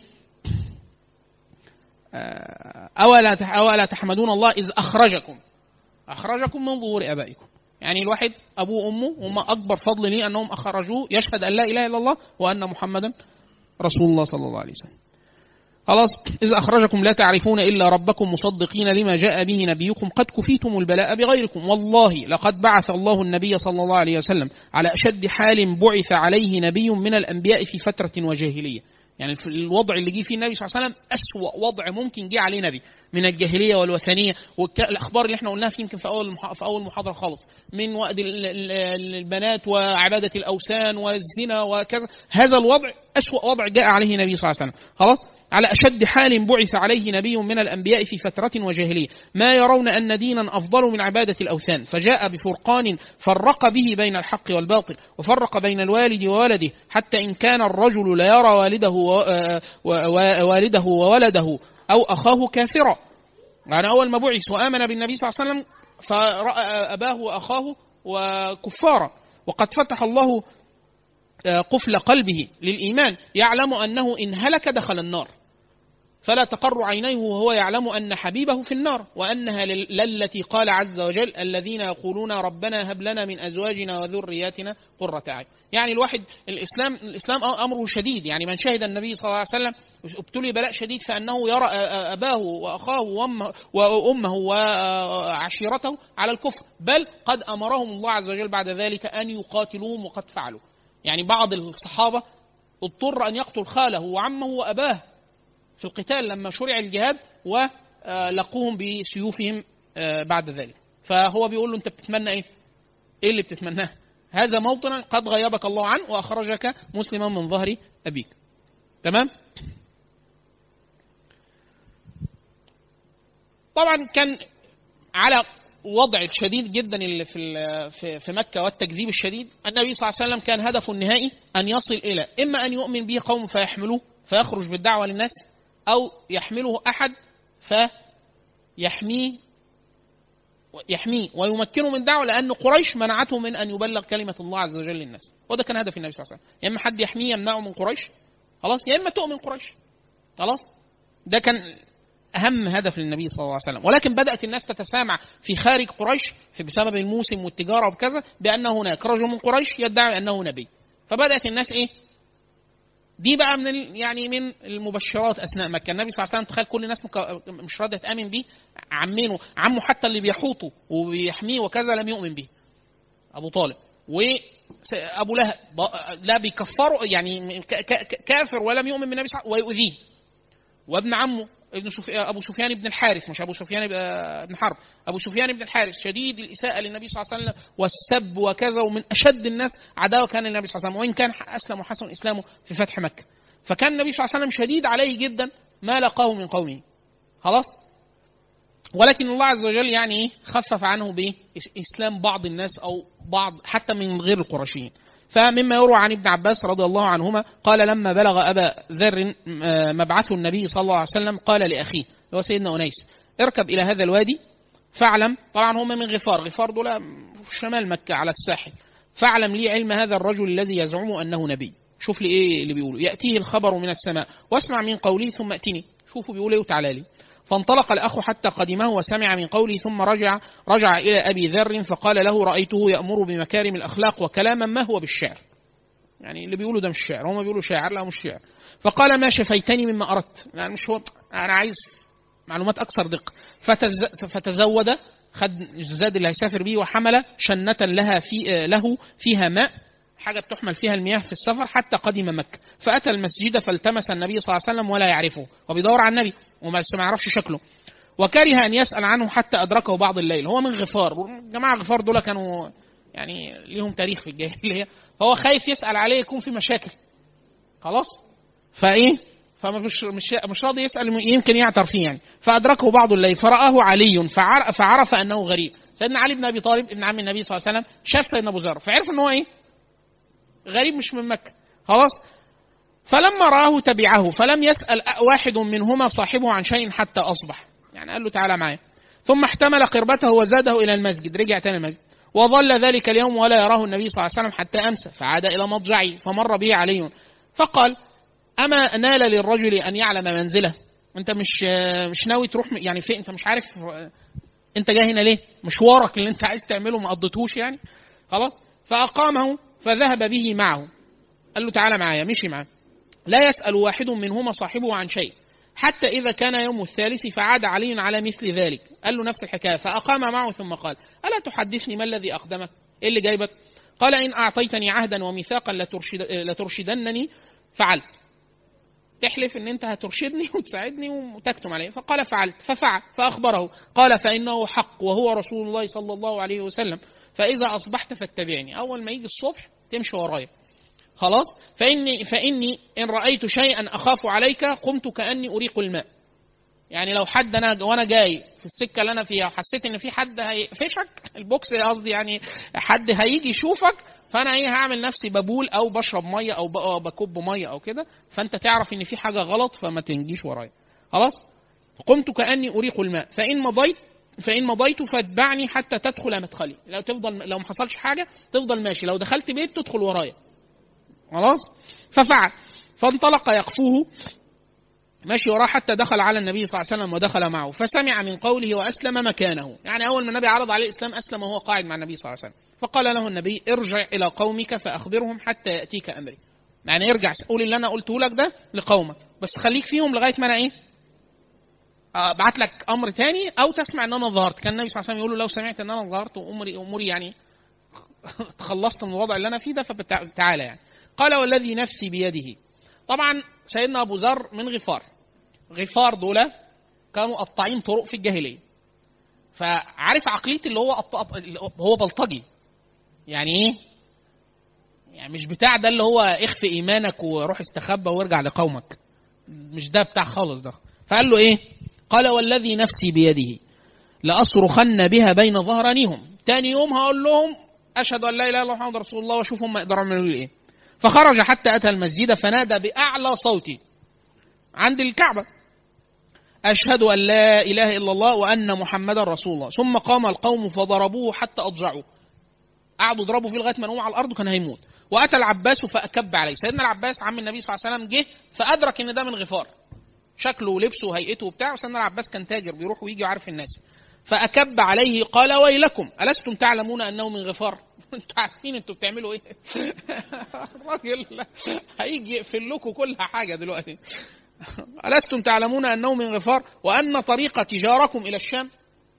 آه، اولا اولا تحمدون الله اذ اخرجكم اخرجكم من ظهور ابائكم يعني الواحد ابوه وامه هم اكبر فضل ليه انهم اخرجوه يشهد ان لا اله الا الله وان محمدا رسول الله صلى الله عليه وسلم خلاص إذ أخرجكم لا تعرفون إلا ربكم مصدقين لما جاء به نبيكم قد كفيتم البلاء بغيركم والله لقد بعث الله النبي صلى الله عليه وسلم على أشد حال بعث عليه نبي من الأنبياء في فترة وجاهلية يعني في الوضع اللي جه فيه النبي صلى الله عليه وسلم أسوأ وضع ممكن جه عليه نبي من الجاهليه والوثنيه والاخبار اللي احنا قلناها في يمكن في اول المح... في اول محاضره خالص من وأد ال- ال- البنات وعباده الاوثان والزنا وكذا هذا الوضع اسوا وضع جاء عليه النبي صلى الله عليه وسلم خلاص على اشد حال بعث عليه نبي من الانبياء في فتره وجاهليه ما يرون ان دينا افضل من عباده الاوثان فجاء بفرقان فرق به بين الحق والباطل وفرق بين الوالد وولده حتى ان كان الرجل لا يرى والده و... و... و... والده وولده أو أخاه كافرا يعني أول ما بعث وآمن بالنبي صلى الله عليه وسلم فرأى أباه وأخاه وكفارا وقد فتح الله قفل قلبه للإيمان يعلم أنه إن هلك دخل النار فلا تقر عينيه وهو يعلم أن حبيبه في النار وأنها للتي قال عز وجل الذين يقولون ربنا هب لنا من أزواجنا وذرياتنا قرة أعين يعني الواحد الإسلام الإسلام أمره شديد يعني من شهد النبي صلى الله عليه وسلم ابتلي بلاء شديد فأنه يرى أباه وأخاه وأمه, وأمه وعشيرته على الكفر بل قد أمرهم الله عز وجل بعد ذلك أن يقاتلوهم وقد فعلوا يعني بعض الصحابة اضطر أن يقتل خاله وعمه وأباه في القتال لما شرع الجهاد ولقوهم بسيوفهم بعد ذلك فهو بيقول له انت بتتمنى ايه؟ ايه اللي بتتمناه؟ هذا موطن قد غيبك الله عنه واخرجك مسلما من ظهر ابيك تمام طبعا كان على وضع الشديد جدا اللي في في مكه والتكذيب الشديد النبي صلى الله عليه وسلم كان هدفه النهائي ان يصل الى اما ان يؤمن به قوم فيحملوه فيخرج بالدعوه للناس او يحمله احد فيحميه يحميه ويمكنه من دعوه لان قريش منعته من ان يبلغ كلمه الله عز وجل للناس وده كان هدف النبي صلى الله عليه وسلم يا اما حد يحميه يمنعه من قريش خلاص يا اما تؤمن قريش خلاص ده كان اهم هدف للنبي صلى الله عليه وسلم ولكن بدات الناس تتسامع في خارج قريش في بسبب الموسم والتجاره وكذا بان هناك رجل من قريش يدعي انه نبي فبدات الناس ايه دي بقى من يعني من المبشرات اثناء مكه النبي صلى الله عليه وسلم تخيل كل الناس مش راضيه تامن بيه عمينه عمه حتى اللي بيحوطه وبيحميه وكذا لم يؤمن به ابو طالب وابو لهب لا بيكفره يعني كافر ولم يؤمن بالنبي صلى الله عليه وسلم ويؤذيه وابن عمه ابن سفيان ابو سفيان بن الحارث مش ابو سفيان بن حرب ابو سفيان بن الحارث شديد الاساءه للنبي صلى الله عليه وسلم والسب وكذا ومن اشد الناس عداوه كان النبي صلى الله عليه وسلم وان كان اسلم وحسن اسلامه في فتح مكه فكان النبي صلى الله عليه وسلم شديد عليه جدا ما لقاه من قومه خلاص ولكن الله عز وجل يعني ايه خفف عنه باسلام بعض الناس او بعض حتى من غير القرشيين فمما يروى عن ابن عباس رضي الله عنهما قال لما بلغ ابا ذر مبعث النبي صلى الله عليه وسلم قال لاخيه اللي هو سيدنا انيس اركب الى هذا الوادي فاعلم طبعا هم من غفار غفار دول في شمال مكه على الساحل فاعلم لي علم هذا الرجل الذي يزعم انه نبي شوف لي ايه اللي بيقوله ياتيه الخبر من السماء واسمع من قولي ثم اتني شوفوا بيقول ايه وتعالى لي فانطلق الأخ حتى قدمه وسمع من قوله ثم رجع رجع إلى أبي ذر فقال له رأيته يأمر بمكارم الأخلاق وكلاما ما هو بالشعر يعني اللي بيقولوا ده مش شعر هم بيقولوا شاعر لا مش شعر فقال ما شفيتني مما أردت يعني مش هو أنا عايز معلومات أكثر دقة فتز... فتزود خد الزاد اللي هيسافر بيه وحمل شنة لها في له فيها ماء حاجة بتحمل فيها المياه في السفر حتى قدم مكة فأتى المسجد فالتمس النبي صلى الله عليه وسلم ولا يعرفه وبيدور على النبي وما ما يعرفش شكله وكره أن يسأل عنه حتى أدركه بعض الليل هو من غفار جماعة غفار دول كانوا يعني ليهم تاريخ في الجاهلية فهو خايف يسأل عليه يكون في مشاكل خلاص فإيه فمش مش مش راضي يسأل يمكن يعتر فيه يعني فأدركه بعض الليل فرآه علي فعرف, فعرف أنه غريب سيدنا علي بن أبي طالب ابن عم النبي صلى الله عليه وسلم شاف سيدنا أبو ذر فعرف أن هو إيه غريب مش من مكة خلاص فلما رآه تبعه فلم يسأل واحد منهما صاحبه عن شيء حتى أصبح يعني قال له تعالى معايا ثم احتمل قربته وزاده إلى المسجد رجع تاني المسجد وظل ذلك اليوم ولا يراه النبي صلى الله عليه وسلم حتى أمسى فعاد إلى مضجعه فمر به علي فقال أما نال للرجل أن يعلم منزله أنت مش مش ناوي تروح يعني في أنت مش عارف أنت جاي هنا ليه؟ مشوارك اللي أنت عايز تعمله ما قضيتهوش يعني خلاص فأقامه فذهب به معه قال له تعالى معايا مشي معاه لا يسأل واحد منهما صاحبه عن شيء حتى إذا كان يوم الثالث فعاد علي على مثل ذلك قال له نفس الحكاية فأقام معه ثم قال ألا تحدثني ما الذي أقدمك إيه اللي جايبك قال إن أعطيتني عهدا وميثاقا لترشد لترشدنني فعلت تحلف ان انت هترشدني وتساعدني وتكتم عليه فقال فعلت ففعل فاخبره قال فانه حق وهو رسول الله صلى الله عليه وسلم فاذا اصبحت فاتبعني اول ما يجي الصبح تمشي ورايا خلاص فاني فاني ان رايت شيئا اخاف عليك قمت كاني اريق الماء يعني لو حد انا وانا جاي في السكه اللي انا فيها وحسيت ان في حد هيقفشك البوكس قصدي يعني حد هيجي يشوفك فانا ايه هعمل نفسي ببول او بشرب ميه او بكب ميه او كده فانت تعرف ان في حاجه غلط فما تنجيش ورايا خلاص قمت كاني اريق الماء فان مضيت فان مضيت فاتبعني حتى تدخل مدخلي لو تفضل لو ما حصلش حاجه تفضل ماشي لو دخلت بيت تدخل ورايا خلاص ففعل فانطلق يقفوه ماشي وراه حتى دخل على النبي صلى الله عليه وسلم ودخل معه فسمع من قوله واسلم مكانه يعني اول ما النبي عرض عليه الاسلام اسلم وهو قاعد مع النبي صلى الله عليه وسلم فقال له النبي ارجع الى قومك فاخبرهم حتى ياتيك امري يعني ارجع قول اللي انا قلته لك ده لقومك بس خليك فيهم لغايه ما انا ايه ابعت لك امر تاني او تسمع ان انا ظهرت كان النبي صلى الله عليه وسلم يقول له لو سمعت ان انا ظهرت وامري اموري يعني تخلصت من الوضع اللي انا فيه ده فتعالى يعني قال والذي نفسي بيده طبعا سيدنا ابو ذر من غفار غفار دول كانوا قطاعين طرق في الجاهليه فعارف عقليه اللي هو هو بلطجي يعني ايه يعني مش بتاع ده اللي هو اخفي ايمانك وروح استخبى وارجع لقومك مش ده بتاع خالص ده فقال له ايه قال والذي نفسي بيده لأصرخن بها بين ظهرانيهم تاني يوم هقول لهم أشهد أن لا إله إلا الله محمد رسول الله وأشوف هم يقدروا يعملوا لي إيه فخرج حتى أتى المسجد فنادى بأعلى صوتي عند الكعبة أشهد أن لا إله إلا الله وأن محمدا رسول الله ثم قام القوم فضربوه حتى أضجعوه قعدوا يضربوا فيه لغاية ما نقوم على الأرض وكان هيموت وأتى العباس فأكب عليه سيدنا العباس عم النبي صلى الله عليه وسلم جه فأدرك إن ده من غفار شكله ولبسه وهيئته وبتاع وسيدنا العباس كان تاجر بيروح ويجي وعارف الناس فأكب عليه قال ويلكم ألستم تعلمون أنه من غفار انتوا عارفين انتوا بتعملوا ايه الراجل هيجي يقفل لكم كل حاجه دلوقتي ألستم تعلمون أنه من غفار وأن طريق تجاركم إلى الشام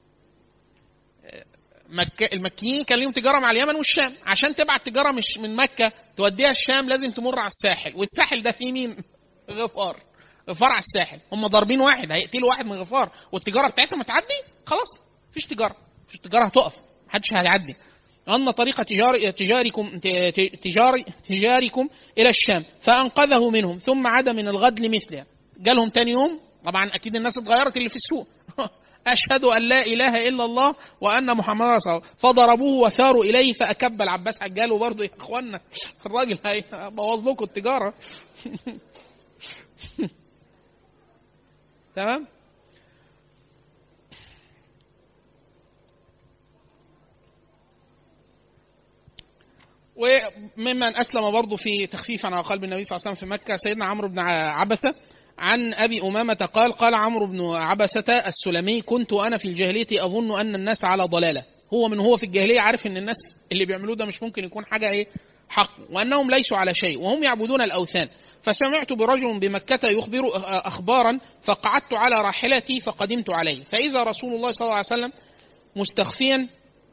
مكة المكيين كان لهم تجارة مع اليمن والشام عشان تبعت تجارة مش من مكة توديها الشام لازم تمر على الساحل والساحل ده فيه مين غفار غفار على الساحل هم ضاربين واحد هيقتلوا واحد من غفار والتجارة بتاعتهم هتعدي خلاص مفيش تجارة مفيش تجارة هتقف محدش هيعدي أن طريق تجار تجاركم تجار تجاركم إلى الشام فأنقذه منهم ثم عاد من الغد لمثلها جالهم تاني يوم طبعا أكيد الناس اتغيرت اللي في السوق أشهد أن لا إله إلا الله وأن محمدا رسول الله فضربوه وثاروا إليه فأكب العباس حجاله برضه يا إخوانا الراجل هيبوظ لكم التجارة تمام وممن اسلم برضه في تخفيف عن قلب النبي صلى الله عليه وسلم في مكه سيدنا عمرو بن عبسه عن ابي امامه قال قال عمرو بن عبسه السلمي كنت انا في الجاهليه اظن ان الناس على ضلاله هو من هو في الجاهليه عارف ان الناس اللي بيعملوه ده مش ممكن يكون حاجه ايه حق وانهم ليسوا على شيء وهم يعبدون الاوثان فسمعت برجل بمكة يخبر أخبارا فقعدت على راحلتي فقدمت عليه فإذا رسول الله صلى الله عليه وسلم مستخفيا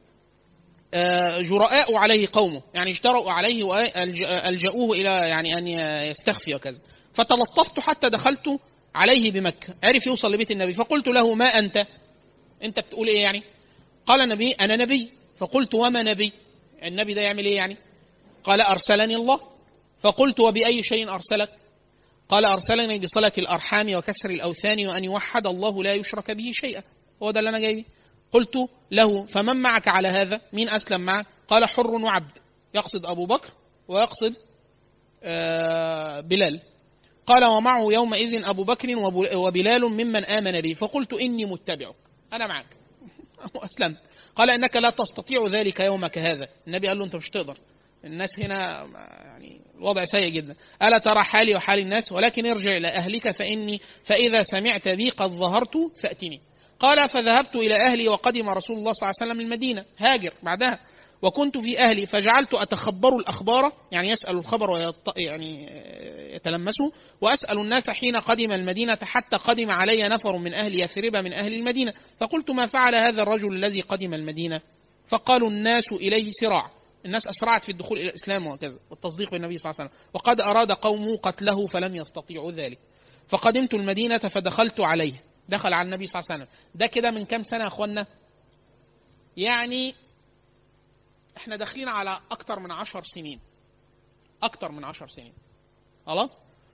جراء عليه قومه يعني اجترأوا عليه وألجأوه إلى يعني أن يستخفي وكذا فتلطفت حتى دخلت عليه بمكة عرف يوصل لبيت النبي فقلت له ما أنت أنت بتقول إيه يعني قال النبي أنا نبي فقلت وما نبي النبي ده يعمل إيه يعني قال أرسلني الله فقلت وبأي شيء أرسلك قال أرسلني بصلة الأرحام وكسر الأوثان وأن يوحد الله لا يشرك به شيئا هو ده اللي أنا جاي قلت له فمن معك على هذا مين أسلم معك قال حر وعبد يقصد أبو بكر ويقصد بلال قال ومعه يومئذ أبو بكر وبلال ممن آمن به فقلت إني متبعك أنا معك وأسلمت قال إنك لا تستطيع ذلك يومك هذا النبي قال له أنت مش تقدر الناس هنا يعني الوضع سيء جدا ألا ترى حالي وحال الناس ولكن ارجع إلى أهلك فإني فإذا سمعت بي قد ظهرت فأتني قال فذهبت إلى أهلي وقدم رسول الله صلى الله عليه وسلم المدينة هاجر بعدها وكنت في أهلي فجعلت أتخبر الأخبار يعني يسأل الخبر ويط... يعني يتلمسه وأسأل الناس حين قدم المدينة حتى قدم علي نفر من أهل يثرب من أهل المدينة فقلت ما فعل هذا الرجل الذي قدم المدينة فقالوا الناس إليه سراع الناس أسرعت في الدخول إلى الإسلام وكذا والتصديق بالنبي صلى الله عليه وسلم وقد أراد قومه قتله فلم يستطيعوا ذلك فقدمت المدينة فدخلت عليه دخل على النبي صلى الله عليه وسلم ده كده من كام سنة يا أخوانا يعني احنا داخلين على أكتر من عشر سنين أكتر من عشر سنين خلاص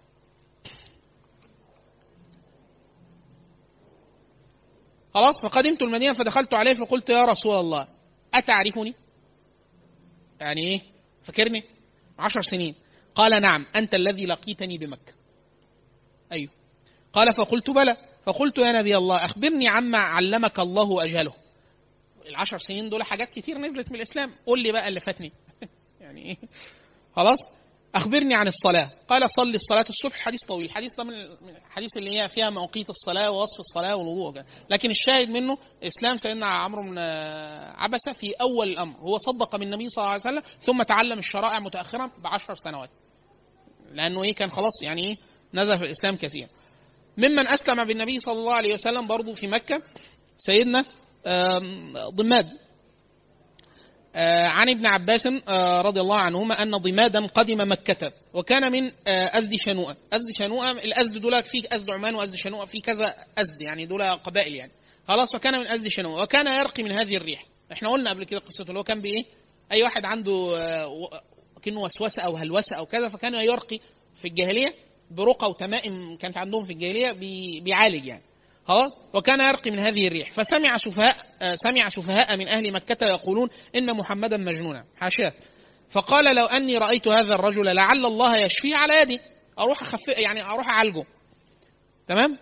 خلاص فقدمت المدينة فدخلت عليه فقلت يا رسول الله أتعرفني يعني ايه فاكرني عشر سنين قال نعم أنت الذي لقيتني بمكة أيوه قال فقلت بلى فقلت يا نبي الله أخبرني عما علمك الله وأجهله العشر سنين دول حاجات كتير نزلت من الإسلام قول لي بقى اللي فاتني يعني إيه خلاص أخبرني عن الصلاة قال صلي الصلاة الصبح حديث طويل الحديث ده من الحديث اللي هي فيها مواقيت الصلاة ووصف الصلاة والوضوء لكن الشاهد منه إسلام سيدنا عمرو بن عبسة في أول الأمر هو صدق من النبي صلى الله عليه وسلم ثم تعلم الشرائع متأخرا بعشر سنوات لأنه إيه كان خلاص يعني إيه نزل في الإسلام كثيرا ممن أسلم بالنبي صلى الله عليه وسلم برضه في مكة سيدنا ضماد عن ابن عباس رضي الله عنهما أن ضمادا قدم مكة وكان من أزد شنوءة أزد شنوءة الأزد دول في أزد عمان وأزد شنوءة في كذا أزد يعني دول قبائل يعني خلاص فكان من أزد شنوءة وكان يرقي من هذه الريح احنا قلنا قبل كده قصته اللي هو كان بإيه أي واحد عنده كأنه وسوسه او هلوسه او كذا فكان يرقي في الجاهليه برقى وتمائم كانت عندهم في الجاهليه بي- بيعالج يعني خلاص وكان يرقي من هذه الريح فسمع سفهاء آه، سمع سفهاء من اهل مكه يقولون ان محمدا مجنونا حاشاه فقال لو اني رايت هذا الرجل لعل الله يشفيه على يدي اروح اخف يعني اروح اعالجه تمام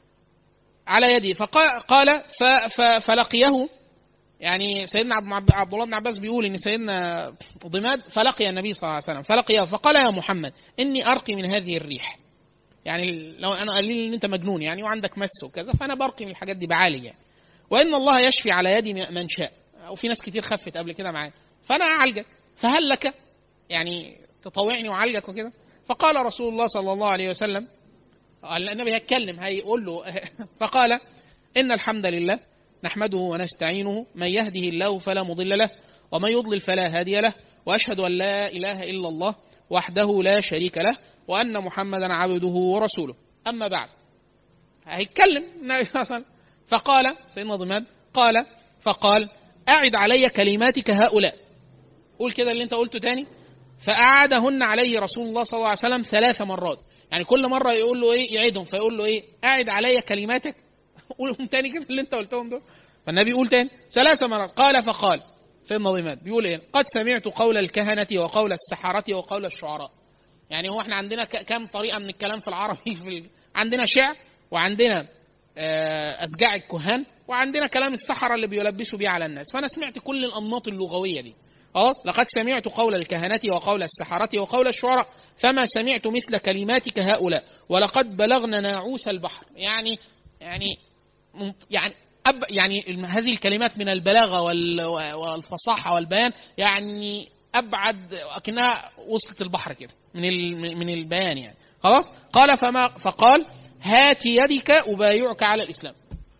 على يدي فقال قال ف ف فلقيه يعني سيدنا عبد عبد- عبد الله بن عباس بيقول ان سيدنا ضماد فلقي النبي صلى الله عليه وسلم فلقيه فقال يا محمد اني ارقي من هذه الريح يعني لو انا قال لي ان انت مجنون يعني وعندك مس وكذا فانا برقي من الحاجات دي بعالج يعني وان الله يشفي على يدي من شاء وفي ناس كتير خفت قبل كده معايا فانا اعالجك فهل لك يعني تطوعني واعالجك وكده فقال رسول الله صلى الله عليه وسلم قال النبي هيتكلم هيقول له فقال ان الحمد لله نحمده ونستعينه من يهده الله فلا مضل له ومن يضلل فلا هادي له واشهد ان لا اله الا الله وحده لا شريك له وان محمدا عبده ورسوله اما بعد هيتكلم النبي صلى الله عليه وسلم فقال سيدنا ضماد قال فقال اعد علي كلماتك هؤلاء قول كده اللي انت قلته تاني فأعادهن عليه رسول الله صلى الله عليه وسلم ثلاث مرات يعني كل مرة يقول له إيه يعيدهم فيقول له إيه أعد علي كلماتك قولهم تاني كده اللي أنت قلتهم دول فالنبي يقول تاني ثلاث مرات قال فقال سيدنا ضماد بيقول إيه قد سمعت قول الكهنة وقول السحرة وقول الشعراء يعني هو احنا عندنا ك- كام طريقة من الكلام في العربي في ال... عندنا شعر وعندنا آه، أشجاع الكهان وعندنا كلام السحرة اللي بيلبسوا بيه على الناس فأنا سمعت كل الأنماط اللغوية دي اه لقد سمعت قول الكهنة وقول السحرة وقول الشعراء فما سمعت مثل كلماتك هؤلاء ولقد بلغنا ناعوس البحر يعني يعني ممت- يعني أب يعني الم- هذه الكلمات من البلاغة وال- والفصاحة والبيان يعني أبعد أكنها وصلت البحر كده من ال- من البيان يعني خلاص قال فما فقال هات يدك أبايعك على الإسلام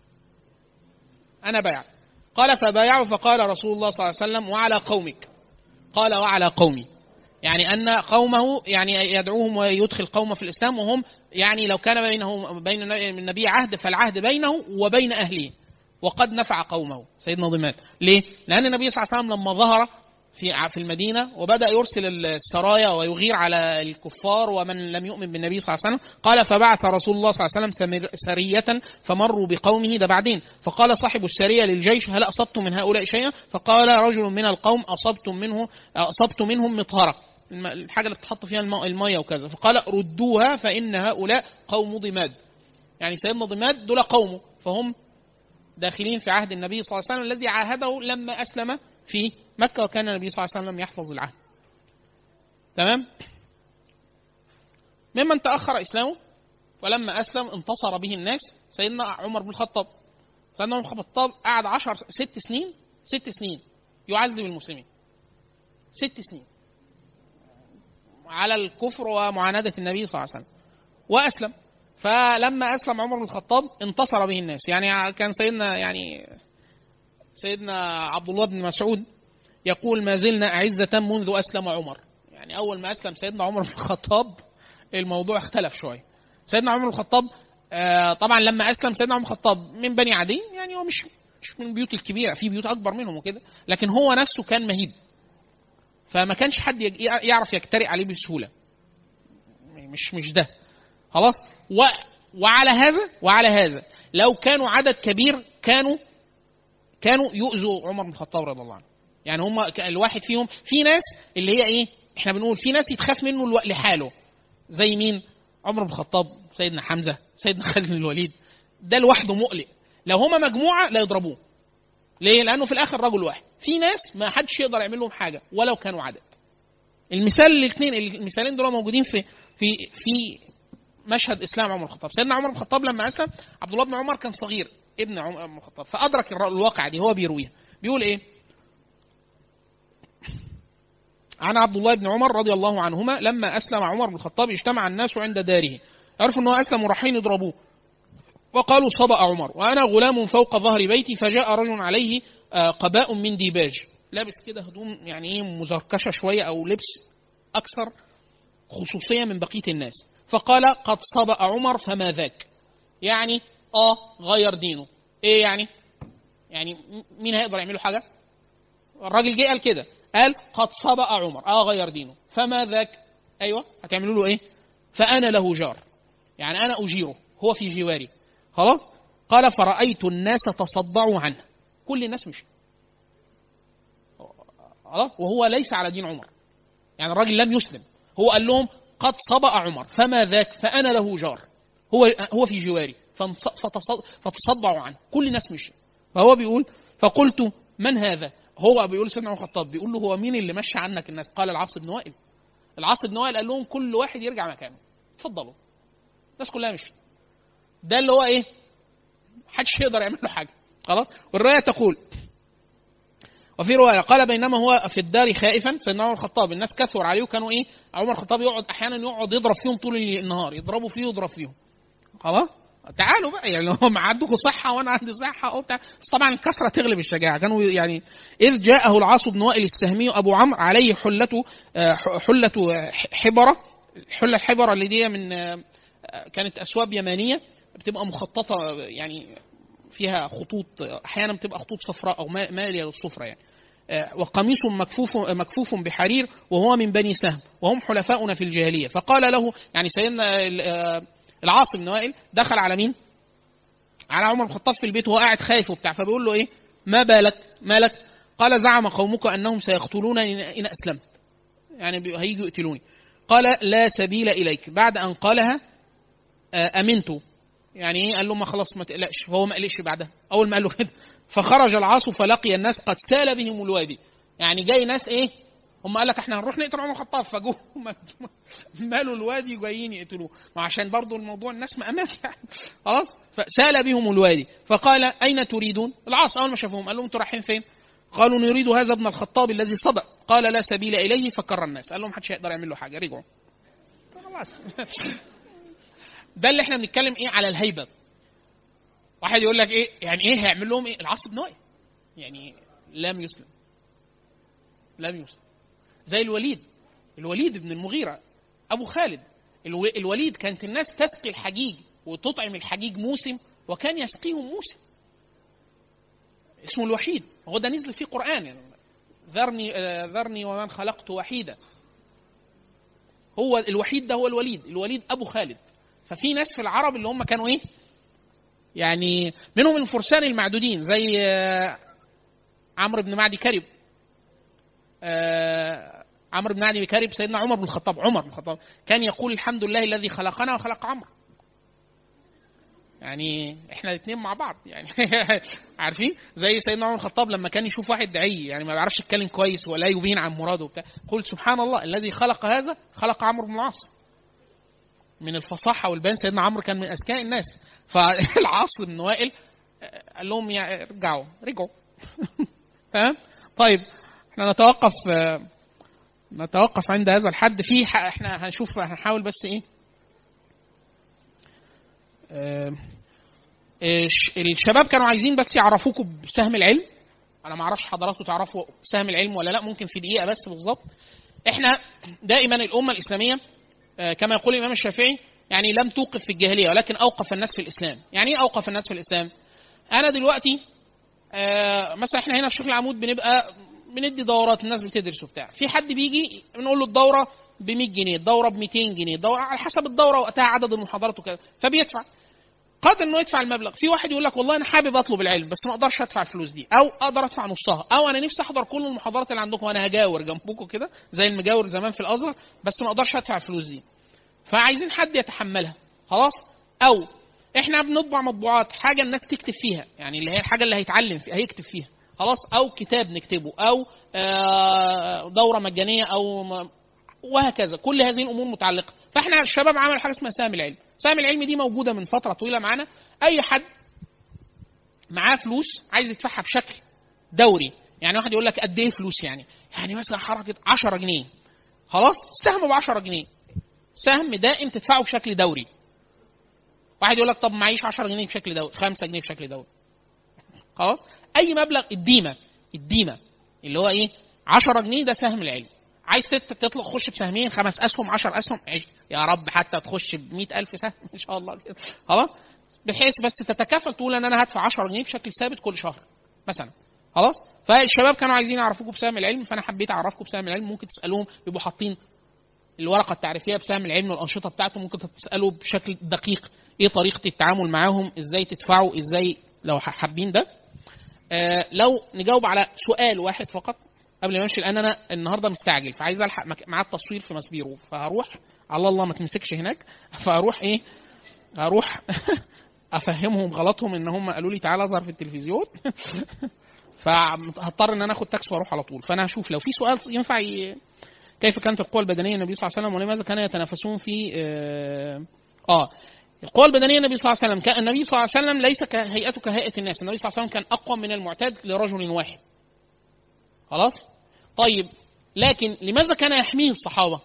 أنا بايع قال فبايعه فقال رسول الله صلى الله عليه وسلم وعلى قومك قال وعلى قومي يعني أن قومه يعني يدعوهم ويدخل قومه في الإسلام وهم يعني لو كان بينه بين النبي عهد فالعهد بينه وبين أهله وقد نفع قومه سيدنا ضمان ليه؟ لأن النبي صلى الله عليه وسلم لما ظهر في في المدينة وبدأ يرسل السرايا ويغير على الكفار ومن لم يؤمن بالنبي صلى الله عليه وسلم قال فبعث رسول الله صلى الله عليه وسلم سمر- سرية فمروا بقومه ده بعدين فقال صاحب السرية للجيش هل أصبتم من هؤلاء شيئا فقال رجل من القوم أصبتم منه أصبت منهم مطهرة الم- الحاجة اللي بتحط فيها الم- المية وكذا فقال ردوها فإن هؤلاء قوم ضماد يعني سيدنا ضماد دول قومه فهم داخلين في عهد النبي صلى الله عليه وسلم الذي عاهده لما أسلم في مكة وكان النبي صلى الله عليه وسلم يحفظ العهد تمام ممن تأخر إسلامه ولما أسلم انتصر به الناس سيدنا عمر بن الخطاب سيدنا عمر بن الخطاب قعد عشر ست سنين ست سنين يعذب المسلمين ست سنين على الكفر ومعاندة النبي صلى الله عليه وسلم وأسلم فلما أسلم عمر بن الخطاب انتصر به الناس يعني كان سيدنا يعني سيدنا عبد الله بن مسعود يقول ما زلنا أعزة منذ أسلم عمر يعني أول ما أسلم سيدنا عمر بن الخطاب الموضوع اختلف شوية سيدنا عمر بن الخطاب آه، طبعا لما أسلم سيدنا عمر بن الخطاب من بني عدي يعني هو مش مش من البيوت الكبيرة في بيوت أكبر منهم وكده لكن هو نفسه كان مهيب فما كانش حد يج- يعرف يجترئ عليه بسهولة مش مش ده خلاص و وعلى هذا وعلى هذا لو كانوا عدد كبير كانوا كانوا يؤذوا عمر بن الخطاب رضي الله عنه يعني هم ك- الواحد فيهم في ناس اللي هي ايه احنا بنقول في ناس يتخاف منه الو- لحاله زي مين عمر بن الخطاب سيدنا حمزه سيدنا خالد بن الوليد ده لوحده مقلق لو هما مجموعه لا يضربوه ليه لانه في الاخر رجل واحد في ناس ما حدش يقدر يعمل لهم حاجه ولو كانوا عدد المثال الاثنين المثالين دول موجودين في في في مشهد اسلام عمر بن الخطاب سيدنا عمر بن الخطاب لما اسلم عبد الله بن عمر كان صغير ابن عمر بن الخطاب فادرك الر- الواقعه دي هو بيرويها بيقول ايه عن عبد الله بن عمر رضي الله عنهما لما اسلم عمر بن الخطاب اجتمع الناس عند داره عرفوا انه اسلم ورايحين يضربوه وقالوا صبأ عمر وانا غلام فوق ظهر بيتي فجاء رجل عليه آه، قباء من ديباج لابس كده هدوم يعني ايه مزركشه شويه او لبس اكثر خصوصيه من بقيه الناس فقال قد صبأ عمر فما ذاك يعني اه غير دينه ايه يعني يعني م- مين هيقدر يعمل له حاجه الراجل جه قال كده قال قد صبأ عمر اه غير دينه فما ذاك ايوه هتعملوا له ايه فانا له جار يعني انا اجيره هو في جواري خلاص قال فرأيت الناس تصدعوا عنه كل الناس مشي خلاص وهو ليس على دين عمر يعني الراجل لم يسلم هو قال لهم قد صبأ عمر فما ذاك فأنا له جار هو هو في جواري فتصدعوا عنه كل الناس مشي فهو بيقول فقلت من هذا هو بيقول سيدنا عمر الخطاب بيقول له هو مين اللي مشى عنك الناس قال العاص بن وائل العاص بن وائل قال لهم كل واحد يرجع مكانه اتفضلوا الناس كلها مشي ده اللي هو ايه محدش يقدر يعمل له حاجه خلاص والروايه تقول وفي روايه قال بينما هو في الدار خائفا سيدنا عمر الخطاب الناس كثر عليه وكانوا ايه عمر الخطاب يقعد احيانا يقعد يضرب فيهم طول النهار يضربوا فيه ويضرب فيهم خلاص تعالوا بقى يعني هم عندكم صحه وانا عندي صحه وبتاع بس طبعا الكثره تغلب الشجاعه كانوا يعني اذ جاءه العاص بن وائل السهمي ابو عمرو عليه حلته حله حبره الحله الحبره اللي دي من كانت اسواب يمانيه بتبقى مخططه يعني فيها خطوط احيانا بتبقى خطوط صفراء او ماليه للصفرة يعني وقميص مكفوف مكفوف بحرير وهو من بني سهم وهم حلفاؤنا في الجاهليه فقال له يعني سيدنا العاص بن وائل دخل على مين؟ على عمر بن الخطاب في البيت وهو قاعد خايف وبتاع فبيقول له ايه؟ ما بالك؟ مالك؟ قال زعم قومك انهم سيقتلونني ان اسلمت. يعني هيجوا يقتلوني. قال لا سبيل اليك بعد ان قالها امنت يعني ايه قال له ما خلاص ما تقلقش فهو ما قلقش بعدها اول ما قال له كده فخرج العاص فلقي الناس قد سال بهم الوادي يعني جاي ناس ايه هم قال لك احنا هنروح نقتل عمر الخطاب فجوه مالوا الوادي جايين يقتلوه وعشان برضو الموضوع الناس مأمات يعني خلاص فسال بهم الوادي فقال اين تريدون العاص اول ما شافهم قال لهم انتوا رايحين فين قالوا نريد هذا ابن الخطاب الذي صدق قال لا سبيل اليه فكر الناس قال لهم محدش يقدر يعمل له حاجه رجعوا خلاص ده اللي احنا بنتكلم ايه على الهيبه واحد يقول لك ايه يعني ايه هيعمل لهم ايه العاص بن وائل يعني لم يسلم لم يسلم زي الوليد الوليد بن المغيرة أبو خالد الوليد كانت الناس تسقي الحجيج وتطعم الحجيج موسم وكان يسقيهم موسم اسمه الوحيد هو ده نزل فيه قرآن يعني ذرني ذرني ومن خلقت وحيدا هو الوحيد ده هو الوليد الوليد أبو خالد ففي ناس في العرب اللي هم كانوا ايه يعني منهم الفرسان المعدودين زي عمرو بن معدي كرب آه عمرو بن معدي كرب سيدنا عمر بن الخطاب عمر بن الخطاب كان يقول الحمد لله الذي خلقنا وخلق عمرو يعني احنا الاثنين مع بعض يعني عارفين زي سيدنا عمر الخطاب لما كان يشوف واحد دعي يعني ما بيعرفش يتكلم كويس ولا يبين عن مراده وبتاع قل سبحان الله الذي خلق هذا خلق عمرو بن العاص من الفصاحه والبيان سيدنا عمرو كان من اذكياء الناس فالعاص بن وائل قال لهم يا ارجعوا رجعوا تمام طيب احنا نتوقف نتوقف عند هذا الحد في احنا هنشوف هنحاول بس ايه اه الشباب كانوا عايزين بس يعرفوكم بسهم العلم انا ما اعرفش حضراتكم تعرفوا سهم العلم ولا لا ممكن في دقيقه بس بالظبط احنا دائما الامه الاسلاميه كما يقول الامام الشافعي يعني لم توقف في الجاهليه ولكن اوقف الناس في الاسلام يعني ايه اوقف الناس في الاسلام انا دلوقتي مثلا احنا هنا في شيخ العمود بنبقى بندي دورات الناس بتدرس وبتاع في حد بيجي بنقول له الدوره ب 100 جنيه الدوره ب 200 جنيه الدوره على حسب الدوره وقتها عدد المحاضرات وكذا فبيدفع قادر انه يدفع المبلغ في واحد يقول لك والله انا حابب اطلب العلم بس ما اقدرش ادفع الفلوس دي او اقدر ادفع نصها او انا نفسي احضر كل المحاضرات اللي عندكم وانا هجاور جنبكم كده زي المجاور زمان في الازهر بس ما اقدرش ادفع الفلوس دي فعايزين حد يتحملها خلاص او احنا بنطبع مطبوعات حاجه الناس تكتب فيها يعني اللي هي الحاجه اللي هيتعلم فيها هيكتب فيها خلاص او كتاب نكتبه او دوره مجانيه او وهكذا كل هذه الامور متعلقه فاحنا الشباب عملوا حاجه اسمها سهم العلم سهم العلم دي موجوده من فتره طويله معانا اي حد معاه فلوس عايز يدفعها بشكل دوري يعني واحد يقول لك قد ايه فلوس يعني يعني مثلا حركه 10 جنيه خلاص سهم ب 10 جنيه سهم دائم تدفعه بشكل دوري واحد يقول لك طب معيش 10 جنيه بشكل دوري 5 جنيه بشكل دوري خلاص اي مبلغ الديمه الديمه اللي هو ايه 10 جنيه ده سهم العلم عايز تطلع تخش بسهمين خمس اسهم 10 اسهم عيش. يا رب حتى تخش ب 100000 سهم ان شاء الله كده خلاص بحيث بس تتكافل تقول ان انا هدفع 10 جنيه بشكل ثابت كل شهر مثلا خلاص فالشباب كانوا عايزين يعرفوكم بسهم العلم فانا حبيت اعرفكم بسهم العلم ممكن تسالوهم بيبقوا حاطين الورقه التعريفيه بسهم العلم والانشطه بتاعته ممكن تسالوا بشكل دقيق ايه طريقه التعامل معاهم ازاي تدفعوا ازاي لو حابين ده آه لو نجاوب على سؤال واحد فقط قبل ما امشي لان انا النهارده مستعجل فعايز الحق مك- مع التصوير في مسبيرو فهروح على الله ما تمسكش هناك فهروح ايه هروح افهمهم غلطهم ان هم قالوا لي تعالى اظهر في التلفزيون فهضطر ان انا اخد تاكسي واروح على طول فانا هشوف لو في سؤال ينفع ي... كيف كانت القوى البدنيه النبي صلى الله عليه وسلم ولماذا كانوا يتنافسون في اه, آه القوى البدنيه النبي صلى الله عليه وسلم كان النبي صلى الله عليه وسلم ليس كهيئته كهيئه الناس النبي صلى الله عليه وسلم كان اقوى من المعتاد لرجل واحد خلاص طيب لكن لماذا كان يحميه الصحابه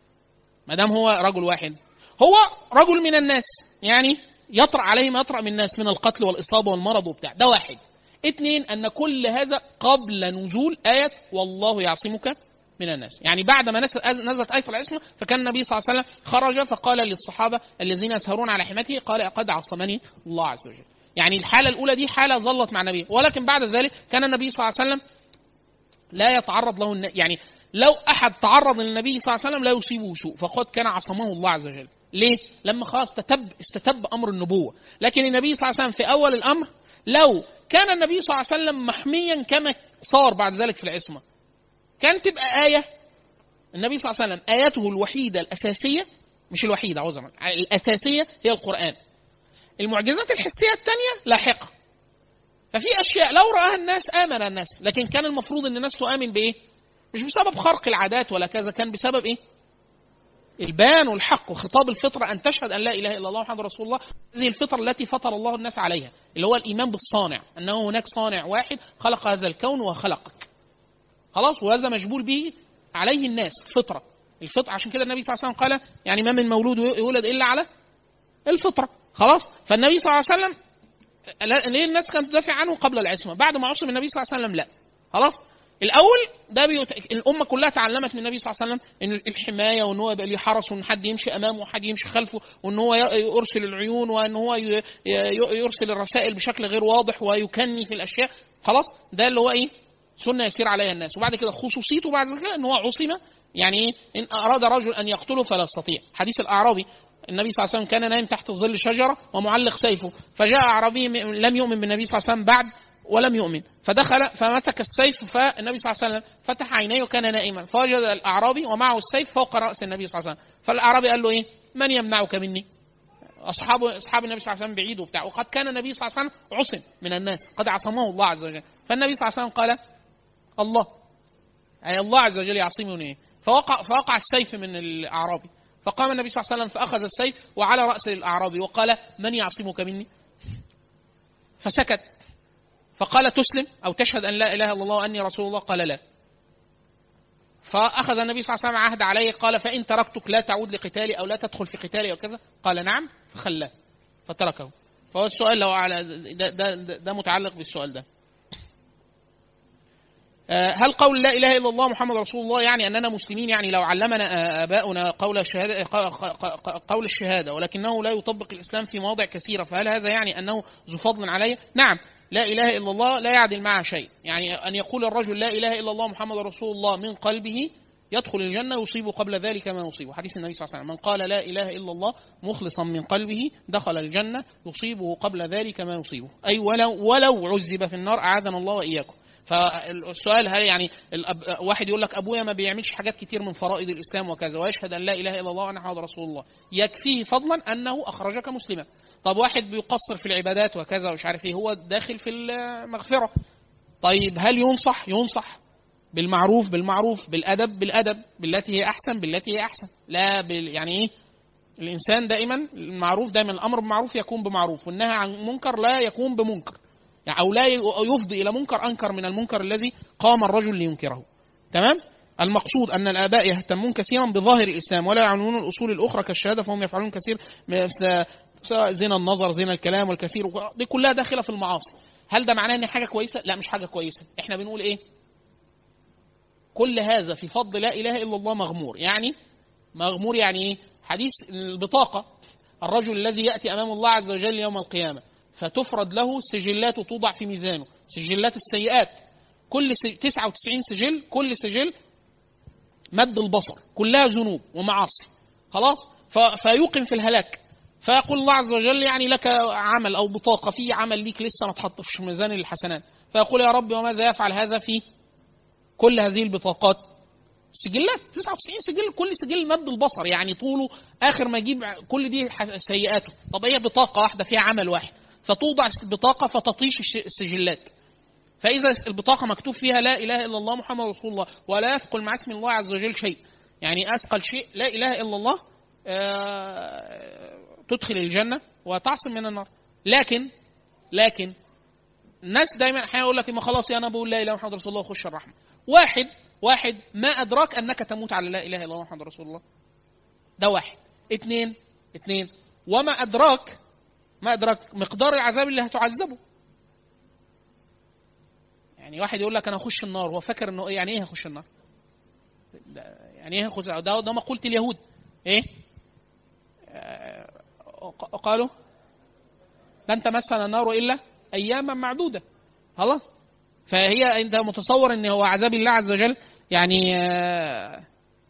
ما دام هو رجل واحد هو رجل من الناس يعني يطرأ عليه ما يطرأ من الناس من القتل والإصابة والمرض وبتاع ده واحد اثنين أن كل هذا قبل نزول آية والله يعصمك من الناس يعني بعد ما نزلت نزلت آية العصمة فكان النبي صلى الله عليه وسلم خرج فقال للصحابة الذين يسهرون على حماته قال قد عصمني الله عز وجل يعني الحالة الأولى دي حالة ظلت مع النبي ولكن بعد ذلك كان النبي صلى الله عليه وسلم لا يتعرض له الن... يعني لو احد تعرض للنبي صلى الله عليه وسلم لا يصيبه سوء فقد كان عصمه الله عز وجل ليه لما خلاص استتب استتب امر النبوه لكن النبي صلى الله عليه وسلم في اول الامر لو كان النبي صلى الله عليه وسلم محميا كما صار بعد ذلك في العصمه كان تبقى ايه النبي صلى الله عليه وسلم ايته الوحيده الاساسيه مش الوحيده عاوز أقول، الاساسيه هي القران المعجزات الحسيه الثانيه لاحقه ففي اشياء لو راها الناس امن الناس لكن كان المفروض ان الناس تؤمن بايه مش بسبب خرق العادات ولا كذا كان بسبب ايه البيان والحق وخطاب الفطرة أن تشهد أن لا إله إلا الله محمد رسول الله هذه الفطرة التي فطر الله الناس عليها اللي هو الإيمان بالصانع أنه هناك صانع واحد خلق هذا الكون وخلقك خلاص وهذا مجبور به عليه الناس فطرة الفطرة عشان كده النبي صلى الله عليه وسلم قال يعني ما من مولود يولد إلا على الفطرة خلاص فالنبي صلى الله عليه وسلم لا- ليه الناس كانت تدافع عنه قبل العصمة بعد ما عصم النبي صلى الله عليه وسلم لا خلاص الاول ده بيت... الامه كلها تعلمت من النبي صلى الله عليه وسلم ان الحمايه وان هو يبقى ليه حرس وان حد يمشي امامه وحد يمشي خلفه وان هو ي- يرسل العيون وان هو ي... ي... يرسل الرسائل بشكل غير واضح ويكني في الاشياء خلاص ده اللي هو ايه سنه يسير عليها الناس وبعد كده خصوصيته بعد كده ان هو عصم يعني ايه ان اراد رجل ان يقتله فلا يستطيع حديث الاعرابي النبي صلى الله عليه وسلم كان نايم تحت ظل شجره ومعلق سيفه فجاء اعرابي م- لم يؤمن بالنبي صلى الله عليه وسلم بعد ولم يؤمن فدخل فمسك السيف فالنبي صلى الله عليه وسلم فتح عينيه وكان نائما فوجد الاعرابي ومعه السيف فوق راس النبي صلى الله عليه وسلم فالاعرابي قال له ايه من يمنعك مني اصحاب اصحاب النبي صلى الله عليه وسلم بعيد وبتاع وقد كان النبي صلى الله عليه وسلم عصم من الناس قد عصمه الله عز وجل فالنبي صلى الله عليه وسلم قال الله أي الله عز وجل يعصمني إيه؟ فوقع فوقع السيف من الاعرابي فقام النبي صلى الله عليه وسلم فاخذ السيف وعلى راس الاعرابي وقال من يعصمك مني فسكت فقال تسلم او تشهد ان لا اله الا الله واني رسول الله قال لا فاخذ النبي صلى الله عليه وسلم عهد عليه قال فان تركتك لا تعود لقتالي او لا تدخل في قتالي او كذا قال نعم فخلاه فتركه فهو السؤال لو على ده, ده, ده, ده متعلق بالسؤال ده آه، هل قول لا اله الا الله محمد رسول الله يعني اننا مسلمين يعني لو علمنا آه، اباؤنا قول الشهاده ق- ق- ق- قول الشهاده ولكنه لا يطبق الاسلام في مواضع كثيره فهل هذا يعني انه ذو فضل علي؟ نعم لا اله الا الله لا يعدل معها شيء يعني ان يقول الرجل لا اله الا الله محمد رسول الله من قلبه يدخل الجنة يصيب قبل ذلك ما يصيبه حديث النبي صلى الله عليه وسلم من قال لا إله إلا الله مخلصا من قلبه دخل الجنة يصيبه قبل ذلك ما يصيبه أي ولو, ولو عذب في النار أعاذنا الله وإياكم فالسؤال هل يعني الأب... واحد يقول لك ابويا ما بيعملش حاجات كتير من فرائض الاسلام وكذا ويشهد ان لا اله الا الله وان محمد رسول الله يكفيه فضلا انه اخرجك مسلما طب واحد بيقصر في العبادات وكذا ومش عارف ايه هو داخل في المغفره طيب هل ينصح ينصح بالمعروف بالمعروف بالادب بالادب بالتي هي احسن بالتي هي احسن لا بال يعني ايه الانسان دائما المعروف دائما الامر بالمعروف يكون بمعروف والنهي عن منكر لا يكون بمنكر يعني او لا يفضي الى منكر انكر من المنكر الذي قام الرجل لينكره تمام المقصود ان الاباء يهتمون كثيرا بظاهر الاسلام ولا يعنون الاصول الاخرى كالشهاده فهم يفعلون كثير مثل سواء زنا النظر زنا الكلام والكثير دي كلها داخله في المعاصي هل ده معناه ان حاجه كويسه لا مش حاجه كويسه احنا بنقول ايه كل هذا في فضل لا اله الا الله مغمور يعني مغمور يعني ايه حديث البطاقه الرجل الذي ياتي امام الله عز وجل يوم القيامه فتفرد له سجلات توضع في ميزانه سجلات السيئات كل س- 99 سجل كل سجل مد البصر كلها ذنوب ومعاصي خلاص ف- فيوقن في الهلاك فيقول الله عز وجل يعني لك عمل او بطاقه في عمل ليك لسه ما اتحطش في ميزان الحسنات فيقول يا رب وماذا يفعل هذا في كل هذه البطاقات سجلات 99 سجل كل سجل مد البصر يعني طوله اخر ما يجيب كل دي ح- سيئاته طب هي بطاقه واحده فيها عمل واحد فتوضع البطاقه فتطيش الش- السجلات فاذا البطاقه مكتوب فيها لا اله الا الله محمد رسول الله ولا يثقل مع اسم الله عز وجل شيء يعني اثقل شيء لا اله الا الله آه، تدخل الجنه وتعصم من النار لكن لكن الناس دايما احيانا يقول لك ما خلاص يا انا بقول لا اله الا محمد رسول الله وخش الرحمه واحد واحد ما ادراك انك تموت على لا اله الا الله محمد رسول الله ده واحد اثنين اثنين وما ادراك ما ادراك مقدار العذاب اللي هتعذبه يعني واحد يقول لك انا هخش النار هو فاكر انه يعني ايه هخش النار ده يعني ايه هخش ده, ده مقوله اليهود ايه آه، قالوا لن تمسنا النار الا اياما معدوده خلاص فهي انت متصور ان هو عذاب الله عز وجل يعني اه,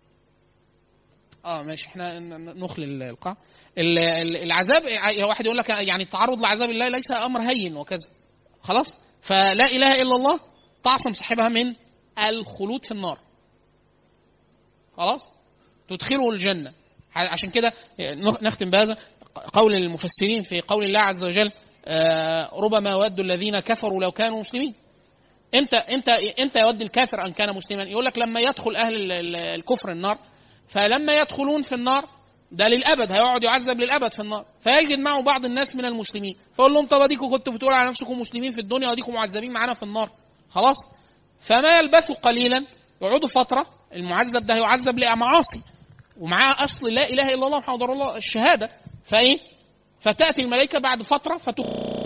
آه ماشي احنا ن- نخلي القاع ال- ال- العذاب واحد يقول لك يعني التعرض لعذاب الله ليس امر هين وكذا خلاص فلا اله الا الله تعصم صاحبها من الخلود في النار خلاص تدخله الجنه عشان كده نختم بهذا قول المفسرين في قول الله عز وجل آه، ربما يود الذين كفروا لو كانوا مسلمين امتى امتى امتى يود الكافر ان كان مسلما يقول لك لما يدخل اهل ال- ال- الكفر النار فلما يدخلون في النار ده للابد هيقعد يعذب للابد في النار فيجد معه بعض الناس من المسلمين فيقول لهم طب اديكم كنتوا بتقولوا على نفسكم مسلمين في الدنيا واديكم معذبين معانا في النار خلاص فما يلبثوا قليلا يقعدوا فتره المعذب ده يعذب لمعاصي ومعاه اصل لا اله الا الله محمد رسول الله الشهاده فايه فتاتي الملائكه بعد فتره فتخ